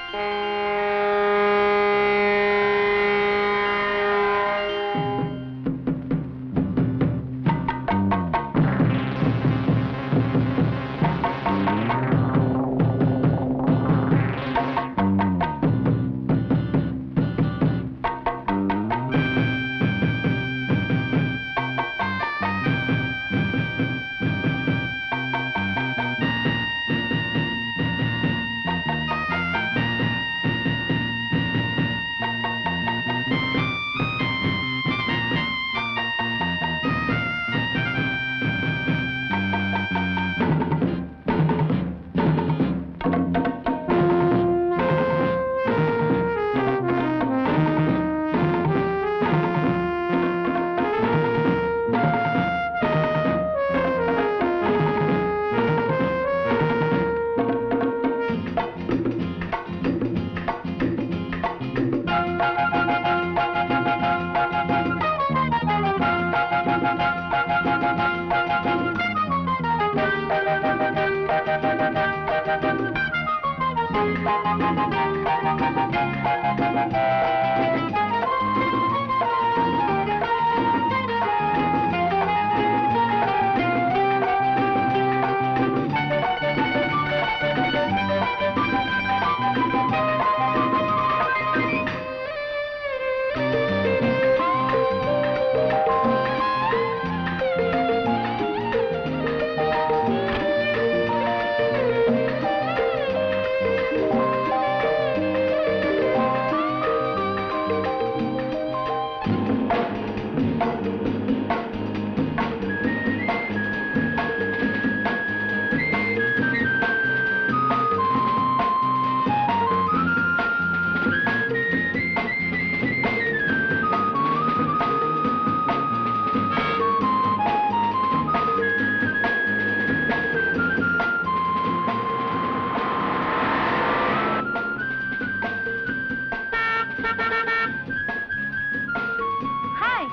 Hi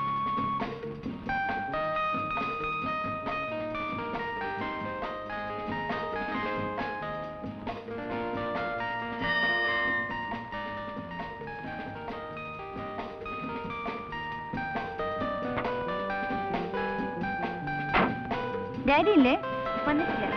daddy ഇല്ലേ വന്നിട്ടില്ല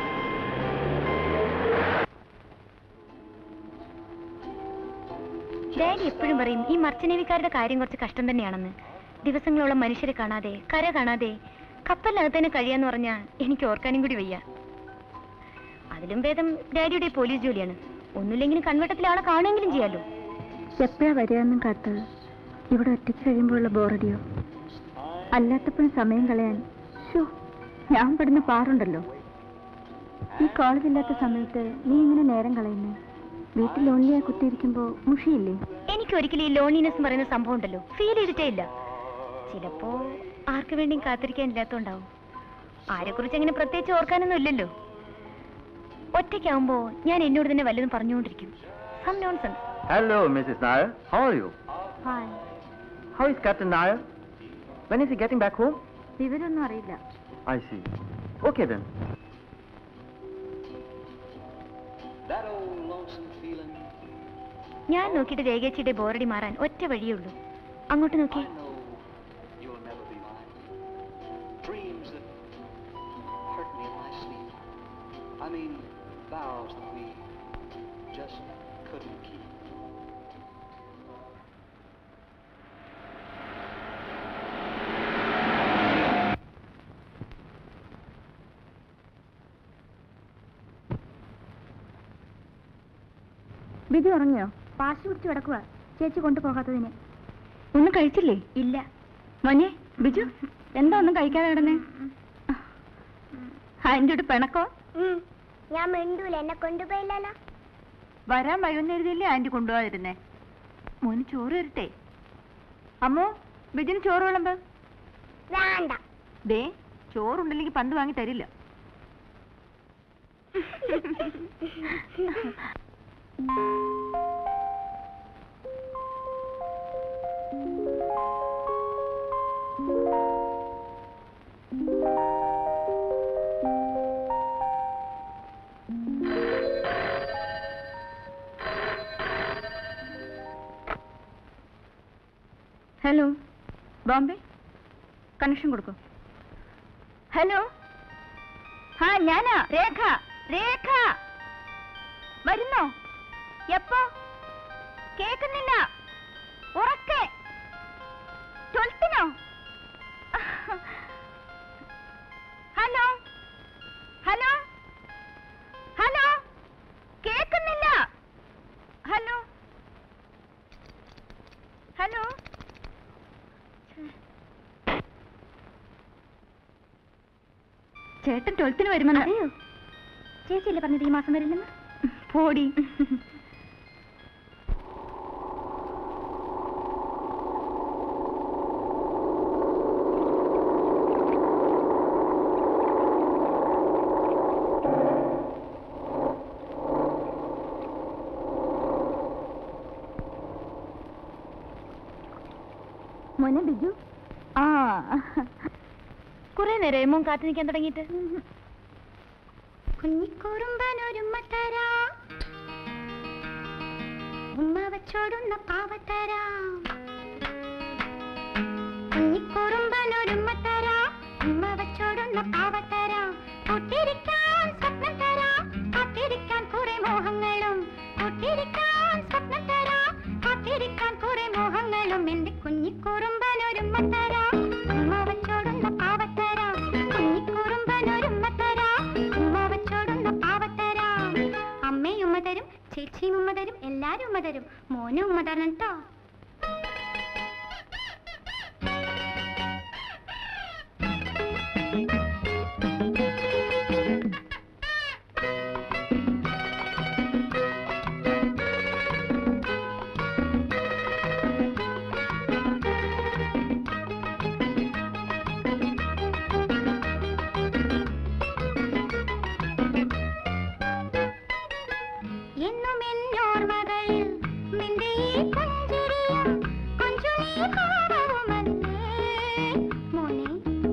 daddy എപ്പോഴും പറയും ഈ മർച്ചനേവിക്കാരുടെ കാര്യം കുറച്ച് കഷ്ടം തന്നെയാണെന്ന് ദിവസങ്ങളോളം മനുഷ്യരെ കാണാതെ കര കാണാതെ കപ്പലിനകത്ത് തന്നെ കഴിയാന്ന് പറഞ്ഞാ എനിക്ക് ഓർക്കാനും കൂടി വയ്യ അതിലും ഭേദം ഡാഡിയുടെ ഈ പോലീസ് ജോലിയാണ് ഒന്നുമില്ലെങ്കിലും കൺവെട്ടത്തിൽ ആളെ കാണുമെങ്കിലും ചെയ്യാലോ എപ്പോഴാ വരികയെന്നും കാത്ത് ഇവിടെ ഒറ്റയ്ക്ക് കഴിയുമ്പോഴുള്ള ബോറടിയോ അല്ലാത്തപ്പോഴും സമയം കളയാൻ ഷോ ഞാൻ പെടുന്ന പാറുണ്ടല്ലോ ഈ കോളേജ് ഇല്ലാത്ത സമയത്ത് നീ ഇങ്ങനെ നേരം കളയുന്നേ വീട്ടിൽ ലോൺലിയായി കുത്തിയിരിക്കുമ്പോ മുഷിയില്ലേ എനിക്ക് ഒരിക്കലും ഈ ലോൺലിനെസ് പറയുന്ന സംഭവം ഉണ്ടല്ലോ ഫീൽ ചെയ്തിട്ടേ ഇല്ല ചിലപ്പോ ആർക്ക് വേണ്ടിയും കാത്തിരിക്കാനില്ലാത്തോണ്ടാവും ആരെക്കുറിച്ച് അങ്ങനെ പ്രത്യേകിച്ച് ഓർക്കാനൊന്നും ഇല്ലല്ലോ ഒറ്റയ്ക്കാവുമ്പോ ഞാൻ എന്നോട് തന്നെ വല്ലതും പറഞ്ഞുകൊണ്ടിരിക്കും some nonsense Hello, Mrs. Nair. How are you? Hi How is Captain Nair? When is he getting back home? വിവരമൊന്നും അറിയില്ല I see. Okay then. That old lonesome feeling. ഞാൻ നോക്കിയിട്ട് രേഖേച്ചിയുടെ ബോറടി മാറാൻ ഒറ്റ വഴിയേ ഉള്ളൂ അങ്ങോട്ട് നോക്കി I know you'll never be mine. Dreams that hurt me in my sleep. I mean, vows that we just couldn't keep. Biju ഉറങ്ങിയോ പാശ് പിടിച്ച് കിടക്കുക ചേച്ചി കൊണ്ടുപോകാത്തതിന് ഒന്നും കഴിച്ചില്ലേ ഇല്ല മോനെ ബിജു എന്താ ഒന്നും കഴിക്കാതെ കിടന്നേ അതിൻ്റെ ഒരു പിണക്കോ ഞാൻ മിണ്ടൂല എന്നെ കൊണ്ടുപോയില്ലല്ലോ വരാൻ വൈകുന്നേരത്തില്ലേ ആന്റി കൊണ്ടുപോകാതിരുന്നേ മോന് ചോറ് തരട്ടെ അമ്മോ ബിജിന് ചോറ് വിളമ്പ് വേണ്ട ദേ ചോറുണ്ടല്ലെങ്കിൽ പന്ത് വാങ്ങി തരില്ല ഹലോ ബോംബെ കണക്ഷൻ കൊടുക്കൂ ഹലോ ആ ഞാനാ രേഖ രേഖ വരുന്നോ എപ്പോ കേക്കുന്നില്ല ഉറക്കെ ട്വൽത്തിനോ ഹലോ ഹലോ ഹലോ കേക്കുന്നില്ല ഹലോ ഹലോ ചേട്ടൻ ട്വൽത്തിന് വരുമെന്ന് അതെയോ ചേച്ചിയല്ലേ പറഞ്ഞത് ഈ മാസം വരില്ലെന്ന് പോടി മോനെ ബിജു ആ കുറെ നേരം മോൻ കാത്തു നിൽക്കാൻ തുടങ്ങിയിട്ട് കുഞ്ഞിക്കുറുമ്പനൊരുമ്മത്തരാ ഉമ്മ വെച്ചോടുന്ന പാവത്തരാ കുഞ്ഞിക്കുറുമ്പനൊരുമ്മത്തരാ ഉമ്മ വെച്ചോടുന്ന പാവത്തരാ കൂട്ടിരിക്കാൻ സ്വപ്നം തരാ കാത്തിരിക്കാൻ കുറെ മോഹങ്ങളും കൂട്ടിരിക്കാൻ സ്വപ്നം തരാ കാത്തിരിക്കാൻ കുറെ മോഹങ്ങളും എന്റെ കുഞ്ഞിക്കുറുമ്പനൊരുമ്മത്തരാ ഉമ്മ വെച്ചോടുന്ന പാവത്തരാ കുഞ്ഞിക്കുറുമ്പനൊരുമ്മത്തരാ ഉമ്മ വെച്ചോടുന്ന പാവത്തരാ അമ്മയും ഉമ്മ തരും ചേച്ചിയും ഉമ്മ തരും എല്ലാരും ഉമ്മ തരും മോനും ഉമ്മ തരണം കേട്ടോ എന്നും എന്നോർമകളിൽ നിന്റെ ഈ പുഞ്ചിരിയും കൊഞ്ചുനീ ഭാവവുമല്ലേ മോനെ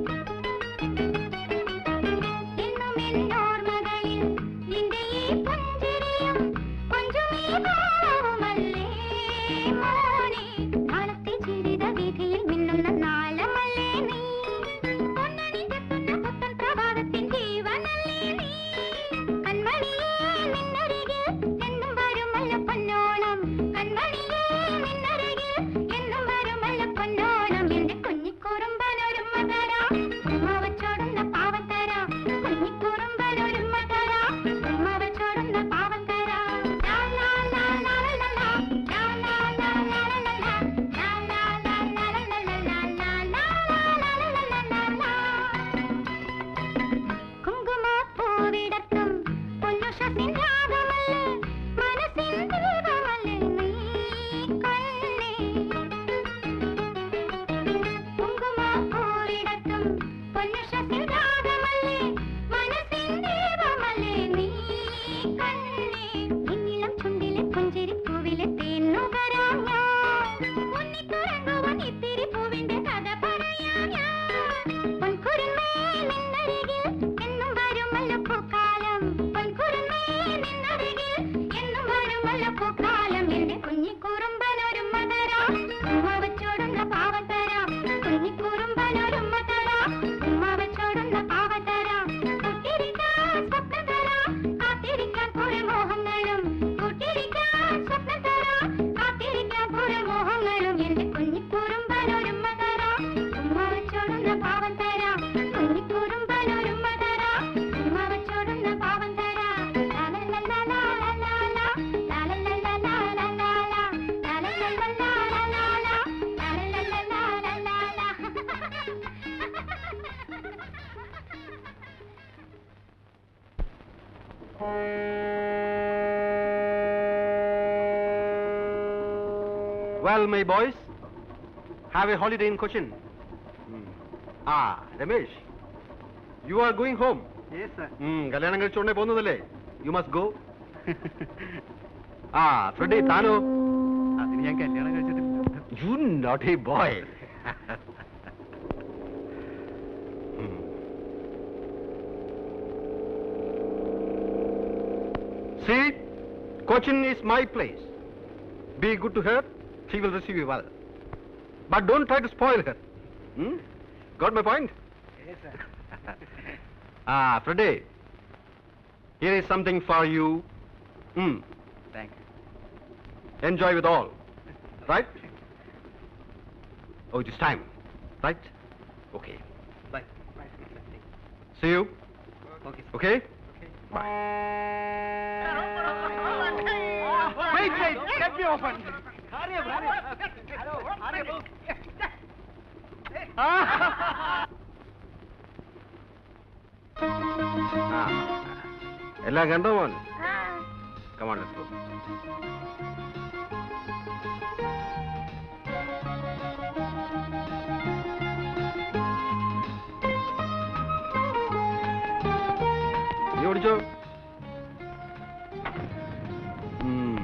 എന്നും എന്നോർമകളിൽ നിന്റെ ഈ പുഞ്ചിരിയും കൊഞ്ചുനീ ഭാവവുമല്ലേ മോനെ നാളത്തെ ജീവിത വീഥിയിൽ മിന്നുന്ന നാളമല്ലേ നീ പൊന്നണിഞ്ഞെത്തുന്ന പുത്തൻ പ്രഭാതത്തിൻ ജീവനല്ലേ നീ കൺമണിയേ നിന്നരികിൽ എന്നും വരുമല്ല പൊന്നോണം കൺമണിയേ നിന്നരികിൽ എന്നും വരുമല്ല പൊന്നോണം എന്റെ കുഞ്ഞിക്കുറുമ്പനൊരുമ്മ തരാ ഉമ്മ വെച്ചോടുന്ന പാവത്തരാ കുഞ്ഞിക്കുറുമ്പനൊരുമ്മ തരാ ഉമ്മ വെച്ചോടുന്ന പാവത്തരാ ലാ ലാ ലാ ലാ ലാ ലാ. ലാ ലാ ലാ ലാ ലാ ലാ ലാ. ലാ ലാ ലാ ലാ ലാ ലാ ലാ ലാ. ലാ ലാ ലാ ലാ ലാ ലാ ലാ. കുങ്കുമപ്പൂവിടത്തും പൊന്നുഷസിൻ രാഗമല്ലേ മനസ്സിൻ ദീപമല്ലേ നീ കണ്ണേ കുങ്കുമപ്പൂവിടത്തും പൊന്നുഷസിൻ രാഗമല്ലേ മനസ്സിൻ ദീപമല്ലേ നീ കണ്ണേ എന്നിളം ചുണ്ടിലെ പുഞ്ചിരിപ്പൂവിലെ തേന്നുകരാം ഞാൻ ഉന്നിക്കുറങ്ങുവാൻ ഇത്തിരി പൂവിന്റെ കഥ പറയാം ഞാൻ പൊൻകുരുമേ നിന്നരികിൽ എന്നും വരുമല്ലോ പൂക്കാലം പൊൻകുരുമേ നിന്നരികിൽ എന്നും വരുമല്ലോ പൂക്കാലം എന്റെ കുഞ്ഞിക്കുറുമ്പനൊരുമ്മ തരാം ഉമ്മ വെച്ചോടുന്ന പാവത്തരാം കുഞ്ഞിക്കുറുമ്പനൊരുമ്മ തരാം ഉമ്മ വെച്ചോടുന്ന പാവത്തരാം കൂട്ടിരിക്കാൻ സ്വപ്നം തരാം കാത്തിരിക്കാൻ കുറെ മോഹങ്ങളും കൂട്ടിരിക്കാൻ സ്വപ്നം തരാം കാത്തിരിക്കാൻ കുറെ മോഹങ്ങളും എന്റെ കുഞ്ഞിക്കുറുമ്പനൊരുമ്മ തരാം ഉമ്മ വെച്ചോടുന്ന പാവം തരാം കുഞ്ഞിക്കുറുമ്പനൊരുമ്മ തരാം ഉമ്മ വെച്ചോടുന്ന പാവം തരാം ലാലലലാലാലാലാ, ലാലലലാലാലാലാ, ലാലലലാലാലാലാ, ലാലലലാലാലാ. Well, my boys, have a holiday in Cochin. Hmm. Ah, Ramesh, you are going home. Yes, sir. Hmm, കല്യാണം കഴിച്ചോണ്ടേ പോകുന്നതല്ലേ യു മസ്റ്റ് ഗോ ആ ഫ്രെഡി താനോ അതിന് ഞാൻ കല്യാണം കഴിച്ചിട്ടില്ല you not a boy See, Cochin is my place. Be good to her, she will receive you well. But don't try to spoil her. Hmm? Got my point? Yes, sir. Ah, Freddie. Here is something for you. Hmm. Thank you. Enjoy with all. Right? Oh, it is time. Right? Okay. Bye. Bye. See you. Okay. Okay? Okay. Bye. Wait, wait. Let me open. Hurry up, hurry up. Hello, hurry up. ആ. എല്ലാം കണ്ടോ മോൻ come on let's go നീ ഓടിച്ചോ ഉം.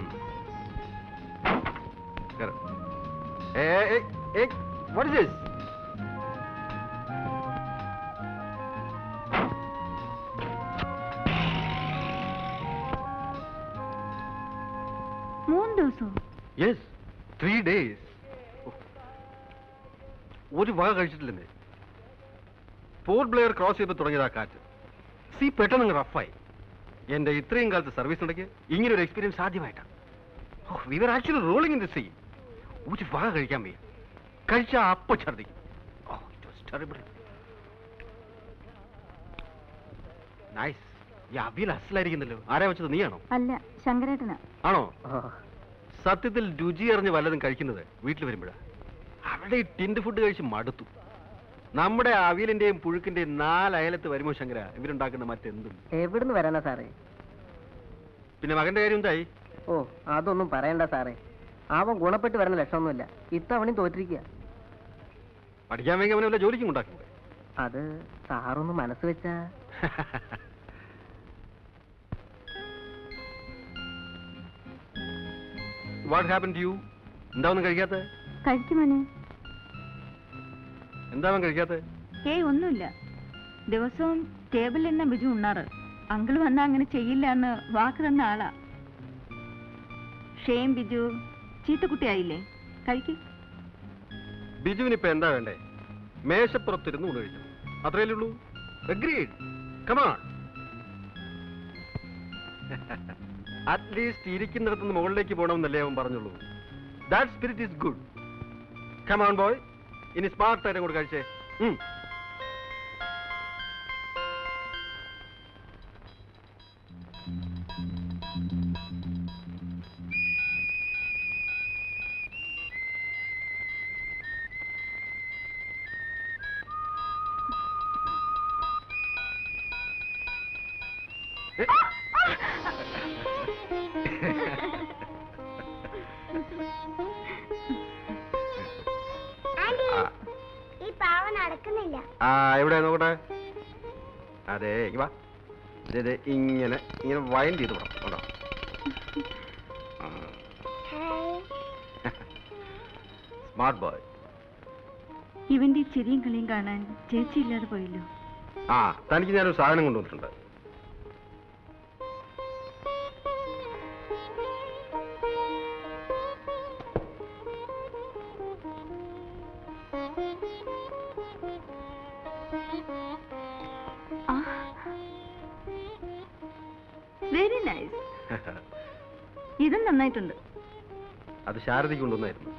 കേറ്. ഏ, ഏ, ഏ, what is this? മൂന്ന് ദിവസവും യെസ് ത്രീ ഡേയ്സ് ഒരു വക കഴിച്ചിട്ടില്ലെന്നേ പോർട്ട് ബ്ലെയർ ക്രോസ് ചെയ്തപ്പോൾ തുടങ്ങിയതാ കാറ്റ് സീ പെട്ടെന്ന് റഫായി എന്റെ ഇത്രയും കാലത്ത് സർവീസ് ഉണ്ടെങ്കിൽ ഇങ്ങനെ ഒരു എക്സ്പീരിയൻസ് ആദ്യമായിട്ടാണ് വിവർ actually rolling in the sea ഒരു വക കഴിക്കാൻ വയ്യ കഴിച്ച അപ്പൊ ഛർദിക്കും oh it was terrible nice ഈ അവിയൽ അസലായിരിക്കുന്നല്ലോ ആരാ വെച്ചത് നീയാണോ അല്ല ശങ്കരേട്ടനാ ആണോ സത്യത്തിൽ രുചി അറിഞ്ഞ് വല്ലതും കഴിക്കുന്നത് വീട്ടിൽ വരുമ്പോഴാ അവിടെ ഈ ടിൻഡ് ഫുഡ് കഴിച്ച് മടുത്തു നമ്മുടെ അവിയലിന്റെയും പുഴുക്കിന്റെയും നാലയലത്ത് വരുമോ ശങ്കര ഇവരുണ്ടാക്കുന്ന മറ്റെന്തും എവിടുന്ന് വരാനാ സാറേ പിന്നെ മകന്റെ കാര്യം എന്തായി ഓ അതൊന്നും പറയണ്ട സാറേ അവൻ ഗുണപ്പെട്ട് വരുന്ന ലക്ഷണമൊന്നുമില്ല ഇത്തവണയും തോറ്റിരിക്കുക പഠിക്കാൻ വേണ്ടി അവനെ വല്ല ജോലിക്കും ഉണ്ടാക്കുന്നത് അത് സാറൊന്ന് മനസ്സ് വെച്ചാ വാട്ട് ഹാപ്പൻ ടു യു എന്താ ഒന്നും കഴിക്കാത്ത കഴിക്കുമോനെ എന്താ അവൻ കഴിക്കാത്ത ഏയ് ഒന്നുമില്ല ദിവസവും ടേബിളിൽ തന്നെ ബിജു ഉണ്ണാറ് അങ്കിൾ വന്നാ അങ്ങനെ ചെയ്യില്ല എന്ന് വാക്ക് തന്ന ആളാ ഷെയിം ബിജു ചീത്തക്കുട്ടിയായില്ലേ കഴിക്കും ബിജുവിന് ഇപ്പൊ എന്താ വേണ്ടേ മേശപ്പുറത്തിരുന്ന് ഊണ് കഴിക്കണം അത്രയല്ലേ ഉള്ളൂ അഗ്രീഡ് കമാൺ അറ്റ്ലീസ്റ്റ് ഇരിക്കുന്നിടത്ത് നിന്ന് മുകളിലേക്ക് പോകണമെന്നല്ലേ അവൻ പറഞ്ഞുള്ളൂ that spirit is good come on boy ഇനി സ്മാർട്ട് ആയിട്ട് കൂടെ കഴിച്ചേ ഉം. ആന്റി ആ. ഈ പാവ നടക്കുന്നില്ല ആ എവിടെ നോക്കട്ടെ അതെ ഇങ്ങ് വാ ദേ, ദേ, ഇങ്ങനെ ഇങ്ങനെ വൈൻഡ് ചെയ്ത് വിടാം കേട്ടോ ഹായ് സ്മാർട്ട് ബോയ് ഇവന്റെ ഈ ചിരിയും കളിയും കാണാൻ ചേച്ചി ഇല്ലാതെ പോയല്ലോ ആ തനിക്ക് ഞാനൊരു സാധനം കൊണ്ടുവന്നിട്ടുണ്ട് വെരി നൈസ് ഇതും നന്നായിട്ടുണ്ട് അത് ശാരദയ്ക്ക് കൊണ്ടുവന്നായിരുന്നു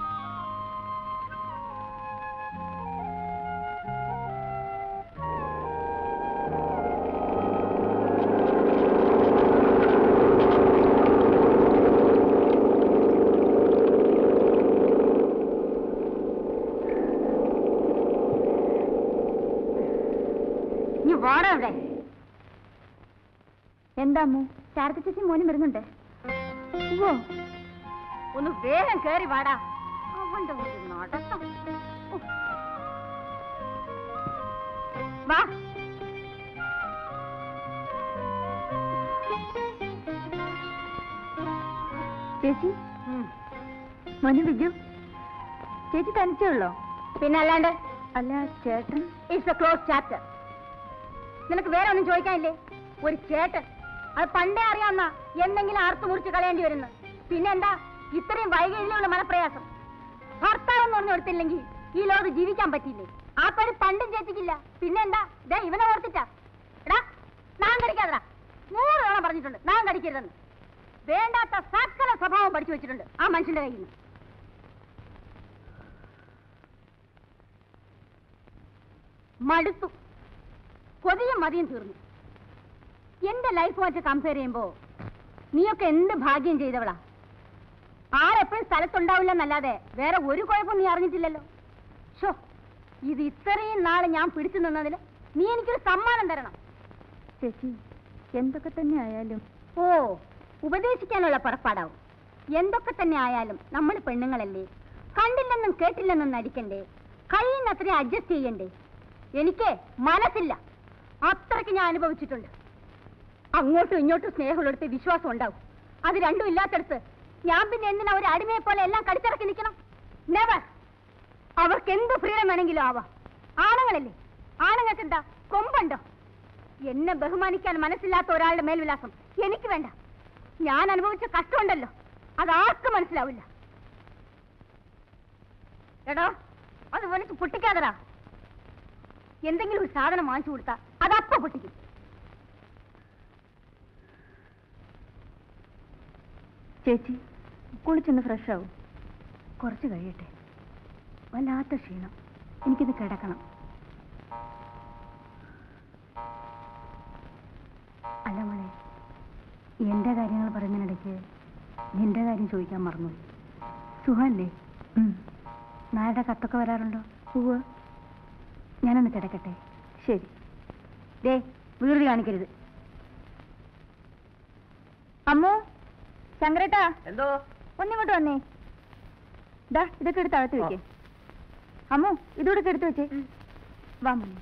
നീ വാടാ അവിടെ എന്താ അമ്മു ശാരദ ചേച്ചി മോനും വരുന്നുണ്ട് ഓ ഒന്ന് വേഗം കേറി വാടാ അവന്റെ ഒരു നടത്തം ഉഫ്. വാ ചേച്ചി മോനെ ബിജു ചേച്ചി തനിച്ചേ ഉള്ളോ പിന്നെ അല്ലാണ്ട് അല്ല ചേട്ടൻ ഇറ്റ്സ് എ ക്ലോസ് ചാപ്റ്റർ നിനക്ക് വേറെ ഒന്നും ചോദിക്കാനില്ലേ ഒരു ചേട്ടൻ അത് പണ്ടേ അറിയാവുന്ന എന്തെങ്കിലും ആർത്തു മുറിച്ച് കളയേണ്ടി വരുന്നു പിന്നെന്താ ഇത്രയും വൈകല്യമുള്ള മനപ്രയാസം ഭർത്താവ് എന്ന് പറഞ്ഞു കൊടുത്തില്ലെങ്കിൽ ഈ ലോകത്ത് ജീവിക്കാൻ പറ്റില്ലേ ആ പേര് പണ്ടും ചേച്ചിക്കില്ല പിന്നെന്താ ദേ ഇവനെ ഓർത്തിട്ടാ എടാ നാൻ കടിക്കാതടാ നൂറ് തവണ പറഞ്ഞിട്ടുണ്ട് നാൻ കടിക്കരുതെന്ന് വേണ്ടാത്ത സകല സ്വഭാവം പഠിച്ചു വെച്ചിട്ടുണ്ട് ആ മനുഷ്യന്റെ കയ്യിൽ നിന്ന് മടുത്തു കൊതിയും മതിയും തീർന്നു എന്റെ ലൈഫ് വെച്ച് കമ്പയർ ചെയ്യുമ്പോ നീയൊക്കെ എന്ത് ഭാഗ്യം ചെയ്തവളാ ആരെപ്പോഴും സ്ഥലത്തുണ്ടാവില്ലെന്നല്ലാതെ വേറെ ഒരു കുഴപ്പം നീ അറിഞ്ഞിട്ടില്ലല്ലോ ഷോ ഇത് ഇത്രയും നാള് ഞാൻ പിടിച്ചു നിന്നതിൽ നീ എനിക്കൊരു സമ്മാനം തരണം ചേച്ചി എന്തൊക്കെ തന്നെ ആയാലും ഓ ഉപദേശിക്കാനുള്ള പുറപ്പാടാവും എന്തൊക്കെ തന്നെ ആയാലും നമ്മൾ പെണ്ണുങ്ങളല്ലേ കണ്ടില്ലെന്നും കേട്ടില്ലെന്നും നടിക്കണ്ടേ കഴിയുന്നത്രയും അഡ്ജസ്റ്റ് ചെയ്യണ്ടേ എനിക്ക് മനസ്സില്ല അത്രയ്ക്ക് ഞാൻ അനുഭവിച്ചിട്ടുണ്ട് അങ്ങോട്ടും ഇങ്ങോട്ടും സ്നേഹമുള്ളടുത്ത് വിശ്വാസം ഉണ്ടാവും അത് രണ്ടും ഇല്ലാത്തടത്ത് ഞാൻ പിന്നെ എന്തിനാ ഒരു അടിമയെ പോലെ എല്ലാം കടിച്ചിറക്കി നിൽക്കണം നെവർ അവർക്ക് എന്ത് ഫ്രീഡം വേണമെങ്കിലും ആവാം ആണുങ്ങളല്ലേ ആണുങ്ങൾക്ക് എന്താ കൊമ്പുണ്ടോ എന്നെ ബഹുമാനിക്കാൻ മനസ്സില്ലാത്ത ഒരാളുടെ മേൽവിലാസം എനിക്ക് വേണ്ട ഞാൻ അനുഭവിച്ച കഷ്ടമുണ്ടല്ലോ അതാർക്കും മനസ്സിലാവില്ല എടോ അത് വലിച്ച് പൊട്ടിക്കാതടാ എന്തെങ്കിലും ഒരു സാധനം വാങ്ങിച്ചു കൊടുത്താ അതപ്പ പൊട്ടിക്കും ചേച്ചി കുളിച്ചൊന്ന് ഫ്രഷ് ആവും കുറച്ച് കഴിയട്ടെ വല്ലാത്ത ക്ഷീണം എനിക്കിത് കിടക്കണം അല്ല മോളെ എന്റെ കാര്യങ്ങൾ പറയുന്നതിനിടയ്ക്ക് നിന്റെ കാര്യം ചോദിക്കാൻ മറന്നുപോയി സുഖമല്ലേ നായുടെ കത്തൊക്കെ വരാറുണ്ടോ ഉവ്വ് ഞാനൊന്ന് കിടക്കട്ടെ ശരി ദേ വീട് കാണിക്കരുത് അമ്മോ ശങ്കരേട്ടാ എന്തോ ഒന്നിങ്ങോട്ട് വന്നേ ദാ ഇതൊക്കെ എടുത്ത് അകത്ത് വെക്കേ അമ്മോ ഇതോടൊക്കെ എടുത്ത് വെച്ചേ വാ മമ്മി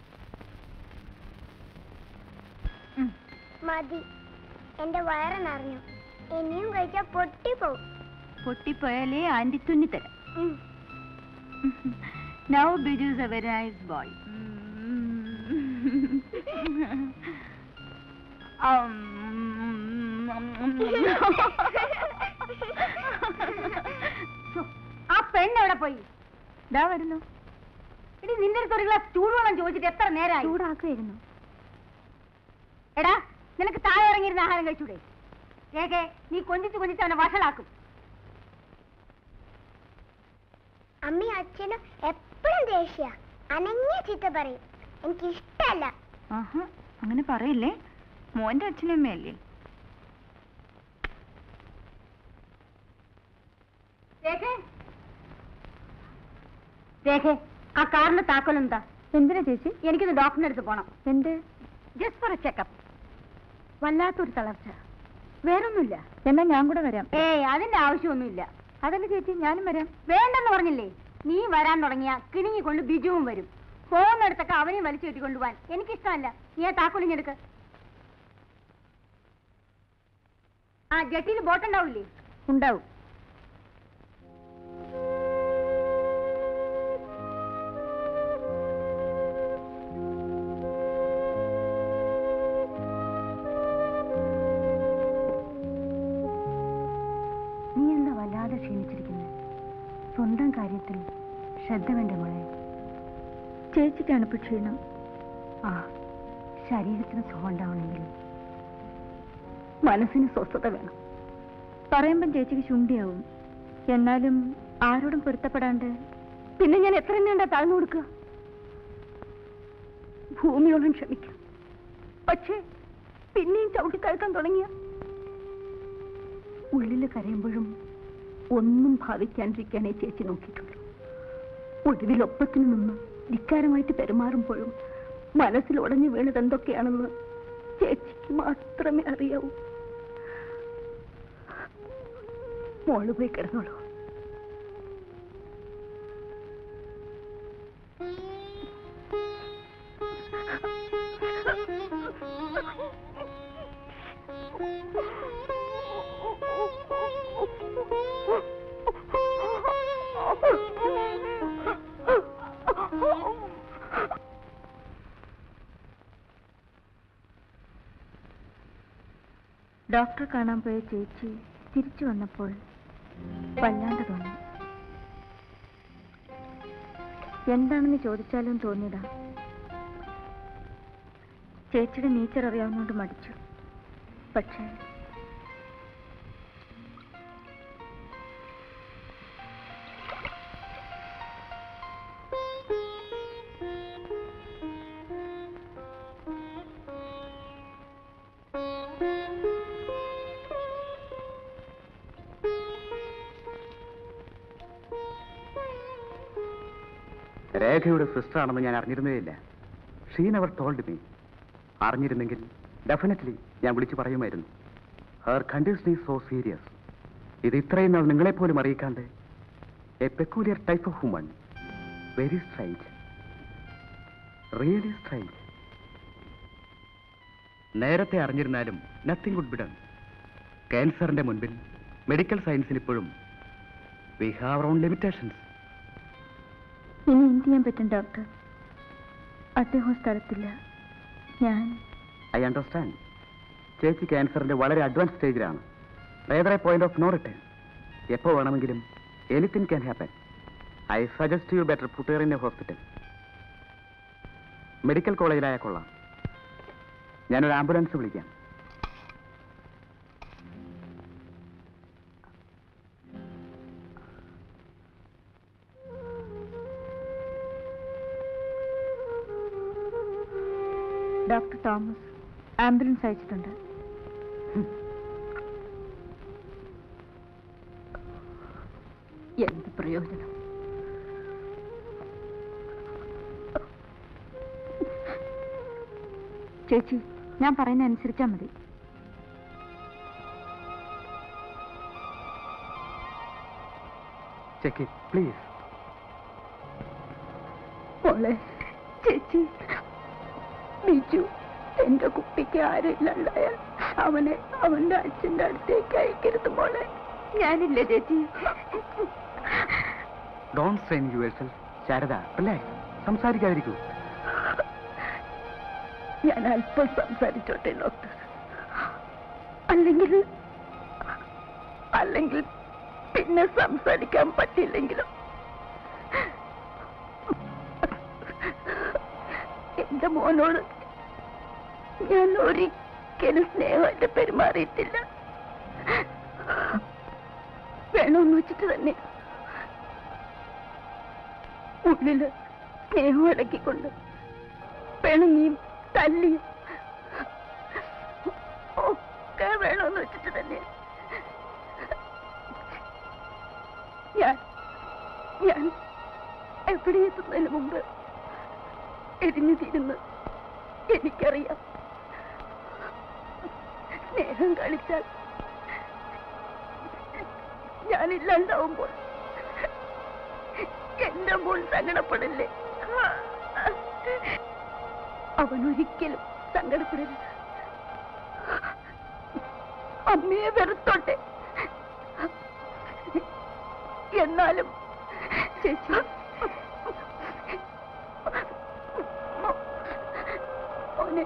മതി എന്റെ വയറ് നിറഞ്ഞു ഇനിയും കഴിച്ചാൽ പൊട്ടിപ്പോവും പൊട്ടിപ്പോയാലേ ആന്റി തുന്നിത്തരാം ഉം. Now Biju's a very nice boy ആ പെണ്ണെവിടെ പോയി ഇതാ വരുന്നു ഇനി നിന്റെ അടുത്ത് ഒരു ഗ്ലാസ് ചൂടുവെള്ളം ചോദിച്ചിട്ട് എത്ര നേരമായി ചൂടാക്കുമായിരുന്നു എടാ നിനക്ക് താഴെ ഇറങ്ങിയിരുന്ന ആഹാരം കഴിച്ചൂടെ രേഖേ നീ കൊഞ്ചിച്ച് കൊഞ്ചിച്ച് അവനെ വഷളാക്കും അമ്മയും അച്ഛനും എപ്പോഴും ദേഷ്യ അനങ്ങിയ ചീത്ത പറയും എനിക്ക് ഇഷ്ടല്ല ആഹാ അങ്ങനെ പറയില്ലേ മോന്റെ അച്ഛനും അമ്മയല്ലേ രേഖേ രേഖേ ആ കാറിന്റെ താക്കോൽ എന്താ എന്തിനാ ചേച്ചി എനിക്കൊന്ന് ഡോക്ടറിന്റെ അടുത്ത് പോണം എന്ത് ജസ്റ്റ് ഫോർ എ ചെക്കപ്പ് വല്ലാത്തൊരു തളർച്ച വേറൊന്നുമില്ല എന്നാ ഞാൻ കൂടെ വരാം ഏയ് അതിന്റെ ആവശ്യമൊന്നുമില്ല അതല്ല ചേച്ചി ഞാനും വരാം വേണ്ടെന്ന് പറഞ്ഞില്ലേ നീ വരാൻ തുടങ്ങിയ കിണുങ്ങി കൊണ്ട് ബിജുവും വരും പോകുന്നിടത്തൊക്കെ അവനെയും വലിച്ചു കെട്ടിക്കൊണ്ടുപോവാൻ എനിക്കിഷ്ടമല്ല നീ ആ താക്കോലിഞ്ഞെടുക്ക് ആ ജട്ടിയിൽ ബോട്ടുണ്ടാവില്ലേ ഉണ്ടാവും നീ എന്താ വല്ലാതെ ക്ഷീണിച്ചിരിക്കുന്നത് സ്വന്തം കാര്യത്തിൽ ശ്രദ്ധ വേണ്ട മോളെ ചേച്ചിക്കാണ് ഇപ്പൊ ക്ഷീണം ആ ശരീരത്തിന് സുഖം ഉണ്ടാവണമെങ്കിൽ മനസ്സിന് സ്വസ്ഥത വേണം പറയുമ്പം ചേച്ചിക്ക് ശുണ്ടിയാവും എന്നാലും ആരോടും പൊരുത്തപ്പെടാണ്ട് പിന്നെ ഞാൻ എത്ര നീണ്ട താഴ്ന്നു കൊടുക്കുക ഭൂമിയോളം ക്ഷമിക്കാം പക്ഷേ പിന്നെയും ചവിട്ടി താഴ്ത്താൻ തുടങ്ങിയ ഉള്ളിൽ കരയുമ്പോഴും ഒന്നും ഭാവിക്കാണ്ടിരിക്കാനേ ചേച്ചി നോക്കിയിട്ടുള്ളൂ ഒടുവിൽ ഒപ്പത്തിന് നിന്ന് ധിക്കാരമായിട്ട് പെരുമാറുമ്പോഴും മനസ്സിൽ ഉടഞ്ഞു വീണത് എന്തൊക്കെയാണെന്ന് ചേച്ചിക്ക് മാത്രമേ അറിയാവൂ മോള് പോയി കിടന്നോളൂ ഡോക്ടറെ കാണാൻ പോയ ചേച്ചി തിരിച്ചു വന്നപ്പോൾ വല്ലാണ്ട് തോന്നി എന്താണെന്ന് ചോദിച്ചാലും തോന്നിയതാ ചേച്ചിയുടെ നേച്ചർ അറിയാവുന്നതുകൊണ്ട് മടിച്ചു പക്ഷേ രേഖയുടെ സിസ്റ്റർ ആണെന്ന് ഞാൻ അറിഞ്ഞിരുന്നേയില്ല ഷീ നെവർ ടോൾഡ് മീ അറിഞ്ഞിരുന്നെങ്കിൽ ഡെഫിനറ്റ്ലി ഞാൻ വിളിച്ചു പറയുമായിരുന്നു her condition is so serious ഇത് ഇത്രയും നാൾ നിങ്ങളെപ്പോലും അറിയിക്കാണ്ട് a peculiar type of woman very strange really strange നേരത്തെ അറിഞ്ഞിരുന്നാലും നത്തിങ് ഗുഡ് ബിഡൺ ക്യാൻസറിന്റെ മുൻപിൽ മെഡിക്കൽ സയൻസിന് ഇപ്പോഴും വി ഹാവ് ഓൺ ലിമിറ്റേഷൻസ് ഇനി എന്ത് ചെയ്യാൻ പറ്റും ഡോക്ടർ അദ്ദേഹം സ്ഥലത്തില്ല ഞാൻ ഐ അണ്ടർസ്റ്റാൻഡ് ചേച്ചി ക്യാൻസറിന്റെ വളരെ അഡ്വാൻസ് സ്റ്റേജിലാണ് rather a point of no return എപ്പോൾ വേണമെങ്കിലും anything can happen I suggest you better put her in a hospital medical കോളേജിലായ കൊള്ളാം ഞാനൊരു ആംബുലൻസ് വിളിക്കാം ഡോക്ടർ തോമസ് ആംബുലൻസ് അയച്ചിട്ടുണ്ട് എന്ത് പ്രയോജനം ചേച്ചി ഞാൻ പറയുന്ന അനുസരിച്ചാ മതി ചെക്ക് ഇറ്റ് പ്ലീസ് മോളെ ചേച്ചി ബിജു എന്റെ കുട്ടിക്ക് ആരില്ലാണ്ടായാൽ അവനെ അവന്റെ അച്ഛന്റെ അടുത്തേക്ക് അയക്കരുത് മോളെ ഞാനില്ല ചേച്ചി don't strain yourself Sharada relax സംസാരിക്കാതിരിക്കൂ ഞാൻ അല്പം സംസാരിച്ചോട്ടെ ഡോക്ടർ അല്ലെങ്കിൽ അല്ലെങ്കിൽ പിന്നെ സംസാരിക്കാൻ പറ്റില്ലെങ്കിലും എന്റെ മോനോട് ഞാൻ ഒരിക്കലും സ്നേഹമായിട്ട് പെരുമാറിയിട്ടില്ല വേണമെന്ന് വെച്ചിട്ട് തന്നെ ഉള്ളില് സ്നേഹം ഇടക്കിക്കൊണ്ട് പിണങ്ങിയും തല്ലിയും ഒക്കെ വേണമെന്ന് വെച്ചിട്ട് തന്നെ ഞാൻ ഞാൻ എവിടെ എത്തുന്നതിന് മുമ്പ് എരിഞ്ഞു തീരുന്ന് എനിക്കറിയാം സ്നേഹം കളിച്ചാൽ ഞാനില്ലാണ്ടാവുമ്പോൾ എന്റെ മോൻ സങ്കടപ്പെടില്ലേ അവൻ ഒരിക്കലും സങ്കടപ്പെടരുത് അമ്മയെ വെറുത്തോട്ടെ എന്നാലും ചേച്ചി മോനെ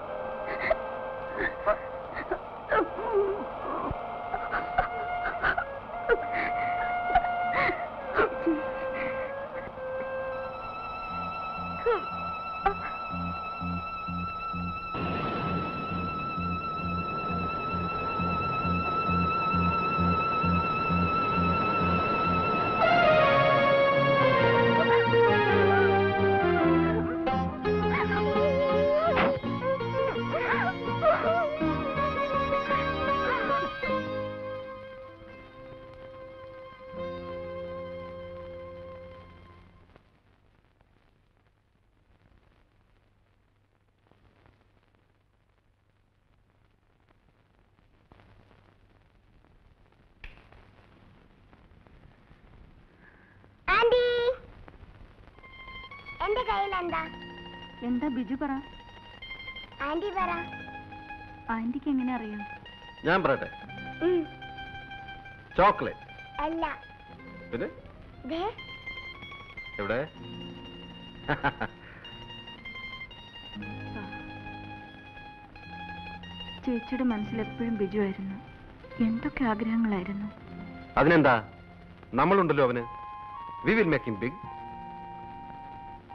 ആന്റി എന്റെ കയ്യിൽ എന്താ എന്താ ബിജു പറ ആന്റി പറ ആന്റിക്ക് എങ്ങനെ അറിയാം ഞാൻ പറയട്ടെ ഉം, ചോക്ലേറ്റ് അല്ല പിന്നെ ദേ എവിടെ ചേച്ചിയുടെ മനസ്സിൽ എപ്പോഴും ബിജു ആയിരുന്നു എന്തൊക്കെ ആഗ്രഹങ്ങളായിരുന്നു അതിനെന്താ നമ്മളുണ്ടല്ലോ അവന് we will make him big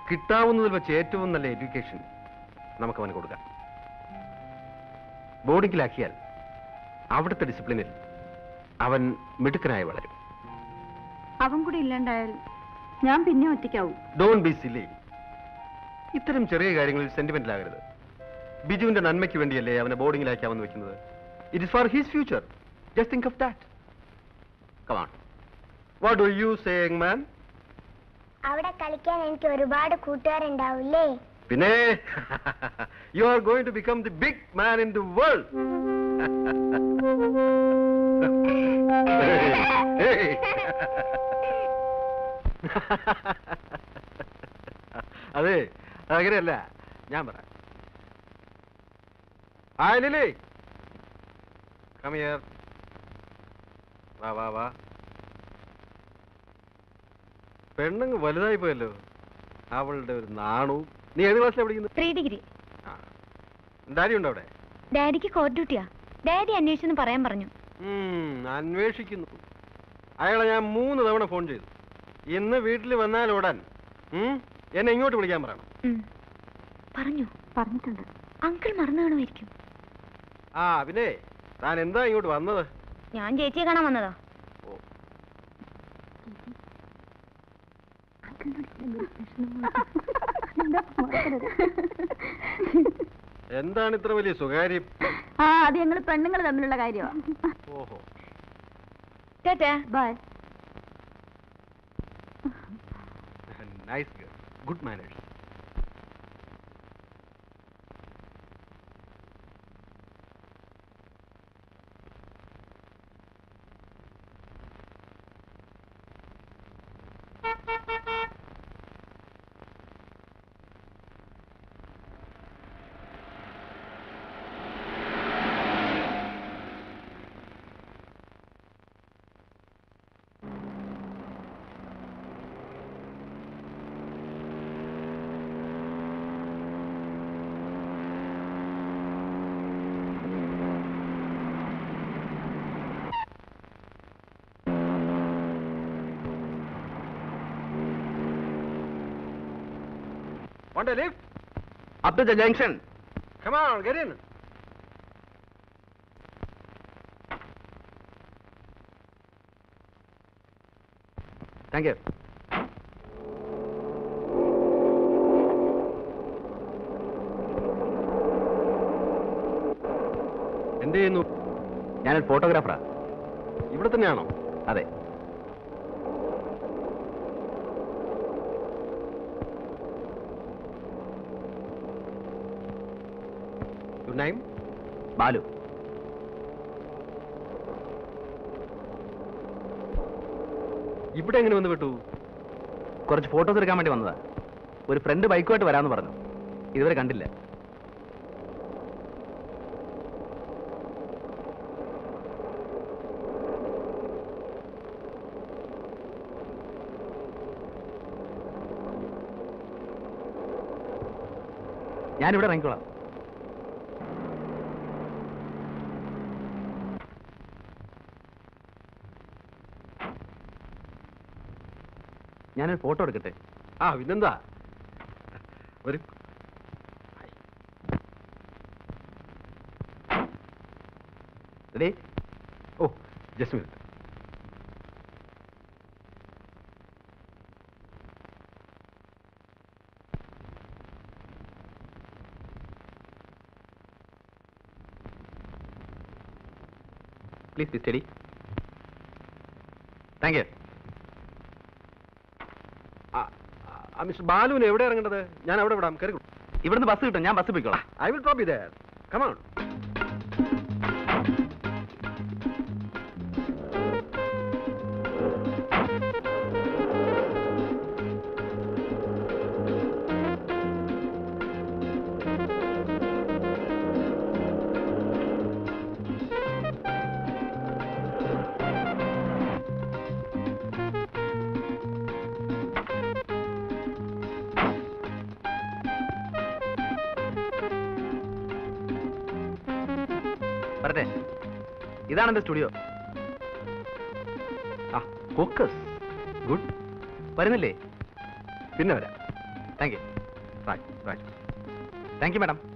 കിട്ടാവുന്നതിൽ വെച്ച് ഏറ്റവും നല്ല എഡ്യൂക്കേഷൻ നമുക്ക് അവന് കൊടുക്കാം ബോർഡിങ്ങിലാക്കിയാൽ അവിടുത്തെ ഡിസിപ്ലിനിൽ അവൻ മിടുക്കനായി വളരും അവൻ കൂടി ഇല്ലാണ്ടായാൽ ഞാൻ പിന്നെ ഒറ്റയ്ക്കാവും ഡോണ്ട് ബി സിലി ഇത്തരം ചെറിയ കാര്യങ്ങളിൽ സെന്റിമെന്റൽ ആകരുത് ബിജുവിന്റെ നന്മയ്ക്ക് വേണ്ടിയല്ലേ അവനെ ബോർഡിങ്ങിലാക്കാമെന്ന് വെക്കുന്നത് it is for his future just think of that come on what do you saying man അവിടെ കളിക്കാൻ എനിക്ക് ഒരുപാട് കൂട്ടുകാരുണ്ടാവില്ലേ പിന്നെ you are going to become the big man in the world അതെ അങ്ങനെയല്ല ഞാൻ പറയാം ആ ലിലി കമിയർ വാ വാ വാ പെണ്ണങ്ങ് വലുതായി പോയല്ലോ അവളുടെ ഒരു നാണവും നീ ഏത് ക്ലാസ്സിലാണ് പഠിക്കുന്നത് ത്രീ ഡിഗ്രി ആ ഡാഡി ഉണ്ടോ അവിടെ ഡാഡിക്ക് കോർട്ട് ഡ്യൂട്ടിയാ ഡാഡി അന്വേഷിച്ചെന്ന് പറയാൻ പറഞ്ഞു ഉം, അന്വേഷിക്കുന്നു അയാളെ ഞാൻ മൂന്ന് തവണ ഫോൺ ചെയ്തു ഇന്ന് വീട്ടിൽ വന്നാൽ ഓടാൻ ഉം, എന്നെ ഇങ്ങോട്ട് വിളിക്കാൻ പറയണം ഉം. പറഞ്ഞു പറഞ്ഞിട്ടുണ്ട് അങ്കിൾ മറന്നു കാണുമായിരിക്കും ആ പിന്നെ താൻ എന്താ ഇങ്ങോട്ട് വന്നത് ഞാൻ ചേച്ചിയെ കാണാൻ വന്നതാ ഓ എന്താണ് ഇത്ര വലിയ സ്വകാര്യം ആ അത് ഞങ്ങൾ പെണ്ണുങ്ങൾ തമ്മിലുള്ള കാര്യമാണ് ഓഹോ tata bye nice girl good manners Want a lift? Up to the junction. Come on, get in. Thank you. എന്ത് ചെയ്യുന്നു ഞാനൊരു ഫോട്ടോഗ്രാഫറാ ഇവിടെ തന്നെയാണോ അതെ ഗുഡ് നൈം ബാലു ഇവിടെ എങ്ങനെ വന്ന് വിട്ടു കുറച്ച് ഫോട്ടോസ് എടുക്കാൻ വേണ്ടി വന്നതാ ഒരു ഫ്രണ്ട് ബൈക്കുമായിട്ട് വരാമെന്ന് പറഞ്ഞു ഇതുവരെ കണ്ടില്ല ഞാനിവിടെ ഇറങ്ങിക്കോളാം ഞാനൊരു ഫോട്ടോ എടുക്കട്ടെ ആ പിന്നെന്താ ഒരു ready oh just minute please be steady thank you mister ബാലുവിന് എവിടെ ഇറങ്ങേണ്ടത് ഞാൻ അവിടെ വിടാം കയറി ഇവിടുന്ന് ബസ് കിട്ടും ഞാൻ ബസ് പോയിക്കോളാം I will drop you come on വരട്ടെ ഇതാണ് എന്റെ സ്റ്റുഡിയോ ആ ഫോക്കസ് ഗുഡ് വരുന്നില്ലേ പിന്നെ വരാം thank you Right, right. Thank you madam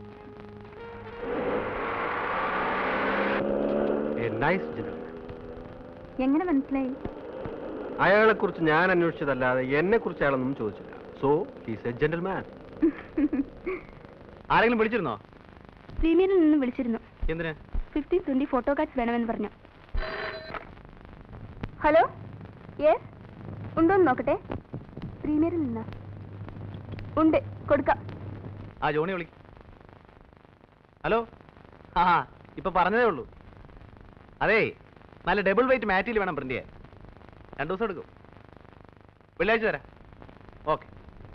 A nice gentleman. എങ്ങനെ മനസ്സിലായി അയാളെ കുറിച്ച് ഞാൻ അന്വേഷിച്ചതല്ലാതെ എന്നെ കുറിച്ച് അയാളൊന്നും ചോദിച്ചില്ല സോ ഹീസ് എ ജെന്റിൽമാൻ ആരെങ്കിലും വിളിച്ചിരുന്നോ പ്രീമിയറിൽ നിന്ന് വിളിച്ചിരുന്നു എന്തിന് ഫിഫ്റ്റി ട്വന്റി ഫോട്ടോ കാർഡ്സ് വേണമെന്ന് പറഞ്ഞു ഹലോ യെസ് ഉണ്ടോന്ന് നോക്കട്ടെ പ്രീമിയറിൽ നിന്ന് ഉണ്ട് കൊടുക്കാം ആ ജോണി വിളി ഹലോ ആ ഇപ്പൊ പറഞ്ഞതേ ഉള്ളൂ അതേ നല്ല ഡബിൾ വെയിറ്റ് മാറ്റിൽ വേണം പ്രിന്റ് ചെയ്യാൻ രണ്ടു ദിവസം എടുക്കും വെള്ളിയാഴ്ച തരാം ഓക്കെ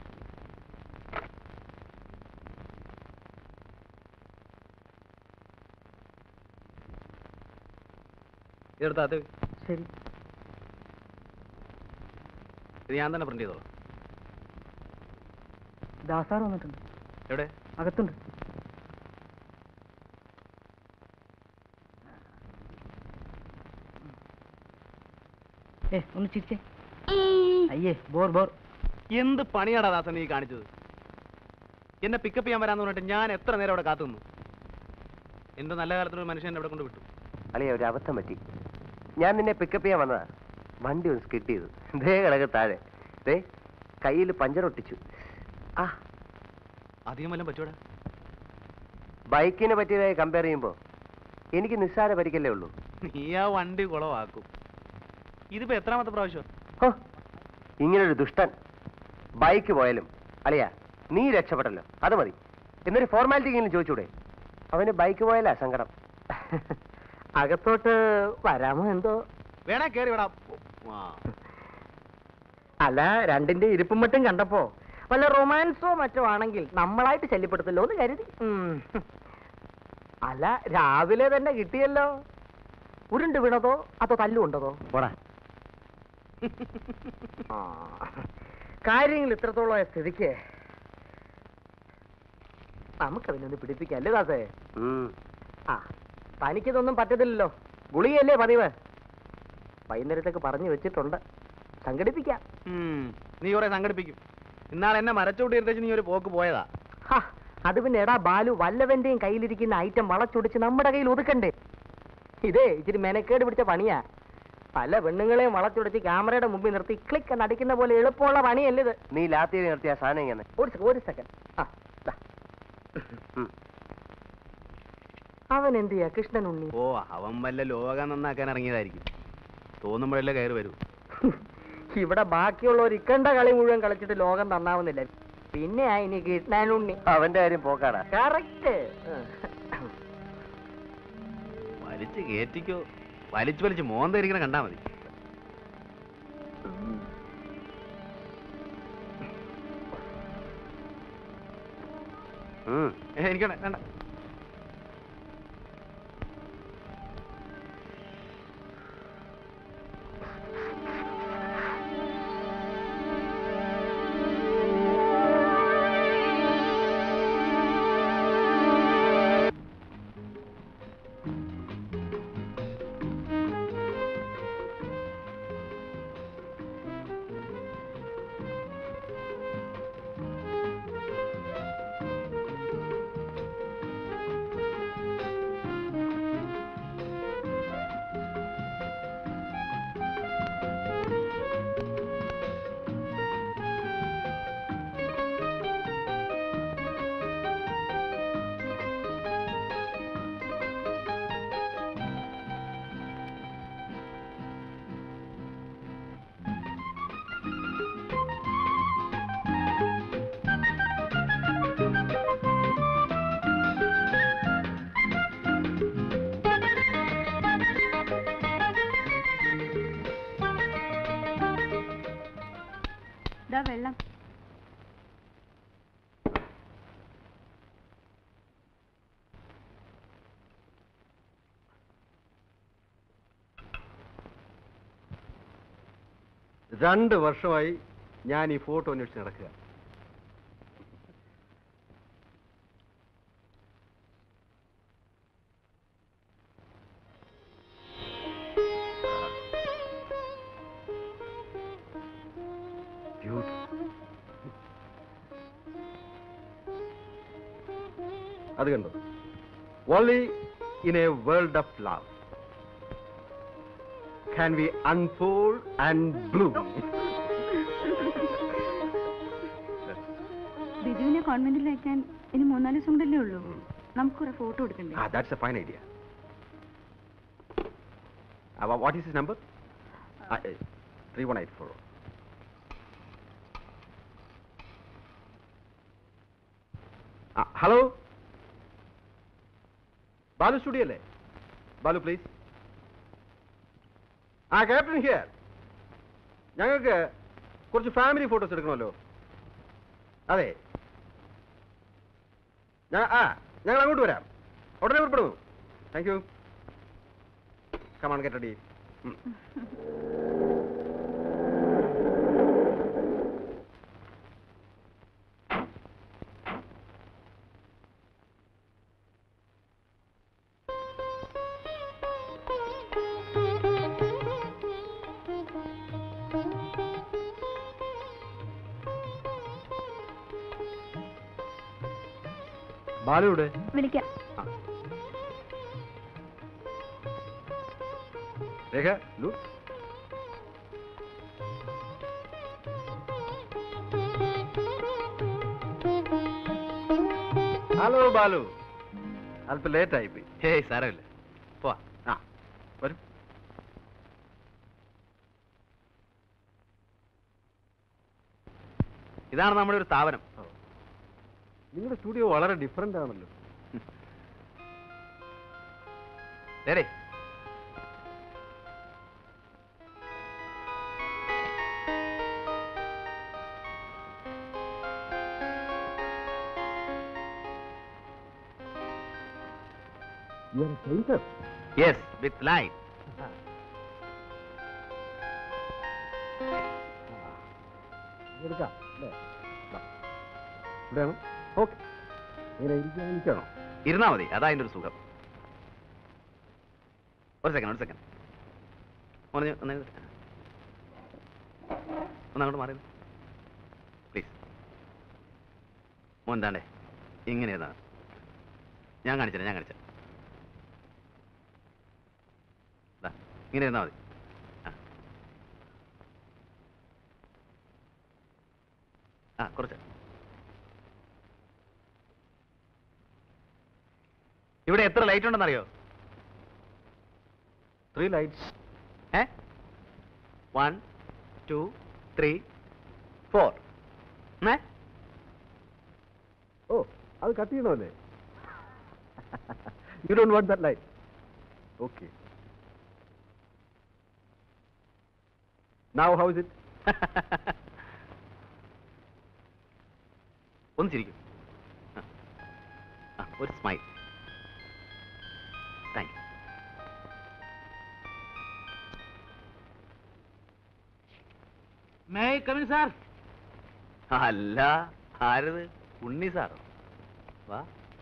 ഇതെടുത്താ അത് ശരി ഇത് ഞാൻ തന്നെ പ്രിന്റ് ചെയ്തോളാം ദാസാർ വന്നിട്ടുണ്ട് എവിടെ അകത്തുണ്ട് ഏ ഒന്ന് ചിരിച്ചേ അയ്യേ ബോർ ബോർ എന്ത് പണിയാടാ ദാസൻ നീ കാണിച്ചത് എന്നെ പിക്കപ്പ് ചെയ്യാൻ വരാന്ന് പറഞ്ഞിട്ട് ഞാൻ എത്ര നേരം അവിടെ കാത്തു നിന്നു എന്റെ നല്ല കാലത്തിന് ഒരു മനുഷ്യൻ എന്നെ അവിടെ കൊണ്ട് വിട്ടു അളിയ ഒരു അബദ്ധം പറ്റി ഞാൻ നിന്നെ പിക്കപ്പ് ചെയ്യാൻ വന്നതാ വണ്ടി ഒന്ന് സ്കിഡ് ചെയ്തു ദേ കിടക്ക് താഴെ ദേ കയ്യിൽ പഞ്ചർ ഒട്ടിച്ചു ആ അധികം വല്ലതും പറ്റൂടാ ബൈക്കിനെ പറ്റിയതായി കമ്പയർ ചെയ്യുമ്പോൾ എനിക്ക് നിസ്സാര പരിക്കല്ലേ ഉള്ളൂ നീ ആ വണ്ടി കുളവാക്കും ഇതിപ്പോ എത്രാമത്തെ പ്രാവശ്യം ഹോ, ഇങ്ങനൊരു ദുഷ്ടൻ ബൈക്ക് പോയാലും അളിയ നീ രക്ഷപ്പെട്ടല്ലോ അത് മതി എന്നൊരു ഫോർമാലിറ്റി എങ്കിലും ചോദിച്ചൂടെ അവന് ബൈക്ക് പോയാലാ സങ്കടം അകത്തോട്ട് വരാമോ എന്തോ വേണേ കേറി വേടാ ആ അല്ല രണ്ടിന്റെ ഇരിപ്പും മറ്റും കണ്ടപ്പോ വല്ല റൊമാൻസോ മറ്റോ ആണെങ്കിൽ നമ്മളായിട്ട് ശല്യപ്പെടുത്തല്ലോ എന്ന് കരുതി ഉം. അല്ല രാവിലെ തന്നെ കിട്ടിയല്ലോ ഉരുണ്ട് വീണതോ അതോ തല്ലുകൊണ്ടതോ പോടാ ആ. കാര്യങ്ങൾ ഇത്രത്തോളം ആയ സ്ഥിതിക്ക് നമുക്കതിനൊന്ന് പിടിപ്പിക്കാം അല്ലേ ദാസേ ഉം. ആ തനിക്കിതൊന്നും പറ്റത്തില്ലല്ലോ ഗുളികയല്ലേ പതിവ് വൈകുന്നേരത്തേക്ക് പറഞ്ഞു വെച്ചിട്ടുണ്ട് സംഘടിപ്പിക്കാം ഉം, നീ കുറെ സംഘടിപ്പിക്കും ഇന്നാളെ എന്നെ മരച്ചോട്ടി എടുത്തേച്ച് നീ ഒരു പോക്ക് പോയതാ ഹാ, അത് പിന്നെ എടാ ബാലു വല്ലവന്റെയും കയ്യിലിരിക്കുന്ന ഐറ്റം വളച്ചൊടിച്ച് നമ്മുടെ കയ്യിൽ ഒതുക്കണ്ടേ ഇതേ ഇച്ചിരി മെനക്കേട് പിടിച്ച പണിയാ പല പെണ്ണുങ്ങളെയും വളച്ചൊടിച്ച് ക്യാമറയുടെ മുമ്പിൽ നിർത്തി ക്ലിക്ക് എന്ന് അടിക്കുന്ന പോലെ എളുപ്പമുള്ള പണിയല്ലേ ഇത് നീ ലാത്തി നിർത്തിയ സാധനം ഇങ്ങനെ ഒരു സെ- ഒരു സെക്കൻഡ് ആ ദാ. ഉം. അവൻ എന്ത് ചെയ്യാ കൃഷ്ണൻ ഉണ്ണി ഓ അവൻ വല്ല ലോകം നന്നാക്കാൻ ഇറങ്ങിയതായിരിക്കും തോന്നുമ്പോഴല്ലേ കയറി വരൂ ഇവിടെ ബാക്കിയുള്ളവർ ഇക്കണ്ട കളി മുഴുവൻ കളിച്ചിട്ട് ലോകം നന്നാവുന്നില്ല പിന്നെയാ ഇനി കൃഷ്ണൻ ഉണ്ണി അവന്റെ കാര്യം പോക്കാടാ കറക്റ്റ് വലിച്ച് കയറ്റിക്കോ വലിച്ചു വലിച്ച് മോന്തരിക്കണ കണ്ടാ മതി ഉം. ഏ, എനിക്കണ്ട വേണ്ട ഇതാ വെള്ളം രണ്ട് വർഷമായി ഞാൻ ഈ ഫോട്ടോ അന്വേഷിച്ച് നടക്കുക Beautiful. അത് കണ്ടു only in a world of love can we unfold and bloom. ബിജുവിനെ കോൺവെന്റിൽ അയക്കാൻ ഇനി മൂന്നാല് ദിവസം കൊണ്ടല്ലേ ഉള്ളൂ നമുക്കൊരു ഫോട്ടോ എടുക്കണ്ടേ ah, that's a fine idea. Uh, wha- what is his number? Uh, uh, 3184. Uh, hello? Balu studio അല്ലേ ബാലു പ്ലീസ് ആ ക്യാപ്റ്റൻ ഹിയർ ഞങ്ങൾക്ക് കുറച്ച് ഫാമിലി ഫോട്ടോസ് എടുക്കണമല്ലോ അതെ ഞാൻ ആ ഞങ്ങൾ അങ്ങോട്ട് വരാം ഉടനെ പുറപ്പെടുന്നു thank you come on get ready Balu ഇവിടെ വിളിക്കാം രേഖ ലു ഹലോ ബാലു അല്പം ലേറ്റ് ആയി പോയി ഹേയ് സാരമില്ല പോവാ ആ വരും ഇതാണ് നമ്മുടെ ഒരു സ്ഥാപനം നിങ്ങളുടെ സ്റ്റുഡിയോ വളരെ ഡിഫറെന്റ് ആണല്ലോ നേരെ യെസ് വിത്ത് ലൈറ്റ് എടുക്കാം അല്ലേ ഇവിടെയാണ് ഓക്കെ ഇങ്ങനെ ഇരിക്കാൻ എനിക്കാണോ ഇരുന്നാ മതി അതാ അതിന്റെ ഒരു സുഖം ഒരു സെക്കൻഡ് ഒരു സെക്കൻഡ് ഒന്ന് ഒന്ന് ഒന്നങ്ങോട്ട് മാറി പ്ലീസ് മോൻ താണ്ടേ ഇങ്ങനെ ഇരുന്നാ മതി. ഞാൻ കാണിച്ചേ ഞാൻ കാണിച്ച ഇങ്ങനെ ഇരുന്നാ മതി ആ. ആ കുറച്ച് ഇവിടെ എത്ര ലൈറ്റ് ഉണ്ടെന്നറിയോ ത്രീ ലൈറ്റ്സ് ഏ വൺ ടു ത്രീ ഫോർ ഏ ഓ അത് കട്ട് ചെയ്യണമല്ലേ you don't want that light okay now how is it ഒന്ന് ചിരിക്കും ആ. ആ, ഒരു smile thank you may come in sir അല്ല ആരത് ഉണ്ണി സാറോ വാ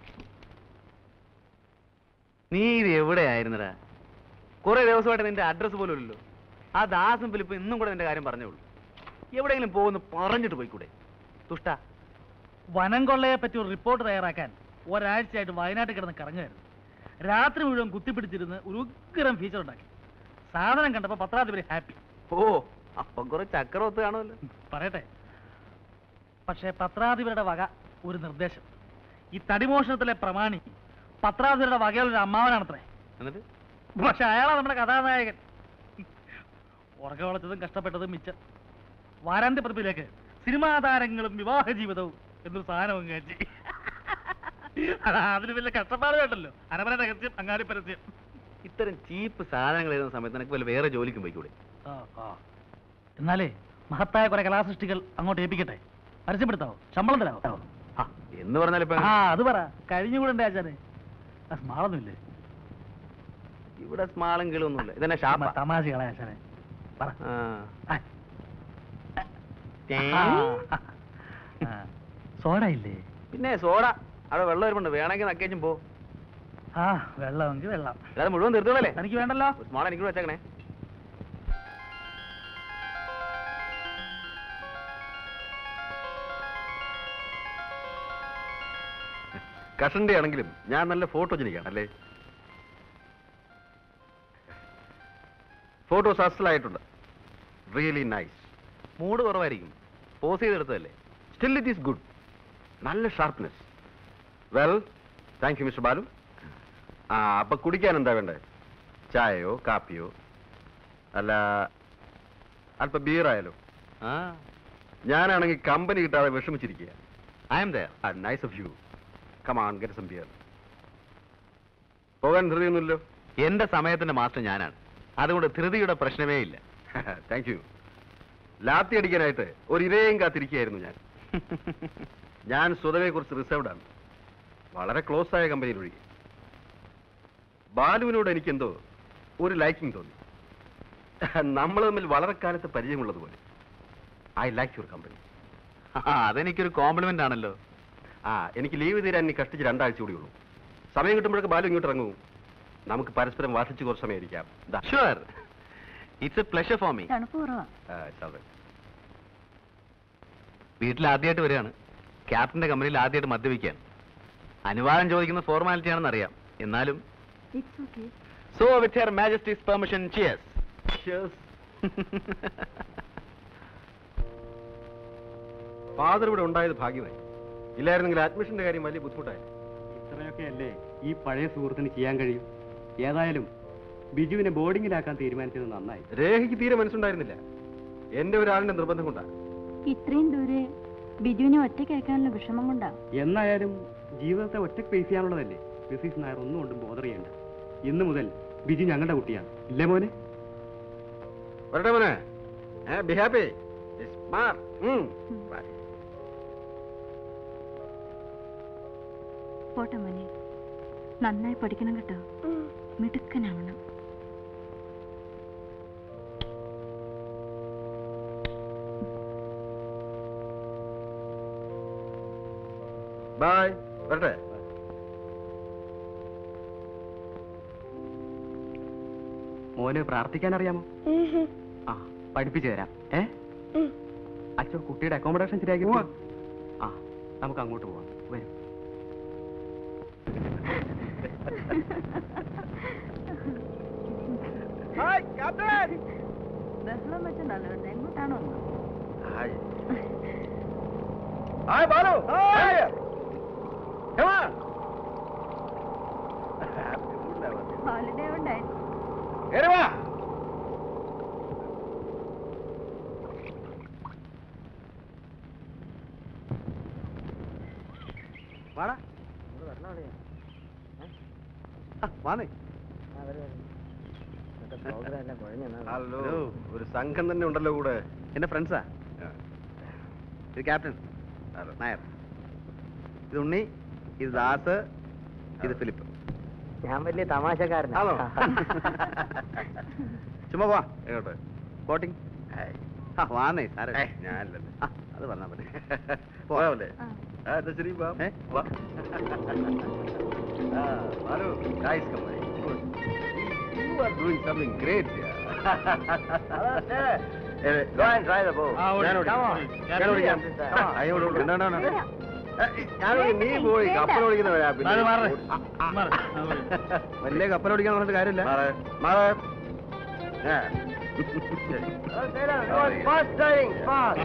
നീ ഇത് എവിടെയായിരുന്നടാ കുറെ ദിവസമായിട്ട് നിന്റെ അഡ്രസ് പോലും ഇല്ലല്ലോ ആ ദാസും ഫിലിപ്പ് ഇന്നും കൂടെ നിന്റെ കാര്യം പറഞ്ഞേ ഉള്ളൂ എവിടെയെങ്കിലും പോകുന്നു പറഞ്ഞിട്ട് പോയിക്കൂടെ തുഷ്ട വനം കൊള്ളയെ പറ്റി ഒരു റിപ്പോർട്ട് തയ്യാറാക്കാൻ ഒരാഴ്ചയായിട്ട് വയനാട്ടിൽ കിടന്ന് കറങ്ങുമായിരുന്നു രാത്രി മുഴുവൻ കുത്തിപ്പിടിച്ചിരുന്ന് ഒരു ഉഗ്രം ഫീച്ചർ ഉണ്ടാക്കി സാധനം കണ്ടപ്പോൾ പത്രാധിപതി ഹാപ്പി ഓ അപ്പം കുറെ ചക്രവത്ത് കാണുമല്ലോ പറയട്ടെ പക്ഷേ പത്രാധിപരുടെ വക ഒരു നിർദ്ദേശം ഈ തടിമോഷണത്തിലെ പ്രമാണി പത്രാധിപരുടെ വകയിലൊരു അമ്മാവനാണത്രേ എന്നിട്ട് പക്ഷെ അയാളാ നമ്മുടെ കഥാനായകൻ ഉറക്ക വളച്ചതും കഷ്ടപ്പെട്ടതും മിച്ചം വാരാന്ത്യപ്പതിപ്പിലേക്ക് സിനിമാ താരങ്ങളും വിവാഹ ജീവിതവും എന്നൊരു സാധനം കയറ്റി അതാ അതിന് വലിയ കഷ്ടപ്പാട് വേണ്ടല്ലോ അരമന രഹസ്യം അങ്ങാടി പരസ്യം ഇത്തരം ചീപ്പ് സാധനങ്ങൾ എഴുതുന്ന സമയത്ത് നിനക്ക് വല്ല വേറെ ജോലിക്കും പോയിക്കൂടെ ആ, ആ. എന്നാലേ മഹത്തായ കുറെ കലാസൃഷ്ടികൾ അങ്ങോട്ട് ഏൽപ്പിക്കട്ടെ പരസ്യപ്പെടുത്താവോ ശമ്പളം തരാവോ ആ, എന്ന് പറഞ്ഞാലിപ്പോ ആ അത് പറ കഴിഞ്ഞുകൂടെ ആചാരെ സ്മാളൊന്നുമില്ലേ ഇവിടെ സ്മാളും കിളൊന്നുമില്ല ഇതന്നെ ഷാപ്പ തമാശകളെ ആശാനെ പറ ആ. ആ. സോഡ ഇല്ലേ പിന്നെ സോഡ അവിടെ വെള്ളം വരുമ്പുണ്ട് വേണമെങ്കിൽ നക്കേച്ചും പോ ആ വെള്ളമെങ്കിൽ വെള്ളം അല്ലാതെ മുഴുവൻ തീർത്തോളല്ലേ തനിക്ക് വേണ്ടല്ലോ സ്മാൾ എനിക്ക് വെച്ചേക്കണേ കഷന്റെ ആണെങ്കിലും ഞാൻ നല്ല ഫോട്ടോജനിക്കാണ് അല്ലേ ഫോട്ടോസ് അസലായിട്ടുണ്ട് റിയലി നൈസ് മൂഡ് കുറവായിരിക്കും പോസ് ചെയ്തെടുത്തതല്ലേ സ്റ്റിൽ ഇറ്റ് ഈസ് ഗുഡ് നല്ല sharpness well thank you mister Balu ആ അപ്പൊ കുടിക്കാൻ എന്താ വേണ്ടേ ചായയോ കാപ്പിയോ അല്ല അല്പ ബിയറായാലോ ആ ഞാനാണെങ്കിൽ കമ്പനി കിട്ടാതെ വിഷമിച്ചിരിക്കുക I am dear nice of you come on get some beer പോകാൻ ധൃതിയൊന്നുമില്ലല്ലോ എന്റെ സമയത്തിന്റെ മാസ്റ്റർ ഞാനാണ് അതുകൊണ്ട് ധൃതിയുടെ പ്രശ്നമേ ഇല്ല താങ്ക് യു ലാത്തി അടിക്കാനായിട്ട് ഒരു ഇരയും കാത്തിരിക്കുകയായിരുന്നു ഞാൻ ഞാൻ സ്വതവേ കുറിച്ച് റിസർവ്ഡ് ആണ് വളരെ ക്ലോസ് ആയ കമ്പനിയിൽ ഒഴികെ ബാലുവിനോട് എനിക്കെന്തോ ഒരു ലൈക്കിംഗ് തോന്നി നമ്മൾ തമ്മിൽ വളരെ കാലത്ത് പരിചയമുള്ളതുപോലെ ഐ ലൈക്ക് യുവർ കമ്പനി ആ, അതെനിക്കൊരു കോംപ്ലിമെന്റ് ആണല്ലോ ആ എനിക്ക് ലീവ് തീരാൻ ഇനി കഷ്ടിച്ച് രണ്ടാഴ്ച കൂടി ഉള്ളൂ സമയം കിട്ടുമ്പോഴൊക്കെ ബാലു ഇങ്ങോട്ട് ഇറങ്ങൂ നമുക്ക് പരസ്പരം വാസിച്ച് കുറച്ച് സമയം ഇരിക്കാം ദാ. Sure it's a pleasure for me തണുപ്പ് കുറവാ ആ, ശാന്തൻ. വീട്ടിൽ ആദ്യമായിട്ട് വരികയാണ് ക്യാപ്റ്റന്റെ കമ്പനിയിൽ ആദ്യമായിട്ട് മദ്യപിക്കാൻ അനുവാദം ചോദിക്കുന്ന ഫോർമാലിറ്റി ആണെന്ന് അറിയാം എന്നാലും it's okay so with her majesty's permission cheers Cheers. Father ഇവിടെ ഉണ്ടായത് ഭാഗ്യമായി ഇല്ലായിരുന്നെങ്കിൽ അഡ്മിഷന്റെ കാര്യം വലിയ ബുദ്ധിമുട്ടായി ഇത്രയൊക്കെ അല്ലേ ഈ പഴയ സുഹൃത്തിന് ചെയ്യാൻ കഴിയും ഏതായാലും ബിജുവിനെ ബോർഡിങ്ങിലാക്കാൻ തീരുമാനിച്ചത് നന്നായി രേഖയ്ക്ക് തീരെ മനസ്സുണ്ടായിരുന്നില്ല എന്റെ ഒരാളിന്റെ നിർബന്ധം കൊണ്ടാ ഇത്രയും ദൂരെ ബിജുവിനെ ഒറ്റയ്ക്ക് അയക്കാനുള്ള വിഷമം കൊണ്ടാ എന്നായാലും ജീവിതത്തെ ഒറ്റയ്ക്ക് ഫേസ് ചെയ്യാനുള്ളതല്ലേ മിസ്സിസ് നായർ ഒന്നും കൊണ്ടും ബോധർ ചെയ്യണ്ട ഇന്ന് മുതൽ ബിജു ഞങ്ങളുടെ കുട്ടിയാണ് ഇല്ലേ മോനെ വരട്ടെ മോനെ ബി ഹാപ്പി പോട്ടെ മോനെ നന്നായി പഠിക്കണം കേട്ടോ മിടുക്കനാവണം ബൈ വരട്ടെ മോന് പ്രാർത്ഥിക്കാൻ അറിയാമോ ആ പഠിപ്പിച്ചു തരാം ഏ അച്ഛോ കുട്ടിയുടെ അക്കോമഡേഷൻ ശരിയാക്കി തരും. ആ നമുക്ക് അങ്ങോട്ട് പോവാം വരും ബഹളം വെച്ചിട്ടുണ്ടല്ലോ എങ്ങോട്ടാണോ hi hi Balu hi Come on. Holiday ഉണ്ടായി കേറി വാ വാടാ ആ, വാന്നേ ഹലോ ഒരു സംഘം തന്നെ ഉണ്ടല്ലോ കൂടെ എന്റെ ഫ്രണ്ട്സാ ആ. ഇത് ക്യാപ്റ്റൻ ഹലോ. നായർ ഇത് ഉണ്ണി ഇത് ദാസ് ഇത് ഫിലിപ്പ് ഞാൻ വലിയ തമാശക്കാരനാ ആണോ? ചുമ്മാ പോവാ എങ്ങോട്ട് ബോട്ടിംഗ് ഹായ്. ആ വാന്നേ സാറേ ഏയ്, ഞാനില്ലല്ലോ ആ അത് പറഞ്ഞാ മതി പോയാവല്ലേ ആ എന്നാ ശരി വാ ഏ? വാ ആ Balu guys come good you are doing something great Go and try the boat. ആ, ഓടി. ഞാൻ Come on. ഞാൻ ഓടിക്കാം Come on. അയ്യോ ഞാൻ നീ പോയി കപ്പൽ ഓടിക്കുന്നവരാ മാറ്, മാറ്. ആ, ആ. മാറ്. ആ, പോയി. വലിയ കപ്പൽ ഓടിക്കാൻ പറഞ്ഞിട്ട് കാര്യമില്ല മാറ്, മാറ്. ആ. Oh, sailor, go on, fast diving, fast.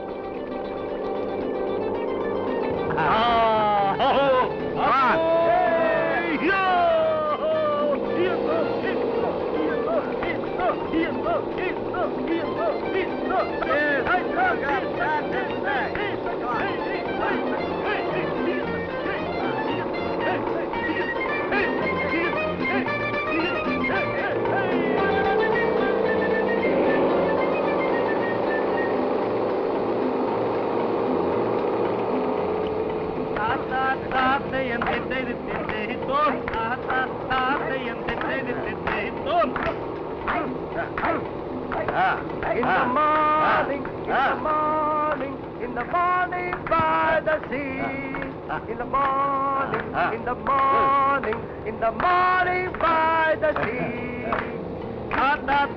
In the morning, in the morning, in the morning by the sea. In the morning, in the morning, in the morning by the sea.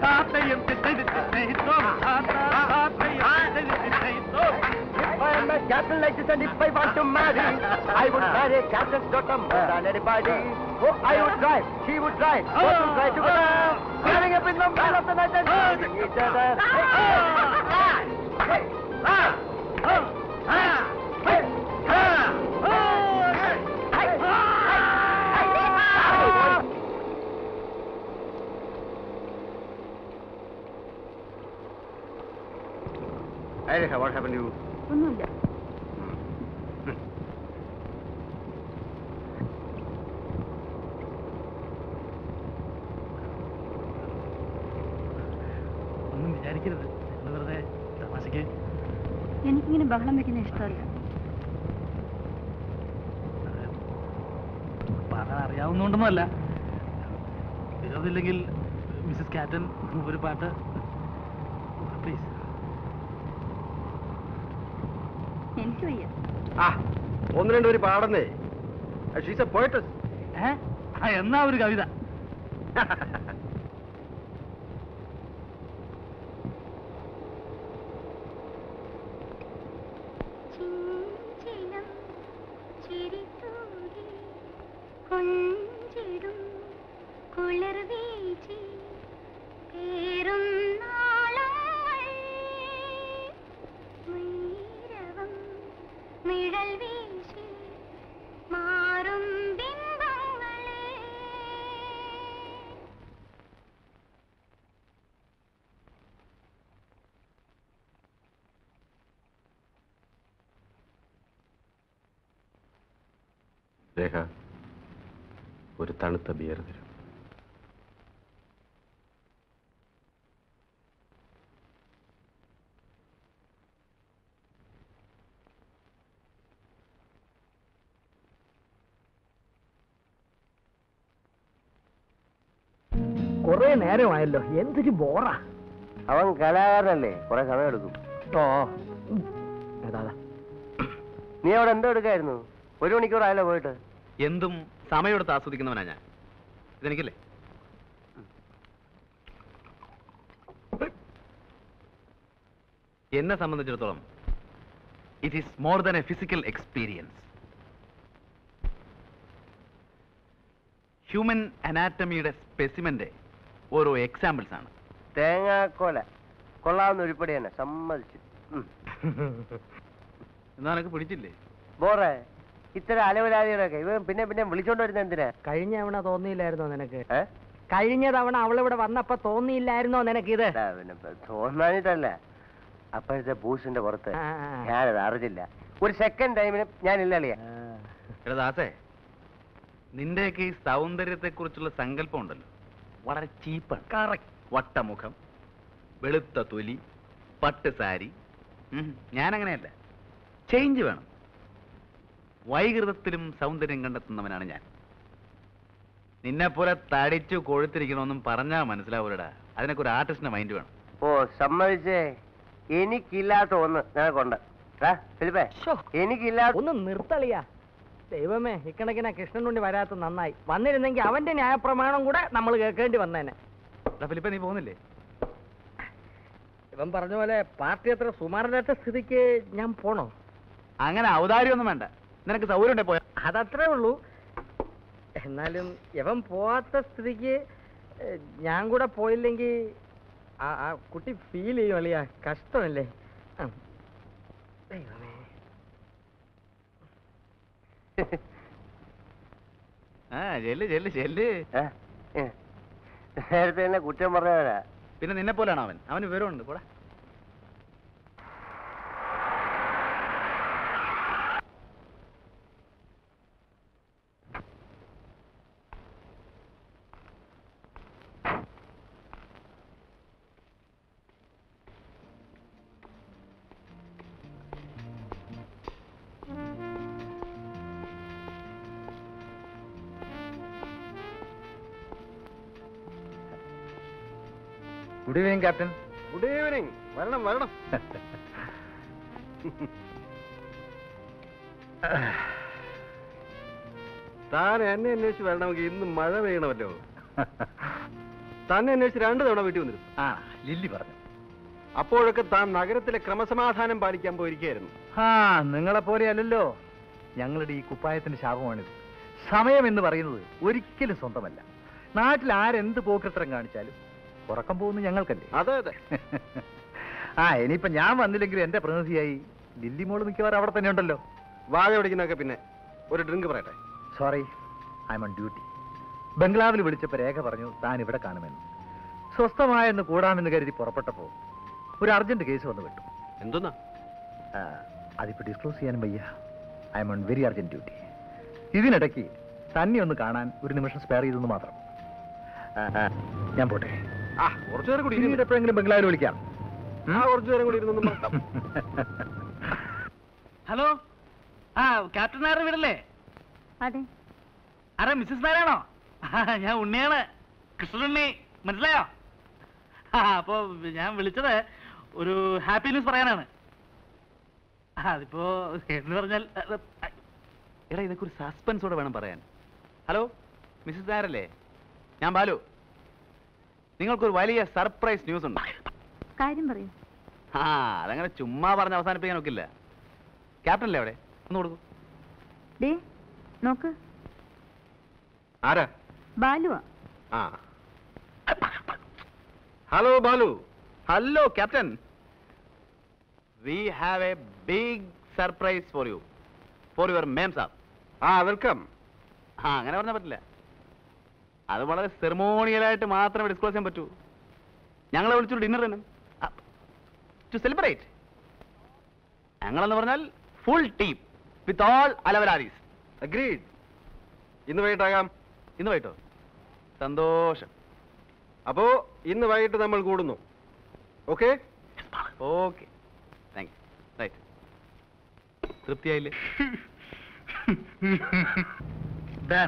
If I am a captain like this, and if I want to marry, I would marry a captain's daughter more than anybody. Oh, I would drive, she would drive, both would drive together, standing up in the middle of the night and shooting each other. Hey, hey, hey, ah, oh, ah, hey, ah, oh, hey, hey, hey, hey, ah. Hey, what happened to you? ഒന്നുമില്ല ഒന്നും വിചാരിക്കരുത് ഞങ്ങൾ വെറുതെ തമാശക്ക് എനിക്കിങ്ങനെ ബഹളം വെക്കുന്ന ഇഷ്ടമല്ല പാടാൻ അറിയാവുന്നതുകൊണ്ടൊന്നുമല്ല വിരോധമില്ലെങ്കിൽ മിസ്സസ് കാറ്റൻ ഒരു പാട്ട് പ്ലീസ് എനിക്ക് വയ്യ ആ ഒന്ന് രണ്ട് പേര് പാടുന്നേ ഷീസ് എ പോയിട്ടസ് ഏ ആ എന്നാ ഒരു കവിത ചിഞ്ചിലം ചിരിത്തൂകി കൊഞ്ചിടും കുളിർ വീശി പേരും നാളങ്ങൾ മൈരവം നിഴൽ വീശി മാറും ബിംബങ്ങളെ രേഖ ഒരു തണുത്ത ബിയർ തരും കുറെ നേരമായല്ലോ എന്തൊരു ബോറാ അവൻ കലാകാരനല്ലേ കുറെ സമയം എടുക്കും ഓ അതാ നീ അവിടെ എന്തോ എടുക്കായിരുന്നു ഒരു മണിക്കൂറായല്ലോ പോയിട്ട് എന്തും സമയമെടുത്ത് ആസ്വദിക്കുന്നവനാ ഞാൻ ഇതെനിക്കല്ലേ എന്നെ സംബന്ധിച്ചിടത്തോളം it is more than a physical experience human അനാറ്റമിയുടെ സ്പെസിമെന്റെ ഓരോ എക്സാമ്പിൾസ് ആണ് തേങ്ങാക്കോല കൊള്ളാവുന്ന ഉരുപ്പടി തന്നെ സമ്മതിച്ചു ഉം. എന്നാ നിനക്ക് പിടിച്ചില്ലേ ബോറേ ഇത്തരം അലവലാദികളൊക്കെ ഇവൻ പിന്നെ പിന്നെ വിളിച്ചോണ്ട് വരുന്ന എന്തിനാ കഴിഞ്ഞ തവണ തോന്നിയില്ലായിരുന്നോ നിനക്ക് ഏ? കഴിഞ്ഞ തവണ അവളിവിടെ വന്നപ്പോ തോന്നിയില്ലായിരുന്നോ നിനക്കിത് ഇതാ പിന്നെ ഇപ്പൊ തോന്നാനിട്ടല്ല അപ്പോഴത്തെ ബൂസിന്റെ പുറത്ത് ആ, ആ. ഞാനത് അറിഞ്ഞില്ല ഒരു സെക്കൻഡ് ടൈമിന് ഞാനില്ല അളിയ എടാ ദാസേ നിന്റെയൊക്കെ ഈ സൗന്ദര്യത്തെ കുറിച്ചുള്ള സങ്കല്പം ഉണ്ടല്ലോ വളരെ ചീപ്പാണ് കറക്റ്റ് വട്ടമുഖം വെളുത്ത തൊലി പട്ട് സാരി ഉം, ഞാനങ്ങനെയല്ല ചേഞ്ച് വേണം വൈകൃതത്തിലും സൗന്ദര്യം കണ്ടെത്തുന്നവനാണ് ഞാൻ നിന്നെപ്പോലെ തടിച്ചു കൊഴുത്തിരിക്കണമെന്നും പറഞ്ഞാ മനസ്സിലാവൂലടാ അതിനൊക്കെ ഒരു ആർട്ടിസ്റ്റിന്റെ മൈൻഡ് വേണം ഓ സമ്മതിച്ചേ എനിക്കില്ലാത്ത ഒന്ന് നിനക്കുണ്ട് ആ, ഫിലിപ്പേ എനിക്കില്ലാത്ത ഒന്ന് നിർത്തളിയാ ദൈവമേ ഇക്കണക്കിനെ കൃഷ്ണനുണ്ടി വരാത്ത നന്നായി വന്നിരുന്നെങ്കിൽ അവന്റെ ന്യായപ്രമാണം കൂടെ നമ്മൾ കേൾക്കേണ്ടി വന്നേനെ എടാ ഫിലിപ്പ നീ പോകുന്നില്ലേ ഇവൻ പറഞ്ഞ പോലെ പാർട്ടി അത്ര സുമാരല്ലാത്ത സ്ഥിതിക്ക് ഞാൻ പോണോ അങ്ങനെ ഔദാര്യമൊന്നും വേണ്ട നിനക്ക് സൗകര്യം ഉണ്ടെ പോയാ അതത്രേ ഉള്ളൂ എന്നാലും ഇവൻ പോവാത്ത സ്ഥിതിക്ക് ഏഹ്, ഞാൻ കൂടെ പോയില്ലെങ്കിൽ ആ ആ കുട്ടി ഫീൽ ചെയ്യും അളിയാ കഷ്ടമല്ലേ ആ. ദൈവമേ ആ ചെല്ല് ചെല്ല് ചെല്ല് ഏ? ഏ. നേരത്തെ തന്നെ കുറ്റം പറഞ്ഞവരാ പിന്നെ നിന്നെ പോലെയാണോ അവൻ അവന് വിവരമുണ്ട് കൂടെ good evening captain good evening വരണം വരണം താൻ എന്നെ അന്വേഷിച്ച് വരണമെങ്കിൽ ഇന്ന് മഴ പെയ്യണമല്ലോ തന്നെ അന്വേഷിച്ച് രണ്ടു തവണ വീട്ടിൽ വന്നിരുന്നു ആ ലില്ലി പറഞ്ഞു അപ്പോഴൊക്കെ താൻ നഗരത്തിലെ ക്രമസമാധാനം പാലിക്കാൻ പോയിരിക്കുകയായിരുന്നു ആ നിങ്ങളെ പോലെ അല്ലല്ലോ ഞങ്ങളുടെ ഈ കുപ്പായത്തിന്റെ ശാപമാണിത് സമയം എന്ന് പറയുന്നത് ഒരിക്കലും സ്വന്തമല്ല നാട്ടിൽ ആരെന്ത് പോക്കൃത്രം കാണിച്ചാലും ഉറക്കം പോകുന്നത് ഞങ്ങൾക്കല്ലേ അതെ അതെ ആ ഇനിയിപ്പോ ഞാൻ വന്നില്ലെങ്കിൽ എന്റെ പ്രതിനിധിയായി ലില്ലി മോള് മിക്കവാറും അവിടെ തന്നെ ഉണ്ടല്ലോ വാഴ പിടിക്കുന്നൊക്കെ പിന്നെ ഒരു ഡ്രിങ്ക് പറയട്ടെ sorry I am on duty ബംഗ്ലാവിൽ വിളിച്ചപ്പോൾ രേഖ പറഞ്ഞു താൻ ഇവിടെ കാണുമെന്ന് സ്വസ്ഥമായെന്ന് കൂടാമെന്ന് കരുതി പുറപ്പെട്ടപ്പോൾ ഒരു അർജന്റ് കേസ് വന്നു വിട്ടു എന്തോന്നാ ആ, അതിപ്പോ ഡിസ്ക്ലോസ് ചെയ്യാനും വയ്യ I am on very urgent duty ഇതിനിടയ്ക്ക് തന്നെ ഒന്ന് കാണാൻ ഒരു നിമിഷം സ്പെയർ ചെയ്തെന്ന് മാത്രം ആ, ആ, ഞാൻ പോട്ടെ ആ കുറച്ചു നേരം കൂടി പിന്നീട് ഇരുന്ന്. എപ്പോഴെങ്കിലും ബംഗ്ലാവിൽ വിളിക്കാം ആ കുറച്ചു നേരം കൂടി ഇരുന്നൊന്നും മറക്കാം ഹലോ ആ ക്യാപ്റ്റൻ നായരുടെ വീടല്ലേ അതെ ആരാ മിസ്സസ് നായരാണോ ആ, ഞാൻ ഉണ്ണിയാണ് കൃഷ്ണനുണ്ണി മനസ്സിലായോ ആ അപ്പോ ഞാൻ വിളിച്ചത് ഒരു ഹാപ്പി ന്യൂസ് പറയാനാണ് ആ, അതിപ്പോ എന്ന് പറഞ്ഞാൽ അത്, എടാ ഇതൊക്കെ ഒരു സസ്പെൻസോടെ വേണം പറയാൻ ഹലോ മിസ്സസ് നായരല്ലേ ഞാൻ ബാലു നിങ്ങൾക്കൊരു വലിയ സർപ്രൈസ് ന്യൂസ് ഉണ്ട് കാര്യം പറയൂ ആ അതങ്ങനെ ചുമ്മാ പറഞ്ഞ് അവസാനിപ്പിക്കാൻ ഒക്കില്ല ക്യാപ്റ്റൻ അല്ലേ അവിടെ ഒന്ന് കൊടുക്കൂ ഡേ നോക്ക് ആരാ ബാലുവാ ആ hello Balu hello captain we have a big surprise for you for your memsahib ആ വെൽക്കം ആ അങ്ങനെ പറഞ്ഞാൽ പറ്റില്ല അത് വളരെ സെറിമോണിയലായിട്ട് മാത്രമേ ഡിസ്ക്ലോസ് ചെയ്യാൻ പറ്റൂ ഞങ്ങളെ വിളിച്ചൊരു ഡിന്നർ തന്നെ ടു സെലിബ്രേറ്റ് ഞങ്ങളെന്ന് പറഞ്ഞാൽ ഫുൾ ടീം വിത്ത് ഓൾ അലവലാരീസ് അഗ്രീഡ് ഇന്ന് വൈകിട്ടാകാം ഇന്ന് പോയിട്ടോ സന്തോഷം അപ്പോ ഇന്ന് വൈകിട്ട് നമ്മൾ കൂടുന്നു okay okay thank you right തൃപ്തിയായില്ലേ ഡാൻ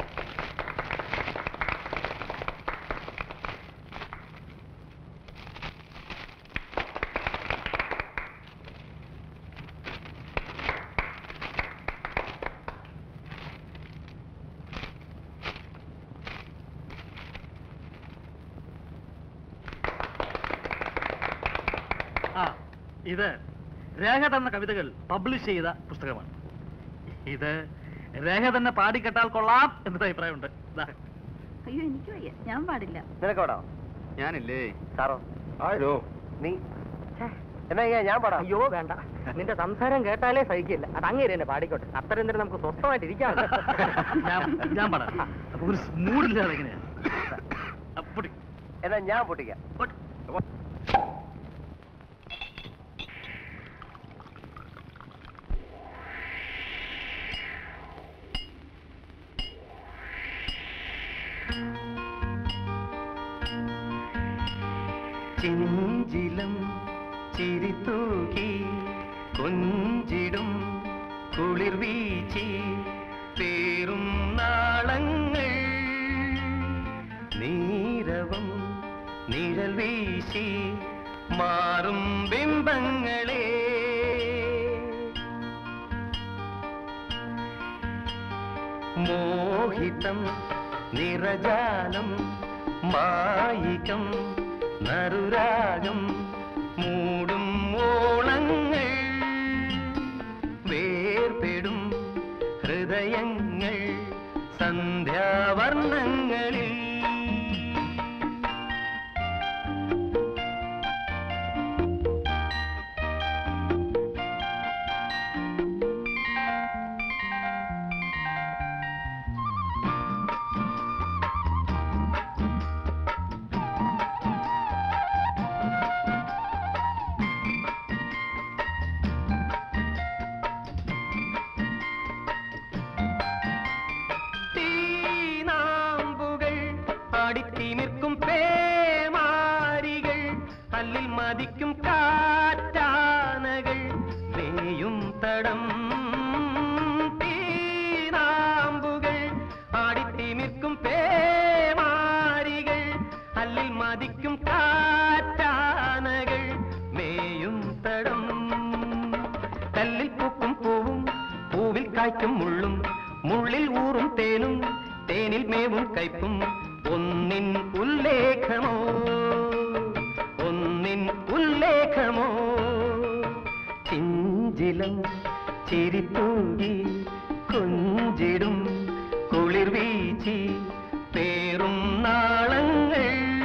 ആ ഇത് രേഖ തന്ന കവിതകൾ പബ്ലിഷ് ചെയ്ത പുസ്തകമാണ് ഇത് രേഖ തന്നെ പാടിക്കെട്ടാൽ കൊള്ളാം എന്നൊരു അഭിപ്രായമുണ്ട് ദാ. അയ്യോ എനിക്ക് വയ്യ ഞാൻ പാടില്ല നിനക്കോടോ ഞാനില്ലേ സാറോ ആരോ നീ എന്നാ ചെയ്യാ ഞാൻ പാടാം അയ്യോ വേണ്ട നിന്റെ സംസാരം കേട്ടാലേ സഹിക്കില്ല അത് അങ്ങേര് തന്നെ പാടിക്കോട്ടെ അത്രയും നേരം നമുക്ക് സ്വസ്ഥമായിട്ട് ഇരിക്കാം ഞാൻ ഞാൻ പാടാം അപ്പൊ ഒരു മൂഡില്ലാതെ എങ്ങനെയാ ആ, പൊടി. എന്നാ ഞാൻ പൊട്ടിക്കാം പൊടി. ചിഞ്ചിലം ചിരിത്തൂകി കൊഞ്ചിടും കുളിർ വീച്ചി പേറും നാളങ്ങൾ നീരവം നിഴൽ വീശി മാറും ബിംബങ്ങളെ മോഹിതം നിറജാലം മായികം നറുരാഗം മൂടും ഓളങ്ങൾ വേർപെടും ഹൃദയങ്ങൾ സന്ധ്യാവർണ്ണങ്ങളിൽ തീനാമ്പുകൾ ആടിത്തിമിർക്കും പേമാരികൾ അല്ലിൽ മതിക്കും കാറ്റാനകൾ വേയും തടം തീനാമ്പുകൾ ആടിത്തിമിർക്കും പേമാരികൾ അല്ലിൽ മതിക്കും കാറ്റാനകൾ മേയും തടം കല്ലിൽ പൂക്കും പൂവും പൂവിൽ കായ്ക്കും മുള്ളും മുള്ളിൽ ഊറും തേനും തേനിൽ മേവും കയ്പും ഒന്നിൻ ഉല്ലേഖമോ ഒന്നിൻ ഉല്ലേ ചെഞ്ചിലം ചിരിത്തൂങ്ങി കൊഞ്ചിടും കുളിർ വീച്ചി പേറും നാളങ്ങൾ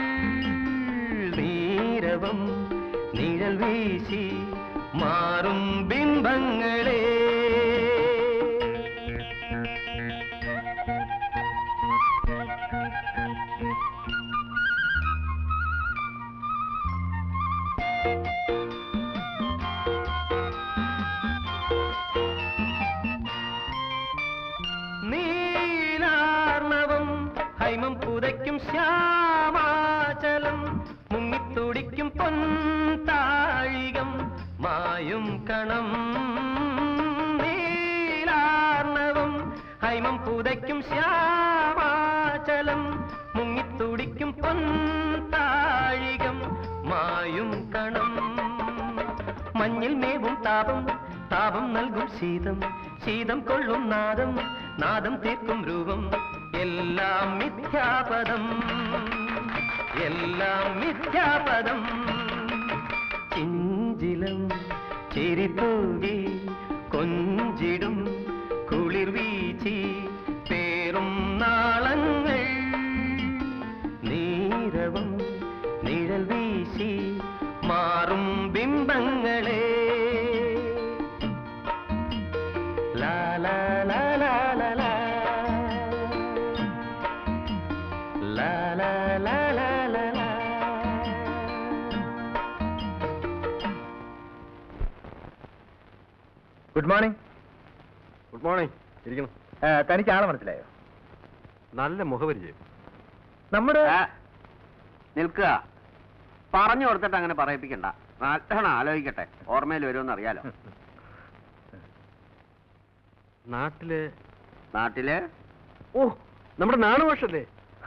നീരവം നിഴൽ വീശി മാറും ബിംബങ്ങളെ നീലാർണവം ഹൈമം പുതയ്ക്കും ശ്യാമാചലം മുങ്ങിത്തുടിക്കും പൊൻതാഴികം മായും കണം നീലാർണവം ഹൈമം പുതയ്ക്കും ശ്യാമാചലം മുങ്ങിത്തുടിക്കും പൊൻതാഴികം മായും കണം മഞ്ഞിൽ മേവും താപം താപം നൽകും ശീതം ശീതം കൊള്ളും നാദം നാദം തീർക്കും രൂപം എല്ലാം മിഥ്യാപദം എല്ലാം മിഥ്യാപദം ചിഞ്ചിലം ചിരിത്തൂകി കൊഞ്ചിടും കുളിർ വീച്ചി പേറും നാളങ്ങൾ നീരവം നിഴൽ വീശി മാറും ബിംബങ്ങളെ ലാ ലാ ലാ ലാ ലാ ലാ. ലാ ലാ ലാ ലാ ലാ ലാ. ഗുഡ് മോർണിംഗ് ഗുഡ് മോർണിംഗ് ഇരിക്കണം തനിക്ക് ആളെ മനസ്സിലായോ നല്ല മുഖപരിചയം നമ്മുടെ നിൽക്കുക പറഞ്ഞു കൊടുത്തിട്ട് അങ്ങനെ പറയിപ്പിക്കണ്ട നല്ലോണം ആലോചിക്കട്ടെ ഓർമ്മയിൽ വരുമെന്ന് അറിയാലോ നാട്ടില് നാട്ടില് ഓ നമ്മുടെ നാണുഭാഷല്ലേ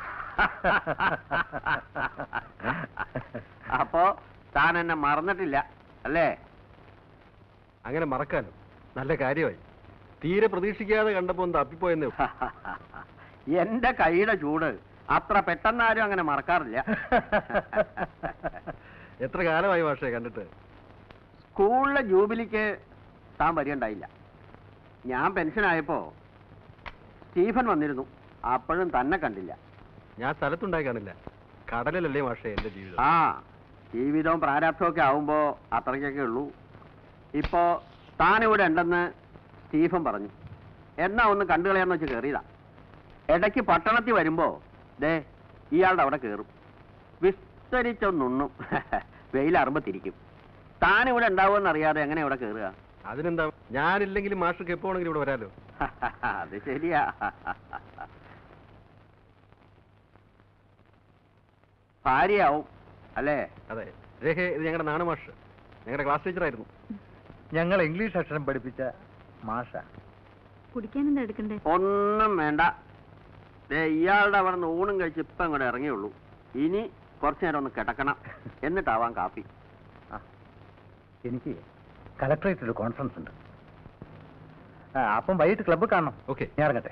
അപ്പോ താൻ എന്നെ മറന്നിട്ടില്ല അല്ലേ അങ്ങനെ മറക്കാനോ നല്ല കാര്യമായി തീരെ പ്രതീക്ഷിക്കാതെ കണ്ടപ്പോ ഒന്ന് തപ്പിപ്പോയെന്നേ ഉള്ളൂ. എന്റെ കൈയുടെ ചൂട് അത്ര പെട്ടെന്നാരും അങ്ങനെ മറക്കാറില്ല എത്ര കാലമായി ഭാഷയെ കണ്ടിട്ട് സ്കൂളിലെ ജൂബിലിക്ക് താൻ വരികയുണ്ടായില്ല ഞാൻ പെൻഷനായപ്പോ സ്റ്റീഫൻ വന്നിരുന്നു അപ്പോഴും തന്നെ കണ്ടില്ല ഞാൻ സ്ഥലത്തുണ്ടായി കാണില്ല കടലിലല്ലേ ഭാഷയെ എന്റെ ജീവിതം ആ ജീവിതവും പ്രാരാബ്ധവും ഒക്കെ ആവുമ്പോ അത്രയ്ക്കൊക്കെ ഉള്ളൂ ഇപ്പോ താൻ ഇവിടെ ഉണ്ടെന്ന് സ്റ്റീഫൻ പറഞ്ഞു എന്നാ ഒന്ന് കണ്ടു കളയാന്ന് വെച്ച് കയറിയതാ ഇടയ്ക്ക് പട്ടണത്തിൽ വരുമ്പോ ദേ ഇയാളുടെ അവിടെ കയറും വിസ്തരിച്ചൊന്നുണ്ണും വെയിലറുമ്പോ തിരിക്കും താൻ ഇവിടെ ഉണ്ടാവുമെന്ന് അറിയാതെ എങ്ങനെ ഇവിടെ കയറുക അതിനെന്താ ഞാനില്ലെങ്കിലും മാഷക്ക് എപ്പോ വേണമെങ്കിലും ഇവിടെ വരാലോ അത് ശരിയാ ഭാര്യയാവും അല്ലേ അതെ രേഖ ഇത് ഞങ്ങളുടെ നാണുമാഷ് ഞങ്ങളുടെ ക്ലാസ് ടീച്ചറായിരുന്നു ഞങ്ങൾ ഇംഗ്ലീഷ് അക്ഷരം പഠിപ്പിച്ച മാഷ കുടിക്കാൻ എന്താ എടുക്കണ്ടേ ഒന്നും വേണ്ട ദേ ഇയാളുടെ അവിടെ നിന്ന് ഊണും കഴിച്ച് ഇപ്പം ഇങ്ങോട്ട് ഇറങ്ങിയുള്ളൂ ഇനി കുറച്ചു നേരം ഒന്ന് കിടക്കണം എന്നിട്ടാവാം കാപ്പി എനിക്ക് കലക്ടറേറ്റിൽ ഒരു കോൺഫറൻസ് ഉണ്ട് ആ, അപ്പം വൈകിട്ട് ക്ലബ്ബ് കാണണം ഓക്കെ ഞാൻ ഇറങ്ങട്ടെ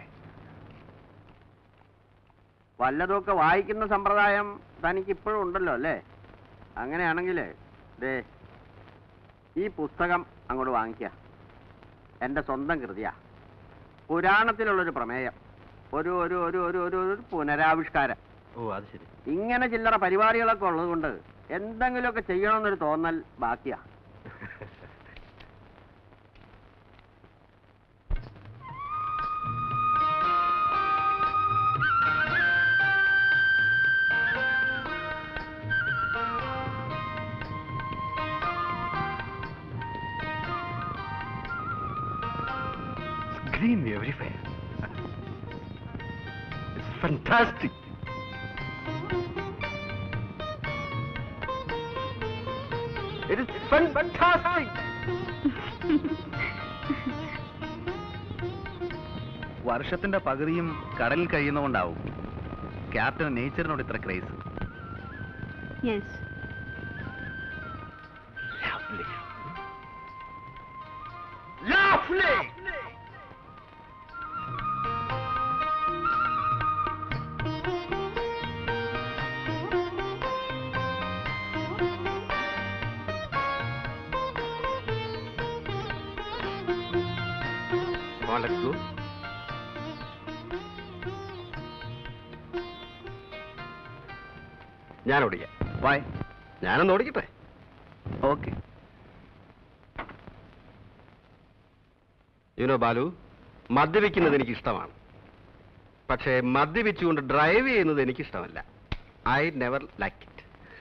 വല്ലതുമൊക്കെ വായിക്കുന്ന സമ്പ്രദായം തനിക്ക് ഇപ്പോഴും ഉണ്ടല്ലോ അല്ലേ അങ്ങനെയാണെങ്കിൽ ദേ ഈ പുസ്തകം അങ്ങോട്ട് വാങ്ങിക്കുക എൻ്റെ സ്വന്തം കൃതിയാ പുരാണത്തിലുള്ളൊരു പ്രമേയം ഒരു ഒരു ഒരു ഒരു ഒരു ഒരു പുനരാവിഷ്കാരം ഓ അത് ശരി ഇങ്ങനെ ചില്ലറ പരിപാടികളൊക്കെ ഉള്ളത് കൊണ്ട് എന്തെങ്കിലുമൊക്കെ ചെയ്യണമെന്നൊരു തോന്നൽ ബാക്കിയാ green everywhere. It's fantastic. It is fun- fantastic. വർഷത്തിന്റെ പകുതിയും കടലിൽ കഴിയുന്നതുകൊണ്ടാവും ക്യാപ്റ്റൻ നേച്ചറിനോട് ഇത്ര craze yes Lovely. Lovely. Come on, let's go. ഞാൻ ഓടിക്കാം വായ് ഞാനൊന്ന് ഓടിക്കട്ടെ ഓക്കെ യുനോ ബാലു മദ്യപിക്കുന്നത് എനിക്ക് ഇഷ്ടമാണ് പക്ഷേ മദ്യപിച്ചുകൊണ്ട് ഡ്രൈവ് ചെയ്യുന്നത് എനിക്ക് ഇഷ്ടമല്ല ഐ നെവർ ലൈക്ക് ഇറ്റ്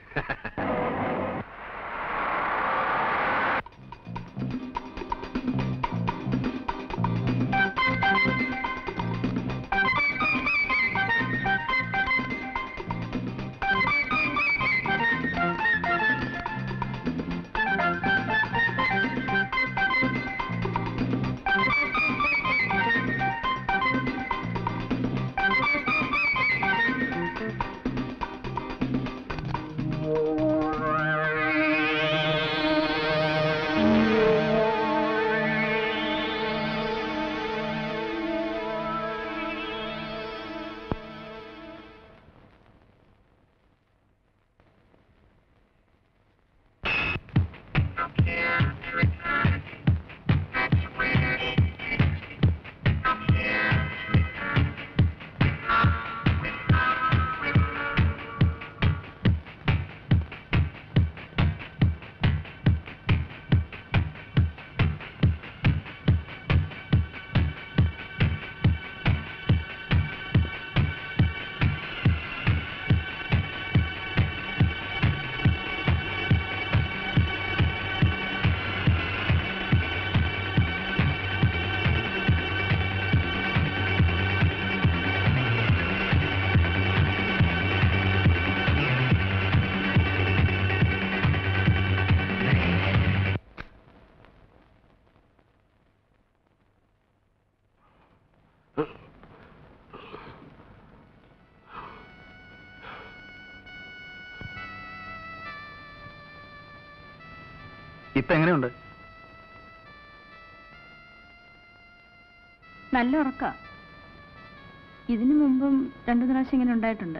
ഇപ്പൊ എങ്ങനെയുണ്ട് നല്ല ഉറക്ക ഇതിനു മുമ്പും രണ്ടു പ്രാവശ്യം ഇങ്ങനെ ഉണ്ടായിട്ടുണ്ട്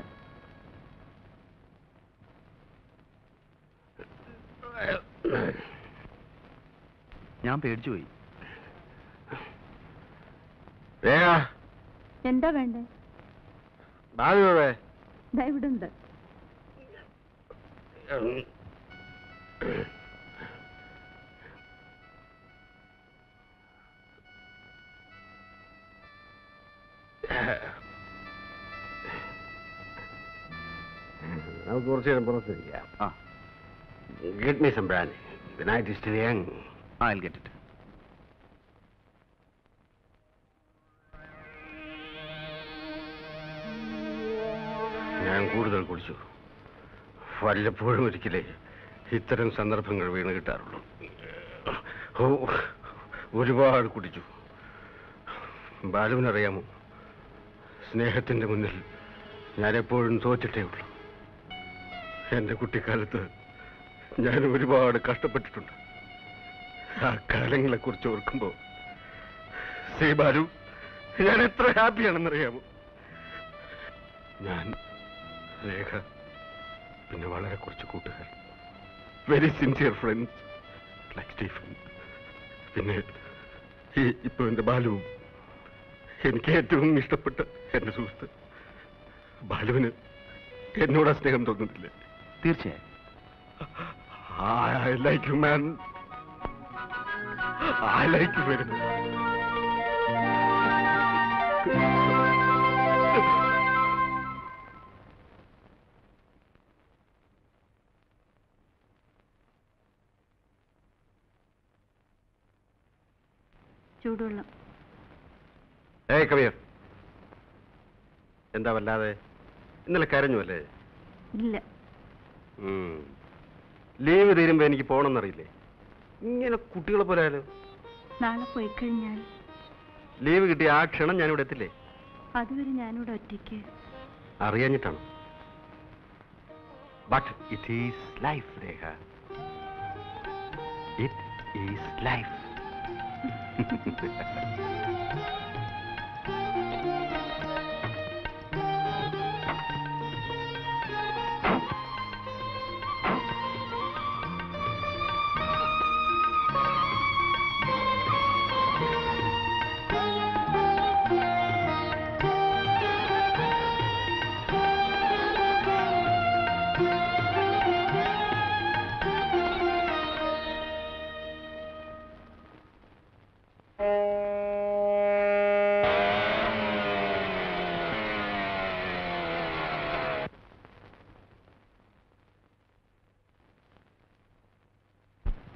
ഞാൻ പേടിച്ചു പോയി വേഗ എന്താ വേണ്ടേ ബാലു എവിടെ? ദാ ഇവിടെ ഉണ്ട് നമുക്ക് കുറച്ച് നേരം പുറത്തിരിക്കാം ആ get me some brand the night is still young I get it ഞാൻ കൂടുതൽ കുടിച്ചു വല്ലപ്പോഴും ഒരിക്കലേ ഇത്തരം സന്ദർഭങ്ങൾ വീണ് കിട്ടാറുള്ളൂ ഓ ഒരുപാട് കുടിച്ചു ബാലുവിനറിയാമോ സ്നേഹത്തിന്റെ മുന്നിൽ ഞാൻ എപ്പോഴും തോറ്റിട്ടേ ഉള്ളൂ എന്റെ കുട്ടിക്കാലത്ത് ഞാൻ ഒരുപാട് കഷ്ടപ്പെട്ടിട്ടുണ്ട് ആ കാലങ്ങളെ കുറിച്ച് ഓർക്കുമ്പോ സേ ബാലു ഞാൻ എത്ര ഹാപ്പിയാണെന്നറിയാമോ ഞാൻ രേഖ പിന്നെ വളരെ കുറച്ച് കൂട്ടുകാർ very sincere friends like Stephen പിന്നെ ഈ ഇപ്പൊ എന്റെ ബാലുവും എനിക്ക് ഏറ്റവും ഇഷ്ടപ്പെട്ട എന്റെ സുഹൃത്ത് ബാലുവിന് എന്നോട് ആ സ്നേഹം തോന്നുന്നില്ലേ തീർച്ചയായും I like you man I like you very much ചൂടുവെള്ളം ഏയ് കവിയർ എന്താ വല്ലാതെ ഇന്നലെ കരഞ്ഞു അല്ലേ ഇല്ല ഉം. ലീവ് തീരുമ്പോ എനിക്ക് പോകണമെന്നറിയില്ലേ ഇങ്ങനെ കുട്ടികളെ പോലെ ആയാലോ നാളെ പോയി കഴിഞ്ഞാൽ ലീവ് കിട്ടിയ ആ ക്ഷണം ഞാനിവിടെ എത്തില്ലേ അതുവരെ ഞാനിവിടെ ഒറ്റയ്ക്ക് അറിയാഞ്ഞിട്ടാണ് but it is life Rekha it is life ും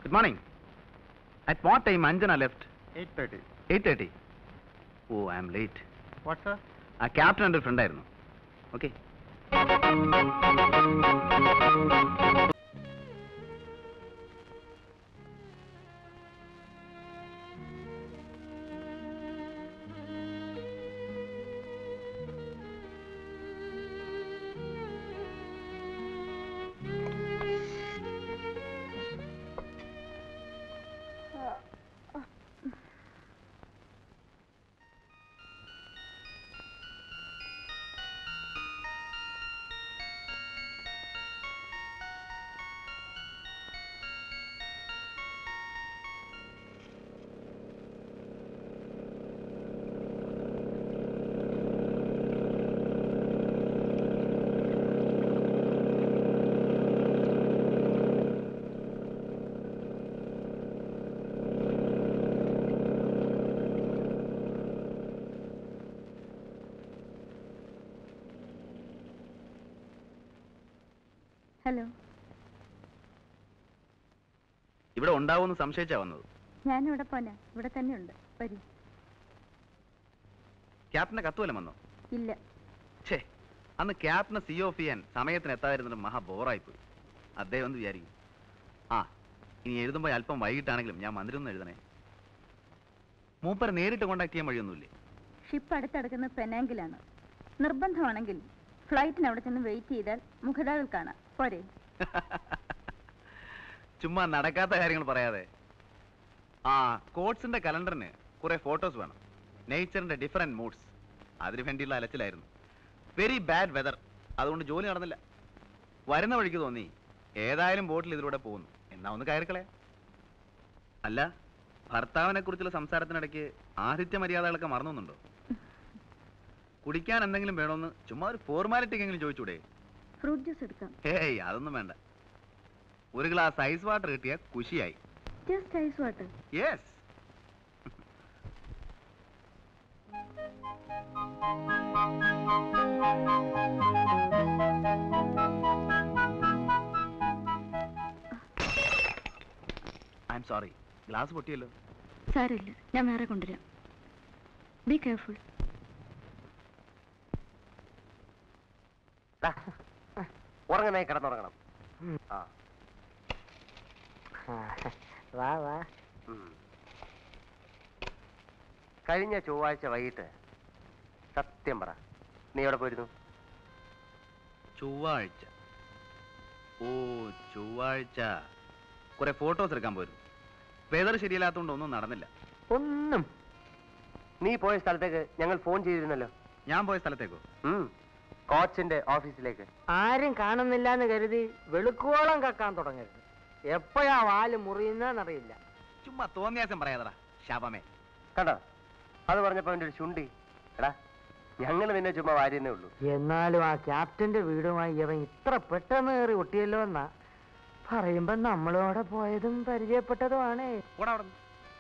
good morning at what time Anjana left eight thirty eight thirty oh I am late what sir ആ ക്യാപ്റ്റൻ എൻ്റെ ഫ്രണ്ട് ആയിരുന്നു ഓക്കെ ഹലോ ഇവിടെ ഉണ്ടാവുമെന്ന് സംശയിച്ചാ വന്നത് ഞാനിവിടെ പോനാ ഇവിടെ തന്നെ ഉണ്ട് വരൂ ക്യാപ്റ്റന്റെ കത്ത് വല്ലതും വന്നോ ഇല്ല ഛേ അന്ന് ക്യാപ്റ്റനെ സി ഓഫ് ചെയ്യാൻ സമയത്തിന് എത്താതിരുന്നിട്ട് മഹാ ബോറായിപ്പോയി അദ്ദേഹം എന്ന് വിചാരിക്കും ആ ഇനി എഴുതുമ്പോൾ അല്പം വൈകിട്ടാണെങ്കിലും ഞാൻ മന്ദിരം എഴുതണേ മൂപ്പരെ നേരിട്ട് കോണ്ടാക്ട് ചെയ്യാൻ വഴിയൊന്നുമില്ലേ ഷിപ്പ് അടുത്തടക്കുന്ന പെനാങ്കിലാണ് നിർബന്ധമാണെങ്കിൽ ഫ്ലൈറ്റിന് അവിടെ ചെന്ന് വെയിറ്റ് ചെയ്താൽ മുഖതാവിൽ കാണാം പോരെ ചുമ്മാ നടക്കാത്ത കാര്യങ്ങൾ പറയാതെ ആ കോട്സിന്റെ കലണ്ടറിന് കുറെ ഫോട്ടോസ് വേണം നേച്ചറിന്റെ ഡിഫറെന്റ് മൂഡ്സ് അതിനു വേണ്ടിയുള്ള അലച്ചിലായിരുന്നു വെരി ബാഡ് വെതർ അതുകൊണ്ട് ജോലി നടന്നില്ല വരുന്ന വഴിക്ക് തോന്നി ഏതായാലും ബോട്ടിൽ ഇതിലൂടെ പോകുന്നു എന്നാ ഒന്ന് കയറിക്കളയാ അല്ല ഭർത്താവിനെ കുറിച്ചുള്ള സംസാരത്തിനിടയ്ക്ക് ആതിഥ്യ മര്യാദകളൊക്കെ മറന്നുണ്ടോ കുടിക്കാൻ എന്തെങ്കിലും വേണമെന്ന് ചുമ്മാ ഒരു ഫോർമാലിറ്റിക്കെങ്കിലും ചോദിച്ചൂടെ ഫ്രൂട്ട് ജ്യൂസ് എടുക്കാം ഏയ് അതൊന്നും വേണ്ട ഒരു ഗ്ലാസ് ഐസ് വാട്ടർ കിട്ടിയ കുശിയായി just ice water yes I am sorry glass പൊട്ടിയല്ലോ സാരമില്ല ഞാൻ വേറെ കൊണ്ടുവരാം ബി കെയർഫുൾ ഉറങ്ങണേ കിടന്നുറങ്ങണം ആ വാ വാ ഉം. കഴിഞ്ഞ ചൊവ്വാഴ്ച വൈകിട്ട് സത്യം പറ നീ എവിടെ പോയിരുന്നു ചൊവ്വാഴ്ച ഓ ചൊവ്വാഴ്ച കുറെ ഫോട്ടോസ് എടുക്കാൻ പോയിരുന്നു വെതർ ശരിയല്ലാത്തതുകൊണ്ട് ഒന്നും നടന്നില്ല ഒന്നും നീ പോയ സ്ഥലത്തേക്ക് ഞങ്ങൾ ഫോൺ ചെയ്തിരുന്നല്ലോ ഞാൻ പോയ സ്ഥലത്തേക്കോ ഉം. കോച്ചിന്റെ ഓഫീസിലേക്ക് ആരും കാണുന്നില്ല എന്ന് കരുതി വെളുക്കോളം കക്കാൻ തുടങ്ങരുത് എപ്പോഴാ വാല് മുറിയുന്നറിയില്ല ചുമ്മാ തോന്നിയാസം പറയാതടാ ശാപമേ കണ്ടോ അത് പറഞ്ഞപ്പോ അവന്റെ ഒരു ചുണ്ടി എടാ ഞങ്ങൾ നിന്നെ ചുമ്മാ വാരിയെന്നേ ഉള്ളൂ എന്നാലും ആ ക്യാപ്റ്റന്റെ വീടുമായി ഇവൻ ഇത്ര പെട്ടെന്ന് കയറി ഒട്ടിയല്ലോ എന്നാ പറയുമ്പോ നമ്മളോടെ പോയതും പരിചയപ്പെട്ടതുമാണ് ഓടാ അവിടെ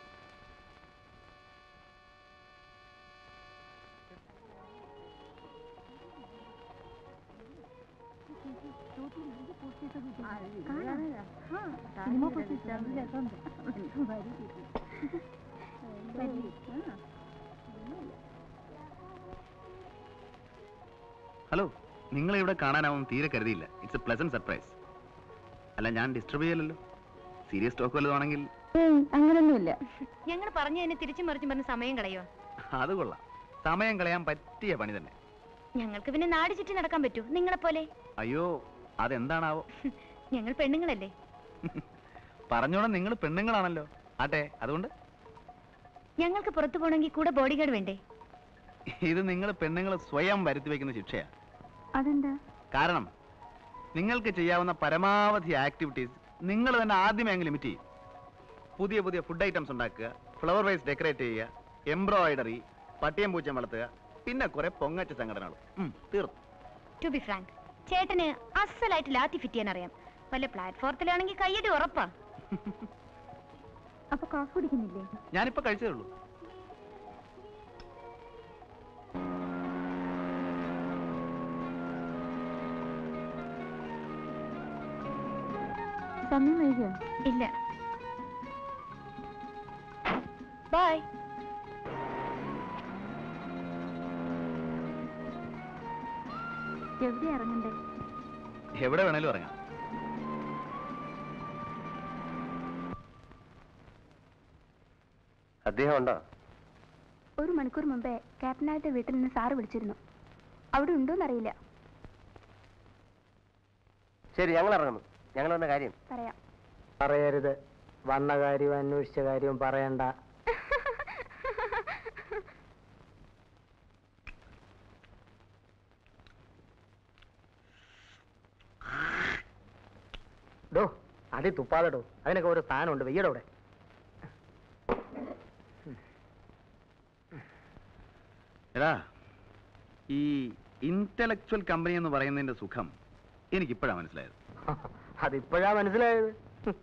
ഹലോ നിങ്ങളെ ഇവിടെ കാണാനാവും തീരെ കരുതിയില്ല ഇറ്റ്സ് എ പ്ലസന്റ് സർപ്രൈസ് അല്ല ഞാൻ ഡിസ്റ്റർബ് ചെയ്യലല്ലോ സീരിയസ് ടോക്ക് വല്ലതുമാണെങ്കിൽ അങ്ങനൊന്നുമില്ല ഞങ്ങൾ പറഞ്ഞതിന് തിരിച്ചു മറിച്ചും പറഞ്ഞ് സമയം കളയോ അത് കൊള്ളാം സമയം കളയാൻ പറ്റിയ പണി തന്നെ ഞങ്ങൾക്ക് പിന്നെ നാട് ചുറ്റി നടക്കാൻ പറ്റൂ നിങ്ങളെ പോലെ അയ്യോ അതെന്താണാവോ ഞങ്ങൾ പെണ്ണുങ്ങളല്ലേ പറഞ്ഞോണം നിങ്ങൾ പെണ്ണുങ്ങളാണല്ലോ ആട്ടെ അതുകൊണ്ട് ഞങ്ങൾക്ക് പുറത്തു പോകണമെങ്കിൽ കൂടെ ബോഡി ഗാർഡ് വേണ്ടേ ഇത് നിങ്ങൾ പെണ്ണുങ്ങൾ സ്വയം വരുത്തി വെക്കുന്ന ശിക്ഷയാ അതെന്താ കാരണം നിങ്ങൾക്ക് ചെയ്യാവുന്ന പരമാവധി ആക്ടിവിറ്റീസ് നിങ്ങൾ തന്നെ ആദ്യമേ അങ്ങ് ലിമിറ്റ് ചെയ്യും പുതിയ പുതിയ ഫുഡ് ഐറ്റംസ് ഉണ്ടാക്കുക ഫ്ലവർ വൈസ് ഡെക്കറേറ്റ് ചെയ്യുക എംബ്രോയിഡറി പട്ടിയം പൂച്ചം വളർത്തുക പിന്നെ കുറെ പൊങ്ങച്ച സംഘടനകൾ ഉം, തീർന്നു ടു ബി ഫ്രാങ്ക് ചേട്ടന് അസലായിട്ട് ലാത്തി ഫിറ്റ് ചെയ്യാൻ അറിയാം വല്ല പ്ലാറ്റ്ഫോറത്തിലാണെങ്കിൽ കയ്യടി ഉറപ്പാ അപ്പൊ കോഫി കുടിക്കുന്നില്ലേ ഞാനിപ്പോ കഴിച്ചതേ ഉള്ളൂ സമയം വൈകിയോ ഇല്ല ബൈ എവിടെ ഇറങ്ങണ്ടേ എവിടെ വേണേലും ഇറങ്ങാം അദ്ദേഹം ഉണ്ടോ ഒരു മണിക്കൂർ മുമ്പേ ക്യാപ്റ്റനായിട്ട് വീട്ടിൽ നിന്ന് സാറ് വിളിച്ചിരുന്നു അവിടെ ഉണ്ടോന്നറിയില്ല ശരി ഞങ്ങൾ ഇറങ്ങുന്നു ഞങ്ങൾ വന്ന കാര്യം പറയാം പറയരുത് വന്ന കാര്യവും അന്വേഷിച്ച കാര്യവും പറയണ്ട ഡോ അതി തുപ്പാതെടോ അതിനൊക്കെ ഒരു സ്ഥാനമുണ്ട് വെയ്യടോ അവിടെ എടാ ഈ ഇന്റലക്ച്വൽ കമ്പനി എന്ന് പറയുന്നതിന്റെ സുഖം എനിക്കിപ്പോഴാണ് മനസ്സിലായത് അതിപ്പോഴാ മനസ്സിലായത്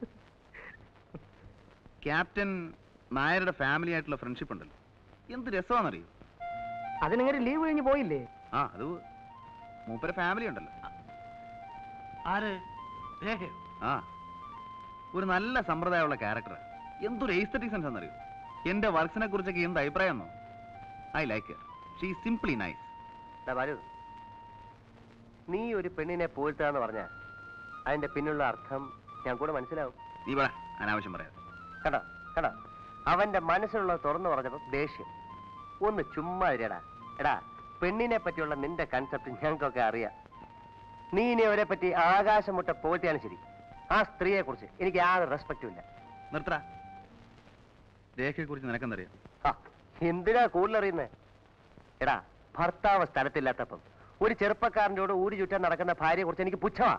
ക്യാപ്റ്റൻ നായരുടെ ഫാമിലി ആയിട്ടുള്ള ഫ്രണ്ട്ഷിപ്പ് ഉണ്ടല്ലോ എന്ത് രസമാണെന്നറിയോ അതിനിങ്ങനെ ലീവ് കഴിഞ്ഞ് പോയില്ലേ ആ അത് മൂപ്പരെ ഫാമിലി ഉണ്ടല്ലോ ആര് രേഖയോ ആ ഒരു നല്ല സമ്പ്രദായമുള്ള ക്യാരക്ടർ എന്തൊരു എസ്തറ്റിക് സെൻസ് എന്നറിയോ എന്റെ വർക്സിനെ കുറിച്ചൊക്കെ എന്ത് അഭിപ്രായം എന്നോ I like she simply nice ദാ ബാലു നീ ഒരു പെണ്ണിനെ പോഴ്ത്താന്ന് പറഞ്ഞ അതിന്റെ പിന്നിലുള്ള അർത്ഥം ഞാൻ കൂടെ മനസ്സിലാവും നീ പറ അനാവശ്യം പറയാതെ കണ്ടോ കണ്ടോ അവന്റെ മനസ്സിലുള്ളത് തുറന്നു പറഞ്ഞപ്പോ ദേഷ്യം ഒന്ന് ചുമ്മാ ഇരടാ എടാ പെണ്ണിനെ പറ്റിയുള്ള നിന്റെ കൺസെപ്റ്റ് ഞങ്ങൾക്കൊക്കെ അറിയാം നീ ഇനി അവരെ പറ്റി ആകാശം മുട്ട പോറ്റിയാണ് ശരി ആ സ്ത്രീയെ കുറിച്ച് എനിക്ക് യാതൊരു റെസ്പെക്റ്റും ഇല്ല നിർത്തറ രേഖയെ കുറിച്ച് നിനക്കെന്തറിയാം ആ, എന്തിനാ കൂടുതൽ അറിയുന്നേ എടാ ഭർത്താവ് സ്ഥലത്തില്ലാത്തപ്പം ഒരു ചെറുപ്പക്കാരൻ്റെ കൂടെ ഊരി ചുറ്റാൻ നടക്കുന്ന ഭാര്യയെ കുറിച്ച് എനിക്ക് പുച്ഛമാ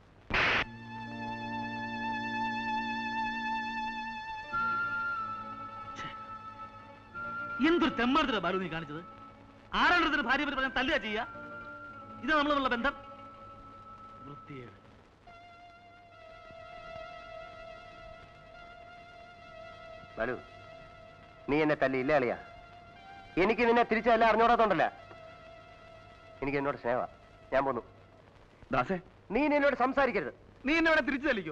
എന്തൊരു തെമ്മാടത്തിലാണ് ബാലു നീ കാണിച്ചത് ആരാണ്ടത്തിന് ഭാര്യ പറ്റി പറഞ്ഞാൽ തല്ലുക ചെയ്യുക ഇത് നമ്മളുള്ള ബന്ധം വൃത്തിയേട് ബാലു നീ എന്നെ തല്ലി ഇല്ല അളിയാ എനിക്ക് നിന്നെ തിരിച്ചല്ല അറിഞ്ഞോടാത്തോണ്ടല്ല എനിക്ക് എന്നോട് സ്നേഹ ഞാൻ പോന്നു ദാസേ നീ ഇനി എന്നോട് സംസാരിക്കരുത് നീ എന്നെ ഇവിടെ തിരിച്ചു തല്ലിക്കോ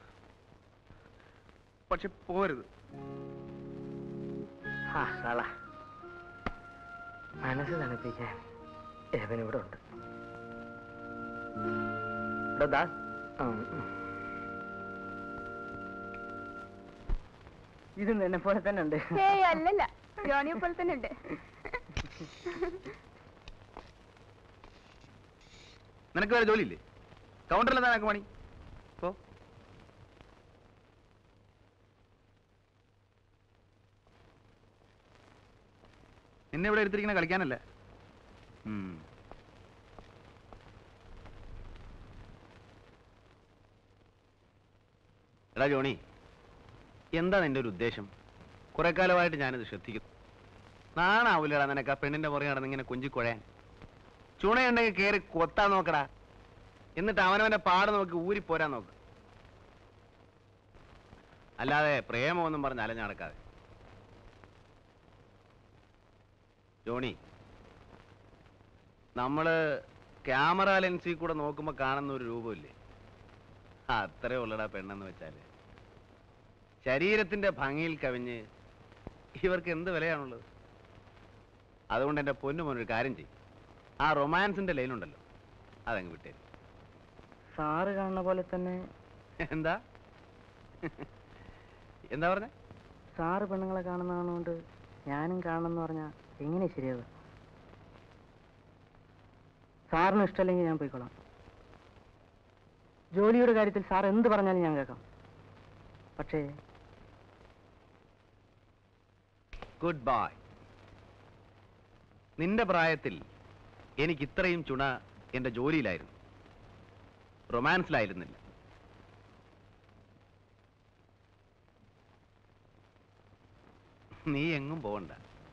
പക്ഷെ പോരുത് ആ കള മനസ്സ് തണുപ്പിക്കാൻ എവനിവിടെ ഉണ്ട് എടോ ദാസ് ഉം, ഉം. ഇതും എന്നെ പോലെ തന്നെ ഉണ്ട് ഏയ് അല്ലല്ല ജോണിയെ പോലെ തന്നെ ഉണ്ട് നിനക്ക് വേറെ ജോലിയില്ലേ കൗണ്ടറിൽ എന്താ നിനക്ക് പണി പോ എന്നെ ഇവിടെ എടുത്തിരിക്കുന്ന കളിക്കാനല്ല ഉം. എടാ ജോണി എന്താ നിന്റെ ഒരു ഉദ്ദേശം കുറെ കാലമായിട്ട് ഞാനിത് ശ്രദ്ധിക്കുന്നു നാണാവൂലടാ നിനക്ക് ആ പെണ്ണിന്റെ പുറകെ നടന്ന് ഇങ്ങനെ കൊഞ്ചിക്കുഴയാൻ ചുണയുണ്ടെങ്കിൽ കയറി കൊത്താൻ നോക്കടാ എന്നിട്ട് അവനവന്റെ പാട് നോക്കി ഊരി പോരാൻ നോക്ക് അല്ലാതെ പ്രേമമൊന്നും പറഞ്ഞ് അലഞ്ഞു നടക്കാതെ ജോണി നമ്മള് ക്യാമറ ലെൻസിൽ കൂടെ നോക്കുമ്പോ കാണുന്ന ഒരു രൂപമില്ലേ ആ, അത്രേ ഉള്ളടാ പെണ്ണെന്ന് വെച്ചാല് ശരീരത്തിന്റെ ഭംഗിയിൽ കവിഞ്ഞ് ഇവർക്ക് എന്ത് വിലയാണുള്ളത് അതുകൊണ്ട് എന്റെ പൊന്നു മോനൊരു കാര്യം ചെയ്യും ആ റൊമാൻസിന്റെ ലൈനുണ്ടല്ലോ അതങ്ങ് വിട്ടേ സാറ് കാണുന്ന പോലെ തന്നെ എന്താ എന്താ പറഞ്ഞ സാറ് പെണ്ണുങ്ങളെ കാണുന്നതുകൊണ്ട് ഞാനും കാണണമെന്ന് പറഞ്ഞാൽ എങ്ങനെ ശരിയാവുക സാറിന് ഇഷ്ടമല്ലെങ്കിൽ ഞാൻ പോയിക്കോളാം ജോലിയുടെ കാര്യത്തിൽ സാർ എന്ത് പറഞ്ഞാലും ഞാൻ കേൾക്കാം പക്ഷേ ഗുഡ് ബൈ നിന്റെ പ്രായത്തിൽ എനിക്ക് ഇത്രയും ചുണ എന്റെ ജോലിയിലായിരുന്നു റൊമാൻസിലായിരുന്നില്ല നീ എങ്ങും പോകണ്ട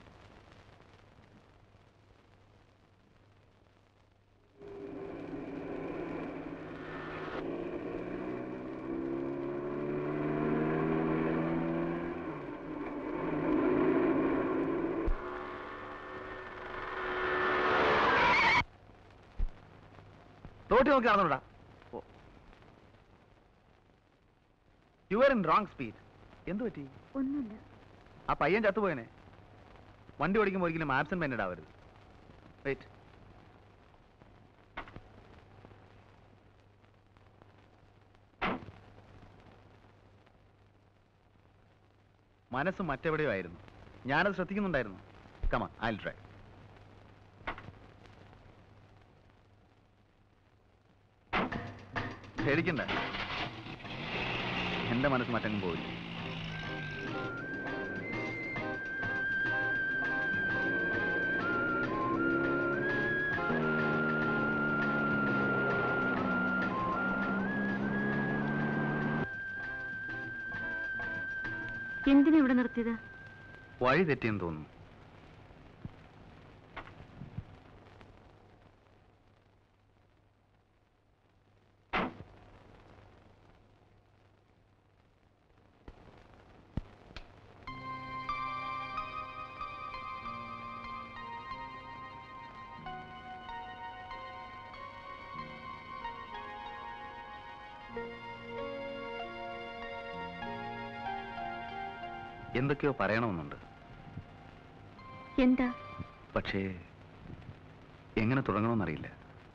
റോട്ടി നോക്കി നടന്നോടാ you are in wrong speed എന്ത് പറ്റി ഒന്നുമില്ല ആ പയ്യൻ ചത്തുപോയനെ വണ്ടി ഓടിക്കുമ്പോൾ ഒരിക്കലും ആബ്സെന്റ് മൈൻഡഡ് ആവരുത് വെയിറ്റ് മനസ്സ് മറ്റെവിടെയോ ആയിരുന്നു ഞാനത് ശ്രദ്ധിക്കുന്നുണ്ടായിരുന്നു കമാ ഐ ട്രൈ പേടിക്കണ്ട എന്റെ മനസ്സ് മറ്റങ്ങും പോയില്ല എന്തിനാ ഇവിടെ നിർത്തിയത് വഴി തെറ്റിയെന്ന് തോന്നുന്നു എന്തൊക്കെയോ പറയണമെന്നുണ്ട് എന്താ പക്ഷേ എങ്ങനെ തുടങ്ങണമെന്നറിയില്ല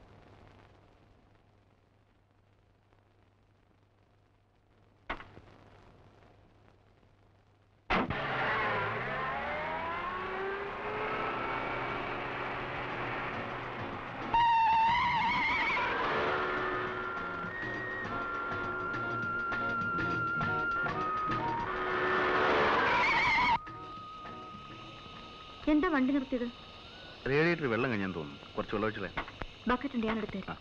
എന്താ വണ്ടി നിർത്തിയത് റേഡിയേറ്റർ വെള്ളം കഴിഞ്ഞെന്ന് തോന്നുന്നു കുറച്ച് വെള്ളം ഒഴിച്ചേ ബക്കറ്റ് ഉണ്ട് ഞാൻ എടുത്തു തരാം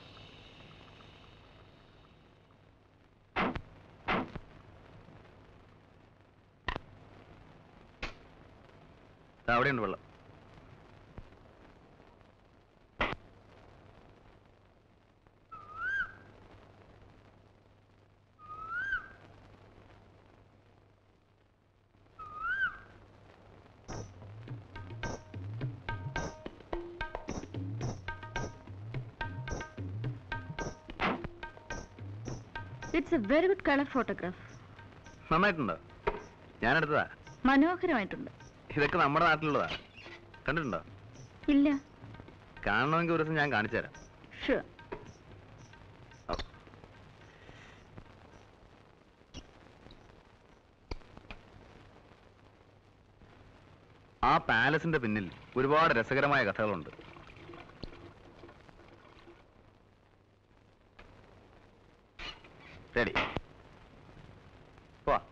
അവിടെയുണ്ട് വെള്ളം it's a very good colour photograph നന്നായിട്ടുണ്ടോ ഞാനെടുത്തതാ മനോഹരമായിട്ടുണ്ട് ഇതൊക്കെ നമ്മുടെ നാട്ടിലുള്ളതാ കണ്ടിട്ടുണ്ടോ ഇല്ല കാണണമെങ്കിൽ ഒരു ദിവസം ഞാൻ കാണിച്ചു തരാം ഷുവർ ആ പാലസിന്റെ പിന്നിൽ ഒരുപാട് രസകരമായ കഥകളുണ്ട് റെഡി പോവാ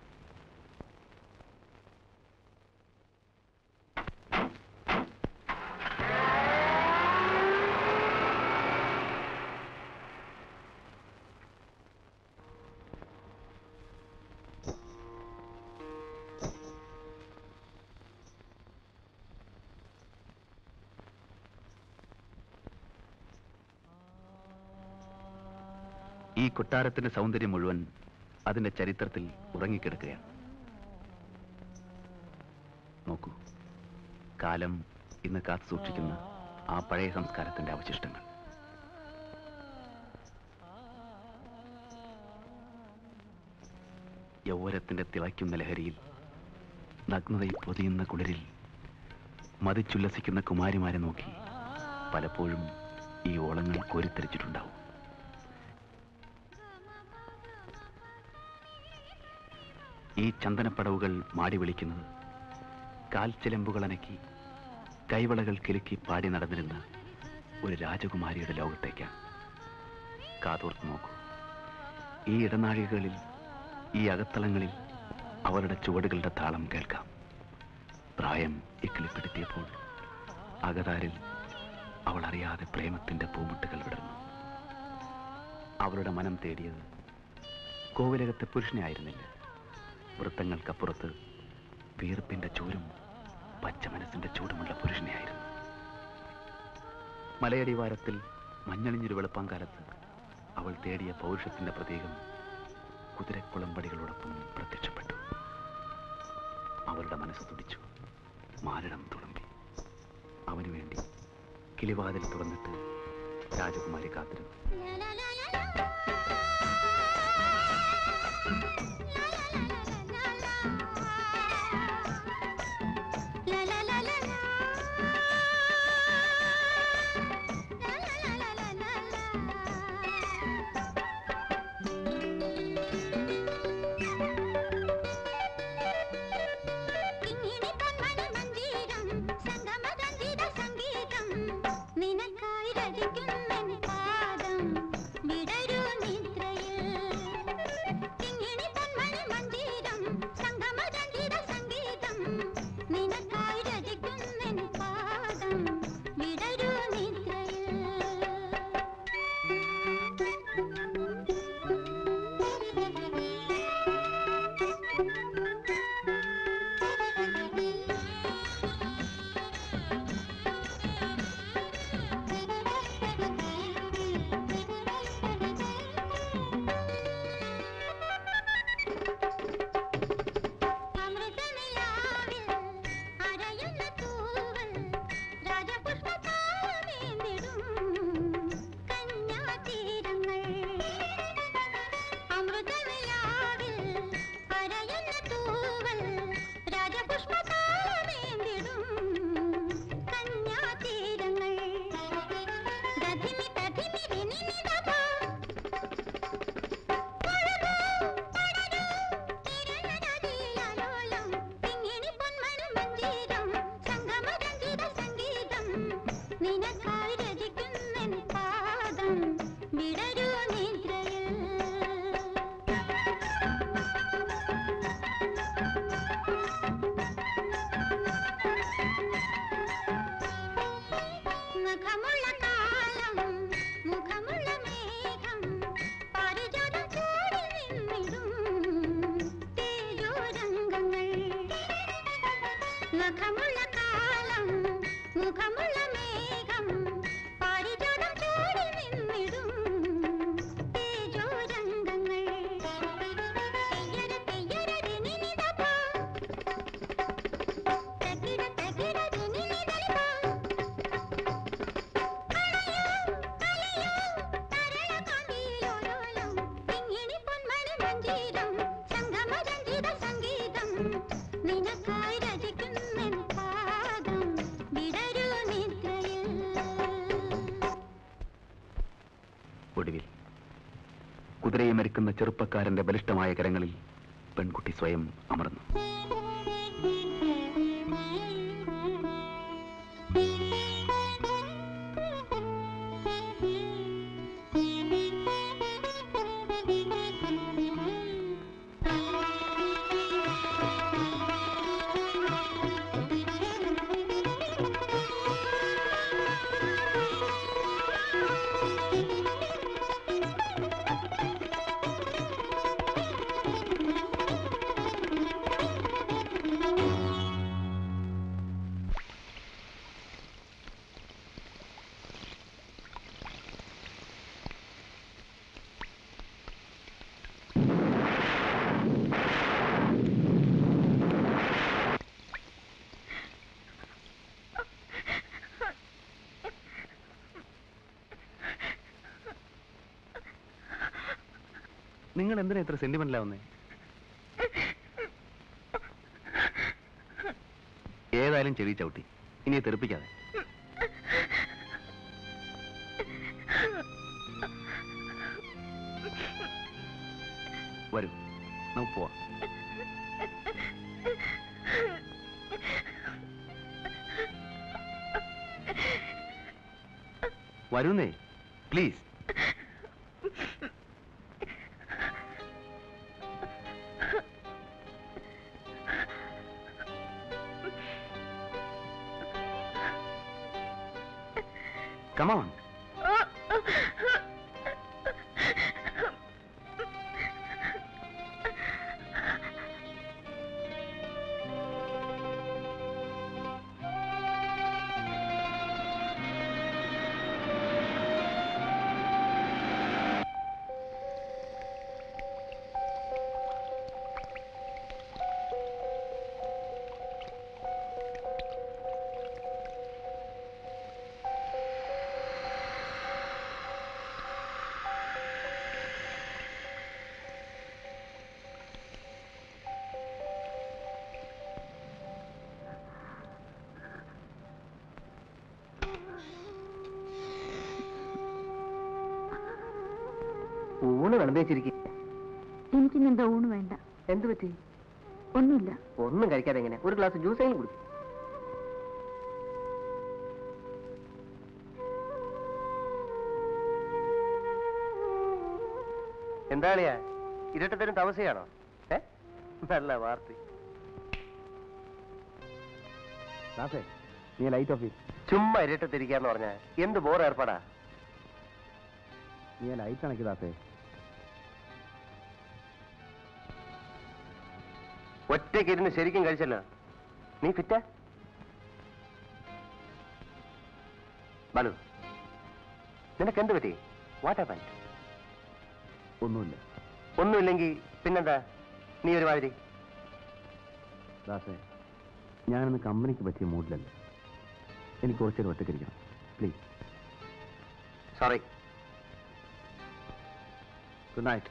ഈ കൊട്ടാരത്തിന്റെ സൗന്ദര്യം മുഴുവൻ അതിന്റെ ചരിത്രത്തിൽ ഉറങ്ങിക്കിടക്കുകയാണ് നോക്കൂ കാലം ഇന്ന് കാത്തു സൂക്ഷിക്കുന്ന ആ പഴയ സംസ്കാരത്തിന്റെ അവശിഷ്ടങ്ങൾ യൗവനത്തിന്റെ തിളയ്ക്കുന്ന ലഹരിയിൽ നഗ്നതയിൽ പൊതിയുന്ന കുളിരിൽ മതിച്ചുല്ലസിക്കുന്ന കുമാരിമാരെ നോക്കി പലപ്പോഴും ഈ ഓളങ്ങൾ കോരിത്തെരിച്ചിട്ടുണ്ടാവും ഈ ചന്ദനപ്പടവുകൾ മാടി വിളിക്കുന്നത് കാൽച്ചിലമ്പുകൾ അനക്കി കൈവളകൾ കിലുക്കി പാടി നടന്നിരുന്ന ഒരു രാജകുമാരിയുടെ ലോകത്തേക്കാണ് കാതോർത്ത് നോക്കൂ ഈ ഇടനാഴികകളിൽ ഈ അകത്തളങ്ങളിൽ അവരുടെ ചുവടുകളുടെ താളം കേൾക്കാം പ്രായം ഇക്കിളിപ്പെടുത്തിയപ്പോൾ അകതാരിൽ അവൾ അറിയാതെ പ്രേമത്തിന്റെ പൂമുട്ടുകൾ വിടർന്നു അവളുടെ മനം തേടിയത് കോവിലകത്തെ പുരുഷനെ ആയിരുന്നില്ല വൃത്തങ്ങൾക്കപ്പുറത്ത് വീർപ്പിന്റെ ചൂരും പച്ച മനസ്സിന്റെ ചൂടുമുള്ള പുരുഷനെയായിരുന്നു മലയടിവാരത്തിൽ മഞ്ഞളിഞ്ഞൊരു വെളുപ്പാങ്കാലത്ത് അവൾ തേടിയ പൗരുഷത്തിന്റെ പ്രതീകം കുതിരക്കുളമ്പടികളോടൊപ്പം പ്രത്യക്ഷപ്പെട്ടു അവളുടെ മനസ്സ് തുടിച്ചു മാരടം തുളുമ്പി അവനു വേണ്ടി കിളിവാതിൽ തുറന്നിട്ട് രാജകുമാരി കാത്തിരുന്നു നഖമുള്ള കാലം മുഖമുള്ള മേഘം പാരിജാതം ചൂടി നിന്നിടും തേജോരംഗങ്ങൾ തെയ്യര തെയ്യര ദിനിനിതപ. തകിട തകിട ദിനിനിതലിപ. തരളകാന്തിയിലോലോലം പിങ്ങിണി പൊന്മണി മഞ്ജീരം സംഗമരഞ്ജിത സംഗീതം നിനക്കായി രചിക്കുന്നെൻ പാദം വിടരൂ നിദ്രയിൽ ഒടുവിൽ കുതിരയെ മരിക്കുന്ന ചെറുപ്പക്കാരന്റെ ബലിഷ്ഠമായ കരങ്ങളിൽ പെൺകുട്ടി സ്വയം അമർന്നു നിങ്ങൾ എന്തിനാ ഇത്ര സെന്റിമെന്റിലാവുന്നേ ഏതായാലും ചെവി ചവിട്ടി ഇനി തെറിപ്പിക്കാതെ വരൂ നമുക്ക് പോവാം വരൂന്നേ പ്ലീസ് Come on. ഊണ് വിളമ്പി വെച്ചിരിക്കും എനിക്കിന്ന് എന്താ ഊണ് വേണ്ട എന്ത് പറ്റി ഒന്നുമില്ല ഒന്നും കഴിക്കാതെ എങ്ങനെ ഒരു ഗ്ലാസ് ജ്യൂസ് എങ്കിലും കുടിക്കും എന്താളിയാ ഇരട്ടത്തരം താമസിയാണോ ഏ നല്ല വാർത്ത നീ ലൈറ്റ് ഓഫ് ചുമ്മാ ഇരട്ടത്തിരിക്കാന്ന് പറഞ്ഞ എന്ത് ബോർ ഏർപ്പാടാ നീ ലൈറ്റ് അണക്കി ദാസേ ഒറ്റയ്ക്ക് ഇരുന്ന് ശരിക്കും കഴിച്ചല്ലോ നീ ഫിറ്റാ ബാലു നിനക്ക് എന്ത് പറ്റി വാട്ട് ഹാപ്പൻ ഒന്നുമില്ല ഒന്നുമില്ലെങ്കിൽ പിന്നെന്താ നീ ഒരുമാതിരി ദാസേ ഞാനിന്ന് കമ്പനിക്ക് പറ്റിയ മൂഡിലല്ല എനിക്ക് കുറച്ചേരം ഒറ്റയ്ക്കിരിക്കണം പ്ലീസ് സോറി ഗുഡ് നൈറ്റ്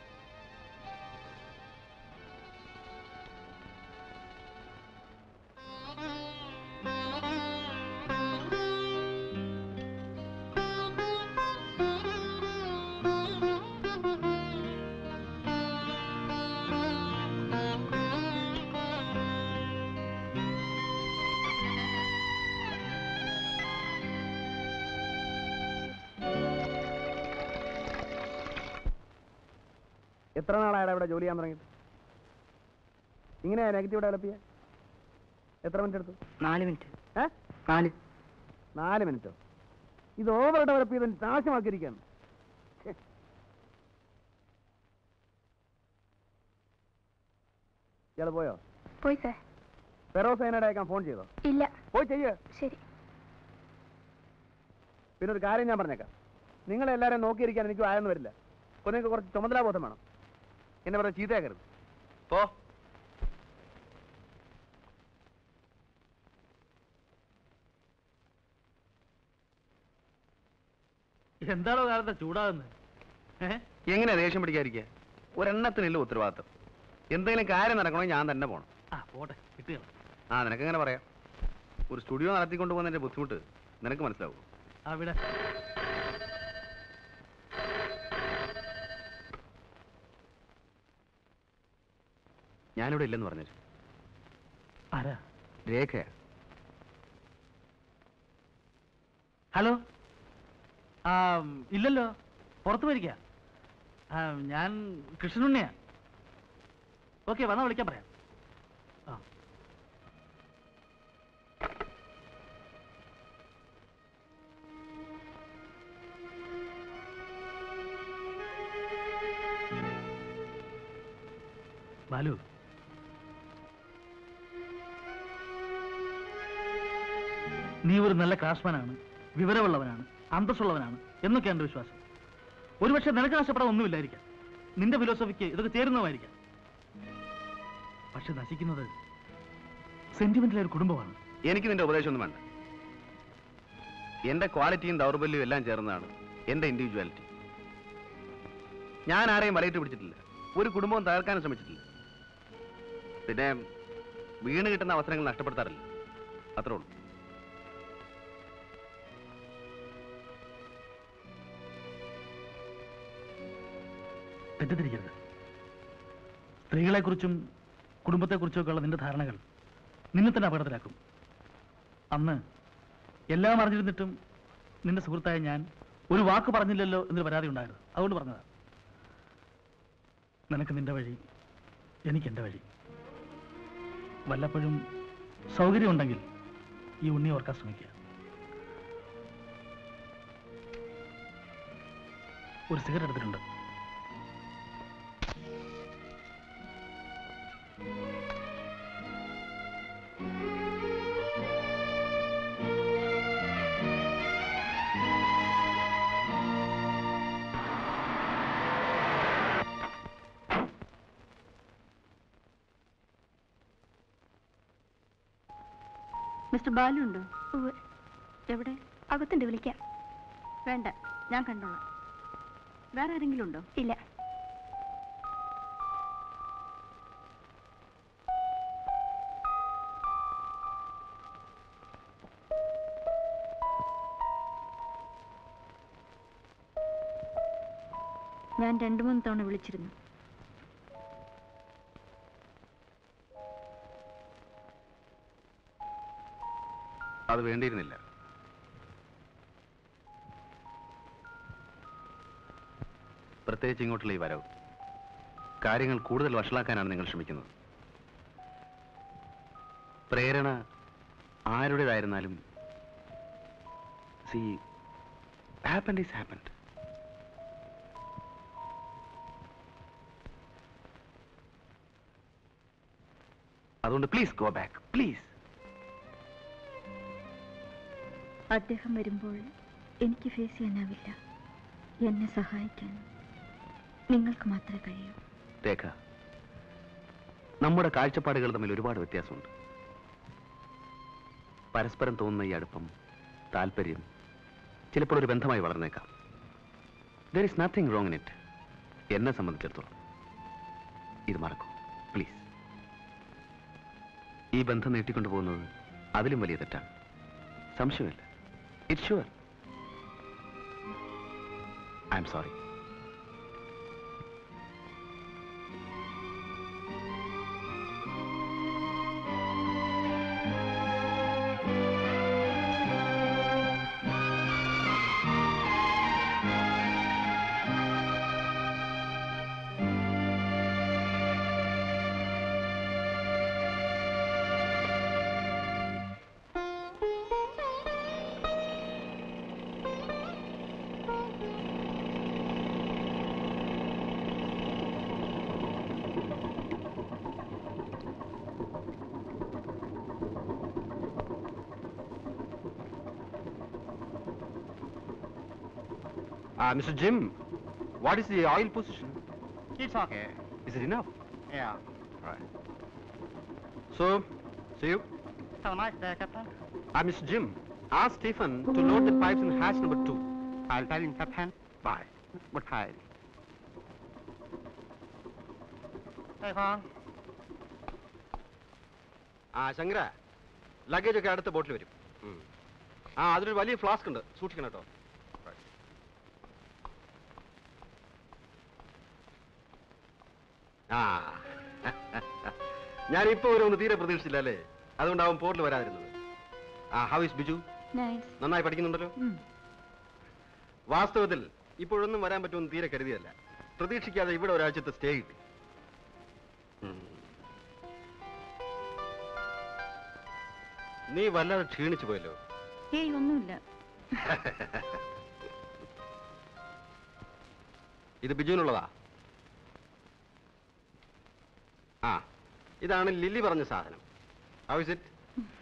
എത്ര നാളായാണ് ഇവിടെ ജോലി ചെയ്യാൻ തുടങ്ങിയിട്ട് ഇങ്ങനെയാ നെഗറ്റീവ് ഡെവലപ്പ് ചെയ്യാൻ എത്ര മിനിറ്റ് എടുത്തു നാല് മിനിറ്റ് ഏ നാല് നാല് മിനിറ്റോ ഇത് ഓവർ ഡെവലപ്പ് ചെയ്ത് നാശമാക്കിയിരിക്കുകയാണ് ഛെ. ഇയാള് പോയോ പോയി സാർ ഫെറോസൈനയുടെ അയക്കാൻ ഫോൺ ചെയ്തോ ഇല്ല പോയി ചെയ്യ് ശരി പിന്നെ ഒരു കാര്യം ഞാൻ പറഞ്ഞേക്കാം നിങ്ങളെ എല്ലാവരെയും നോക്കിയിരിക്കാൻ എനിക്ക് ആയെന്ന് വരില്ല അപ്പോൾ നിങ്ങൾക്ക് കുറച്ച് ചുമതലാബോധം വേണം എന്നെ പറഞ്ഞ ചീത്തയാക്കരുത് പോ എന്താണോ കാലത്തെ ചൂടാകുന്നത് ഏഹ് എങ്ങനെയാ ദേഷ്യം പിടിക്കാതിരിക്കുക ഒരെണ്ണത്തിനില്ല ഉത്തരവാദിത്തം എന്തെങ്കിലും കാര്യം നടക്കണമെങ്കിൽ ഞാൻ തന്നെ പോകണം ആ പോട്ടെ കിട്ടുക ആ നിനക്കെങ്ങനെ പറയാം ഒരു സ്റ്റുഡിയോ നടത്തിക്കൊണ്ട് പോകുന്നതിന്റെ ബുദ്ധിമുട്ട് നിനക്ക് മനസ്സിലാവും അവിടെ ഞാനിവിടെ ഇല്ലെന്ന് പറഞ്ഞു ആരാ രേഖയാ ഹലോ ആ ഇല്ലല്ലോ പുറത്ത് പോയിരിക്ക ആ ഞാൻ കൃഷ്ണനുണ്ണിയാ ഓക്കെ വന്നാ വിളിക്കാൻ പറയാം ആ ബാലു നീ ഒരു നല്ല ക്രാഫ്റ്റ്മാനാണ് വിവരമുള്ളവനാണ് അന്തസ്സുള്ളവനാണ് എന്നൊക്കെ എന്റെ വിശ്വാസം ഒരുപക്ഷെ നിനക്ക് നഷ്ടപ്പെടാൻ ഒന്നുമില്ലായിരിക്കാം നിന്റെ ഫിലോസഫിക്ക് ഇതൊക്കെ ചേരുന്നതായിരിക്കാം പക്ഷെ നശിക്കുന്നത് സെന്റിമെന്റിലെ ഒരു കുടുംബമാണ് എനിക്ക് നിന്റെ ഉപദേശമൊന്നും വേണ്ട എന്റെ ക്വാളിറ്റിയും ദൗർബല്യവും എല്ലാം ചേർന്നതാണ് എന്റെ ഇൻഡിവിജ്വാലിറ്റി ഞാൻ ആരെയും വലയിട്ട് പിടിച്ചിട്ടില്ല ഒരു കുടുംബവും തകർക്കാനും ശ്രമിച്ചിട്ടില്ല പിന്നെ വീണ് കിട്ടുന്ന അവസരങ്ങൾ നഷ്ടപ്പെടുത്താറില്ല അത്രേ ഉള്ളൂ തെറ്റിദ്ധരിക്കരുത് സ്ത്രീകളെക്കുറിച്ചും കുടുംബത്തെക്കുറിച്ചും ഒക്കെയുള്ള നിന്റെ ധാരണകൾ നിന്നെ തന്നെ അപകടത്തിലാക്കും അന്ന് എല്ലാം അറിഞ്ഞിരുന്നിട്ടും നിന്റെ സുഹൃത്തായ ഞാൻ ഒരു വാക്ക് പറഞ്ഞില്ലല്ലോ എന്നൊരു പരാതി ഉണ്ടായിരുന്നു അതുകൊണ്ട് പറഞ്ഞതാ നിനക്ക് നിന്റെ വഴി എനിക്ക് എൻ്റെ വഴി വല്ലപ്പോഴും സൗകര്യമുണ്ടെങ്കിൽ ഈ ഉണ്ണി ഓർക്കാൻ ശ്രമിക്കുക ഒരു സിഗരറ്റ് എടുത്തിട്ടുണ്ട് മിസ്റ്റർ ബാലു ഉണ്ടോ എവിടെ അകത്തുണ്ട് വിളിക്കാം വേണ്ട ഞാൻ കണ്ടോളാം വേറെ ആരെങ്കിലും ഉണ്ടോ ഇല്ല ഞാൻ രണ്ടു മൂന്ന് തവണ വിളിച്ചിരുന്നു അത് വേണ്ടിയിരുന്നില്ല പ്രത്യേകിച്ച് ഇങ്ങോട്ടുള്ള ഈ വരവ് കാര്യങ്ങൾ കൂടുതൽ വഷളാക്കാനാണ് നിങ്ങൾ ശ്രമിക്കുന്നത് പ്രേരണ ആരുടേതായിരുന്നാലും സി ഹാപ്പൻഡ് ഈസ് ഹാപ്പൻഡ് അതുകൊണ്ട് പ്ലീസ് ഗോ ബാക്ക് പ്ലീസ് അദ്ദേഹം വരുമ്പോൾ എനിക്ക് ഫേസ് ചെയ്യാനാവില്ല എന്നെ സഹായിക്കാൻ നിങ്ങൾക്ക് മാത്രമേ കഴിയൂ രേഖ നമ്മുടെ കാഴ്ചപ്പാടുകൾ തമ്മിൽ ഒരുപാട് വ്യത്യാസമുണ്ട് പരസ്പരം തോന്നുന്ന ഈ അടുപ്പം താല്പര്യം ചിലപ്പോൾ ഒരു ബന്ധമായി വളർന്നേക്കാം there is nothing wrong in it എന്നെ സംബന്ധിച്ചിടത്തോളം ഇത് മറക്കൂ പ്ലീസ് ഈ ബന്ധം നീട്ടിക്കൊണ്ടു പോകുന്നത് അതിലും വലിയ തെറ്റാണ് സംശയമില്ല it's sure I am sorry Uh, Mr. Jim, what is the oil position? It's okay. Is it enough? Yeah. Right. So, see you. Have a nice day, Captain. Uh, Mr. Jim, ask Stephen to load the pipes in hatch number two. I'll tell him, Captain. Bye. Goodbye. Hey, Juan. ആ Shankara luggage ഒക്കെ അടുത്ത ബോട്ടിൽ വരും ഉം. ആ അതിലൊരു വലിയ flask ഉണ്ട് സൂക്ഷിക്കണം കേട്ടോ ആ ഞാനിപ്പോ വരുമെന്ന് തീരെ പ്രതീക്ഷിച്ചില്ല അല്ലേ അതുകൊണ്ടാവും പോർട്ടിൽ വരാതിരുന്നത് ആ ഹൗ ഇസ് ബിജു നൈസ് നന്നായി പഠിക്കുന്നുണ്ടല്ലോ വാസ്തവത്തിൽ ഇപ്പോഴൊന്നും വരാൻ പറ്റുമെന്ന് തീരെ കരുതിയല്ല പ്രതീക്ഷിക്കാതെ ഇവിടെ ഒരാഴ്ചത്തെ സ്റ്റേ കിട്ടി ഉം. നീ വല്ലാതെ ക്ഷീണിച്ചു പോയല്ലോ ഏയ് ഒന്നുമില്ല ഇത് ബിജുവിനുള്ളതാ ആ ഇതാണ് ലില്ലി പറഞ്ഞ സാധനം ഹൗ ഇസ് ഇറ്റ്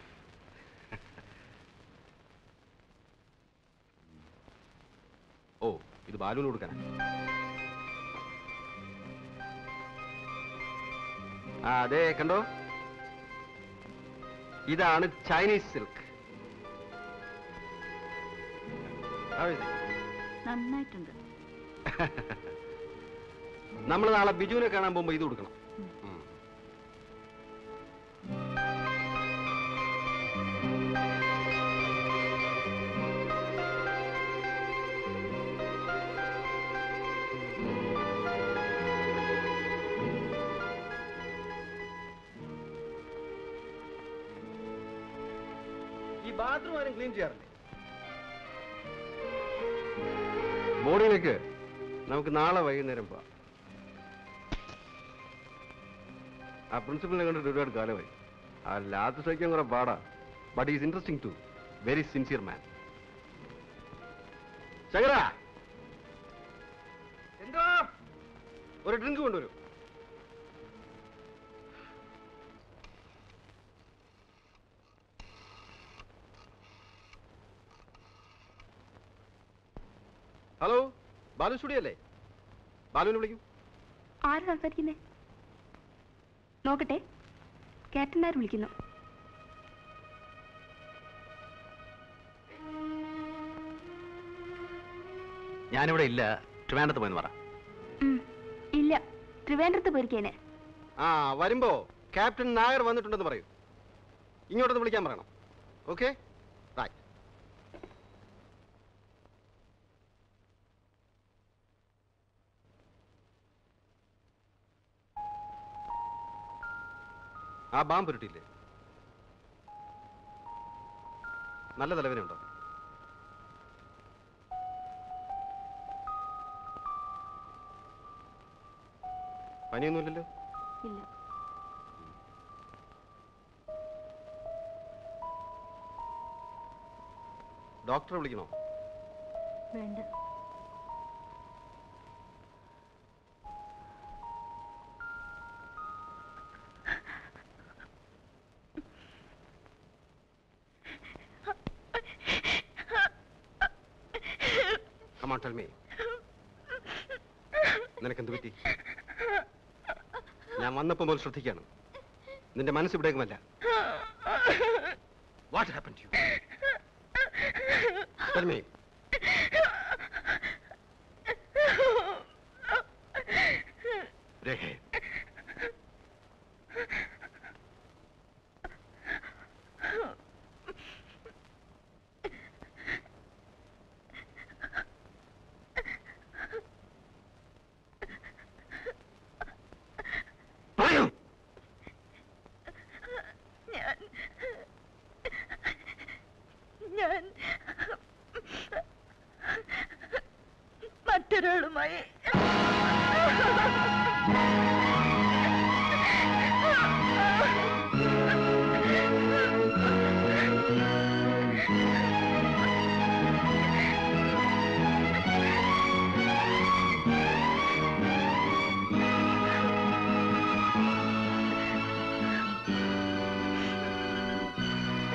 ഓ ഇത് ബാലുവിന് കൊടുക്കാനാ ആ അതെ കണ്ടോ ഇതാണ് ചൈനീസ് സിൽക്ക് നന്നായിട്ടുണ്ട് നമ്മൾ നാളെ ബിജുവിനെ കാണാൻ പോകുമ്പോ ഇത് കൊടുക്കണം ഉം. ഈ ബാത്റൂം ആരും ക്ലീൻ ചെയ്യാറില്ലേ ബോർഡിലേക്ക് നമുക്ക് നാളെ വൈകുന്നേരം പോവാം ആ പ്രിൻസിപ്പലിനെ കണ്ടിട്ട് ഒരുപാട് കാലമായി ആ ലാത്ത് സഹിക്കാൻ കുറെ പാടാ but is interesting to very sincere man Shankara എന്തോ ഒരു ഡ്രിങ്ക് കൊണ്ടുവരൂ ഹലോ ബാലു സ്റ്റുഡിയോ അല്ലേ ബാലുവിനെ വിളിക്കൂ ആര് സംസാരിക്കുന്നേ നോക്കട്ടെ ക്യാപ്റ്റൻ ആര് വിളിക്കുന്നു ഞാനിവിടെ ഇല്ല ട്രിവാൻഡത്ത് പോയെന്ന് പറ ഉം. ഇല്ല ട്രിവാൻഡ്രത്ത് പോയിരിക്കേനെ ആ വരുമ്പോ ക്യാപ്റ്റൻ നായർ വന്നിട്ടുണ്ടെന്ന് പറയൂ ഇങ്ങോട്ടൊന്ന് വിളിക്കാൻ പറയണം ഓക്കെ റൈറ്റ് ആ ബാം പുരട്ടിയില്ലേ നല്ല തലവേനുണ്ടോ പനിയൊന്നുമില്ലല്ലോ ഇല്ല ഡോക്ടറെ വിളിക്കണോ വേണ്ട കമാൺ ടെൽ മീ നിനക്കെന്ത് പറ്റി ഞാൻ വന്നപ്പോ മുതൽ ശ്രദ്ധിക്കാണ് നിന്റെ മനസ്സ് ഇവിടേക്കുമല്ല what happen to tell me രേഖേ പറയൂ ഞാൻ ഞാൻ മറ്റൊരാളുമായി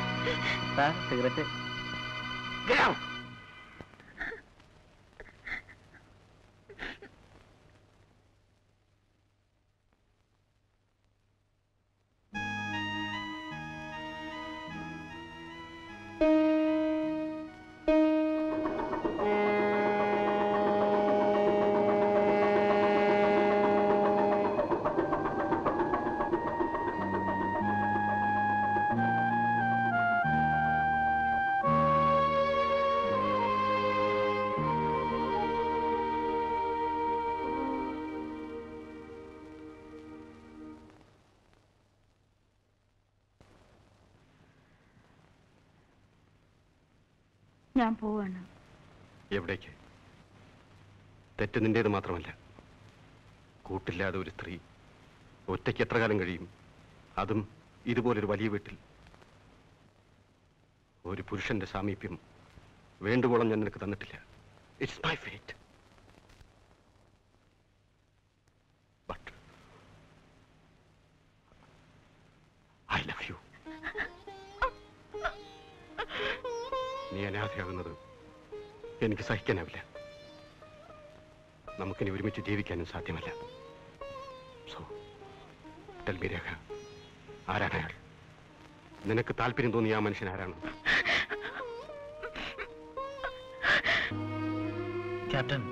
സിഗരറ്റ് Get out! ഞാൻ പോവാണ് എവിടേക്ക് തെറ്റ് നിന്റേത് മാത്രമല്ല കൂട്ടില്ലാതെ ഒരു സ്ത്രീ ഒറ്റയ്ക്ക് എത്ര കാലം കഴിയും അതും ഇതുപോലൊരു വലിയ വീട്ടിൽ ഒരു പുരുഷന്റെ സാമീപ്യം വേണ്ടുവോളം ഞാൻ നിനക്ക് തന്നിട്ടില്ല it's my fate but I love you നീ അനാഥയാകുന്നത് എനിക്ക് സഹിക്കാനാവില്ല നമുക്കിനി ഒരുമിച്ച് ജീവിക്കാനും സാധ്യമല്ല സോ ടെൽമി രേഖ ആരാണ് അയാൾ നിനക്ക് താല്പര്യം തോന്നിയ ആ മനുഷ്യൻ ആരാണ് ക്യാപ്റ്റൻ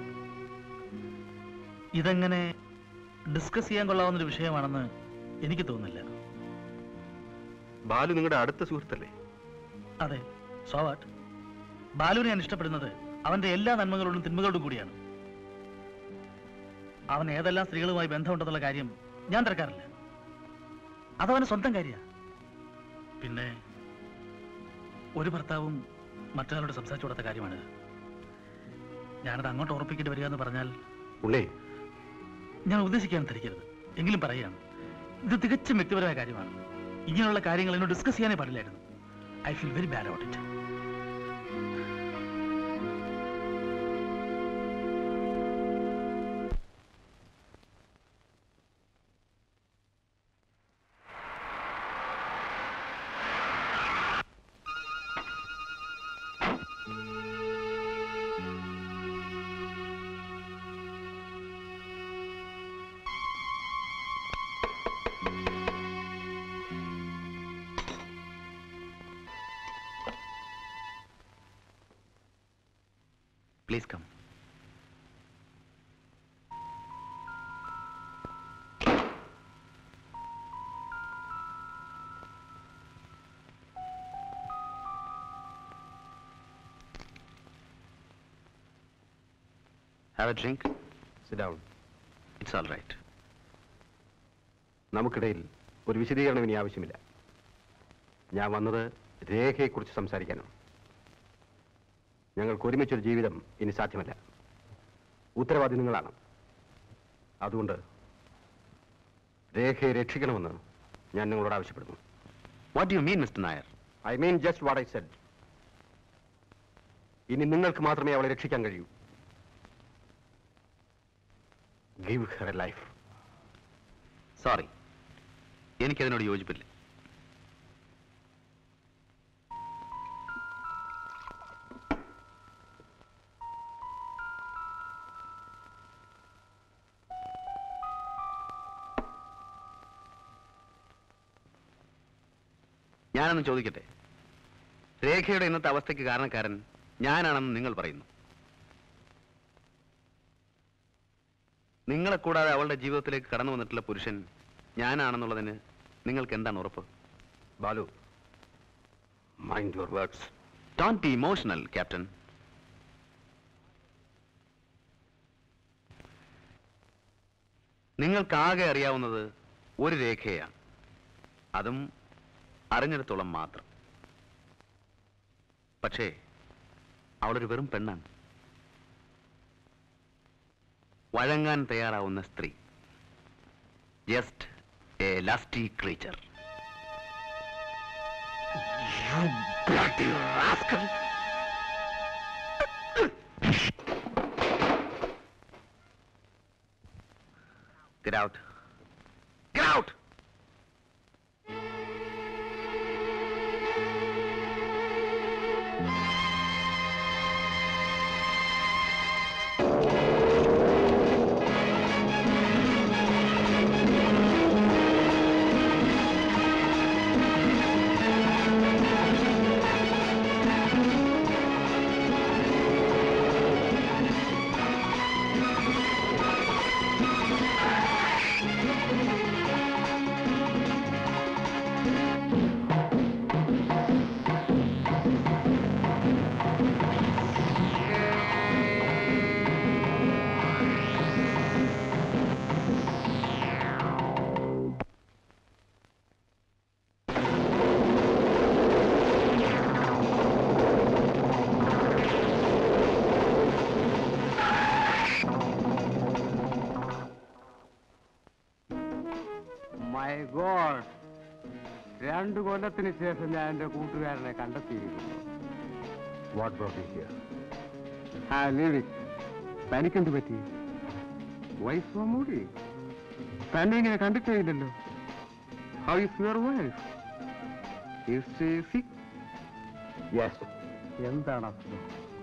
ഇതെങ്ങനെ ഡിസ്കസ് ചെയ്യാൻ കൊള്ളാവുന്നൊരു വിഷയമാണെന്ന് എനിക്ക് തോന്നുന്നില്ല ബാലു നിങ്ങളുടെ അടുത്ത സുഹൃത്തല്ലേ അതെ സോവാട്ട് ബാലുവിനെ ഞാൻ ഇഷ്ടപ്പെടുന്നത് അവന്റെ എല്ലാ നന്മകളോടും തിന്മകളോടും കൂടിയാണ് അവൻ ഏതെല്ലാം സ്ത്രീകളുമായി ബന്ധമുണ്ടെന്നുള്ള കാര്യം ഞാൻ തിരക്കാറില്ല അതവന് സ്വന്തം കാര്യമാണ് പിന്നെ ഒരു ഭർത്താവും മറ്റൊരാളോട് സംസാരിച്ചു കൊടുത്ത കാര്യമാണിത് ഞാനത് അങ്ങോട്ട് ഉറപ്പിക്കേണ്ടി വരിക എന്ന് പറഞ്ഞാൽ ഉണ്ണേ ഞാൻ ഉദ്ദേശിക്കാൻ ധരിക്കരുത് എങ്കിലും പറയുകയാണ് ഇത് തികച്ചും വ്യക്തിപരമായ കാര്യമാണ് ഇങ്ങനെയുള്ള കാര്യങ്ങൾ എന്നോട് ഡിസ്കസ് ചെയ്യാനേ പാടില്ലായിരുന്നു I feel very bad out it please come have a drink Sit down. It's all right നമുക്കിടയിൽ ഒരു വിശദീകരണം ഇനി ആവശ്യമില്ല ഞാൻ വന്നത് രേഖയെക്കുറിച്ച് സംസാരിക്കാനാണ് ഞങ്ങൾക്ക് ഒരുമിച്ചൊരു ജീവിതം ഇനി സാധ്യമല്ല ഉത്തരവാദി നിങ്ങളാണ് അതുകൊണ്ട് രേഖയെ രക്ഷിക്കണമെന്ന് ഞാൻ നിങ്ങളോട് ആവശ്യപ്പെടുന്നു what you mean mister Nair I mean just what I said ഇനി നിങ്ങൾക്ക് മാത്രമേ അവളെ രക്ഷിക്കാൻ കഴിയൂ give her a life sorry എനിക്കതിനോട് യോജിപ്പില്ല ഞാനൊന്ന് ചോദിക്കട്ടെ രേഖയുടെ ഇന്നത്തെ അവസ്ഥയ്ക്ക് കാരണക്കാരൻ ഞാനാണെന്ന് നിങ്ങൾ പറയുന്നു നിങ്ങളെ കൂടാതെ അവളുടെ ജീവിതത്തിലേക്ക് കടന്നു വന്നിട്ടുള്ള പുരുഷൻ ഞാനാണെന്നുള്ളതിന് നിങ്ങൾക്ക് എന്താണ് ഉറപ്പ് Balu mind your words don't be emotional captain നിങ്ങൾക്കാകെ അറിയാവുന്നത് ഒരു രേഖയാണ് അതും അറിഞ്ഞിടത്തോളം മാത്രം പക്ഷേ അവളൊരു വെറും പെണ്ണാണ് വഴങ്ങാൻ തയ്യാറാവുന്ന സ്ത്രീ just a lusty creature Get out. Get out! രണ്ടു കൊല്ലത്തിന് ശേഷം ഞാൻ എന്റെ കൂട്ടുകാരനെ കണ്ടെത്തിയിരിക്കുന്നു വാട്ട് ബ്രോട്ട് ഹിയർ ആ ലിറിക് തനിക്കെന്ത് പറ്റി വൈഫ് മൂടി തന്നെ ഇങ്ങനെ കണ്ടിട്ടേ ഇല്ലല്ലോ how is your wife is sick yes എന്താണ് അസുഖം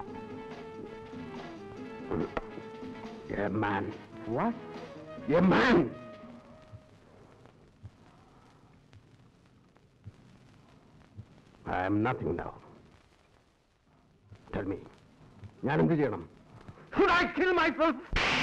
a man what a man I am nothing now tell me ഞാൻ എന്ത് ചെയ്യണം Should I kill myself?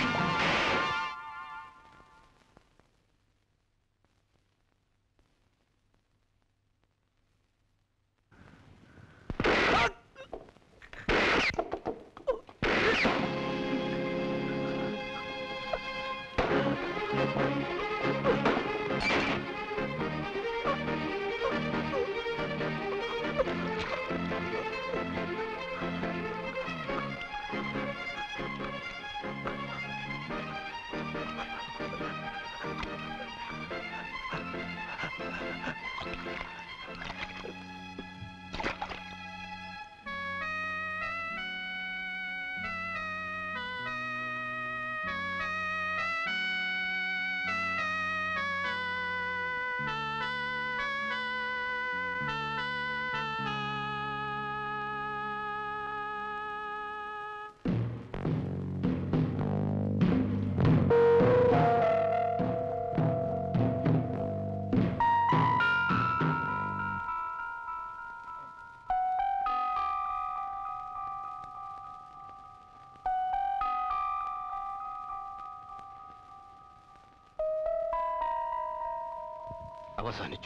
അവസാനിച്ചു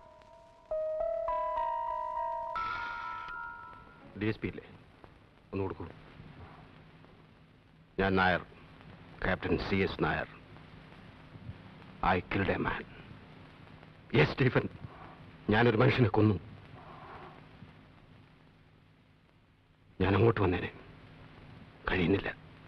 ഡി എസ് പി ഇല്ലേ ഒന്ന് കൊടുക്കൂ ഞാൻ Nair captain C S Nair I killed a man yes Stephen ഞാനൊരു മനുഷ്യനെ കൊന്നു ഞാൻ അങ്ങോട്ട് വന്നേനെ കഴിയുന്നില്ല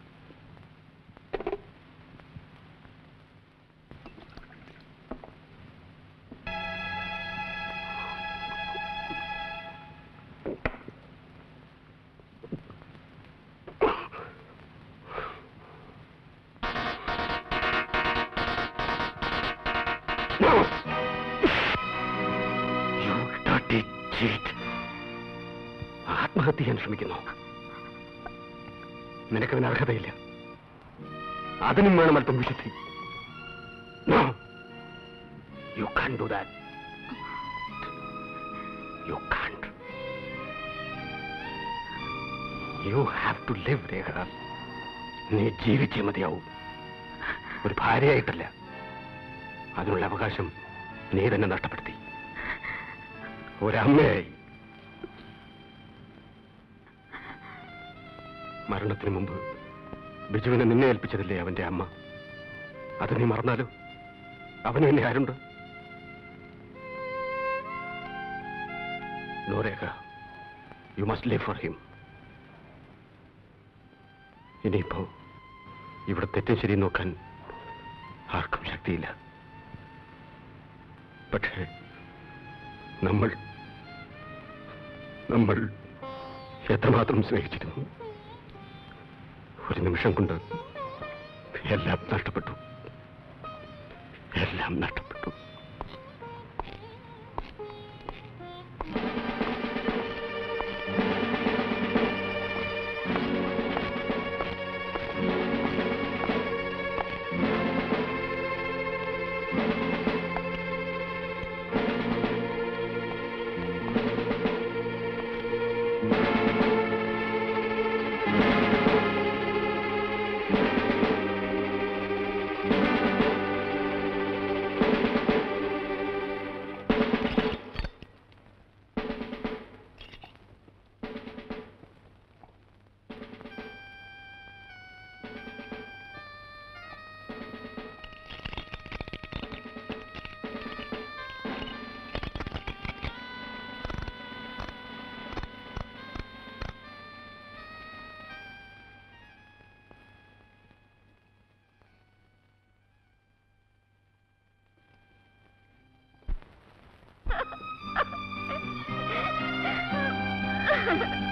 You dirty cheat. ആത്മഹത്യ ചെയ്യാൻ ശ്രമിക്കുന്നു നിനക്കതിന് അർഹതയില്ല അതിനും വേണം അല്പം വിശുദ്ധി No. You can't do that. You can't. You have to live, രേഖ നീ ജീവിച്ചേ മതിയാവും ഒരു ഭാര്യയായിട്ടല്ല അതിനുള്ള അവകാശം നീ തന്നെ നഷ്ടപ്പെടുത്തി ഒരമ്മയായി മരണത്തിന് മുമ്പ് ബിജുവിനെ നിന്നെ ഏൽപ്പിച്ചതല്ലേ അവന്റെ അമ്മ അത് നീ മറന്നാലോ അവന് എന്നെ ആരുണ്ട് no Rekha you must live for him ഇനിയിപ്പോ ഇവിടെ തെറ്റും ശരി നോക്കാൻ ആർക്കും ശക്തിയില്ല പക്ഷേ നമ്മൾ നമ്മൾ എത്രമാത്രം സ്നേഹിച്ചിരുന്നു ഒരു നിമിഷം കൊണ്ട് എല്ലാം നഷ്ടപ്പെട്ടു എല്ലാം നഷ്ടപ്പെട്ടു ആ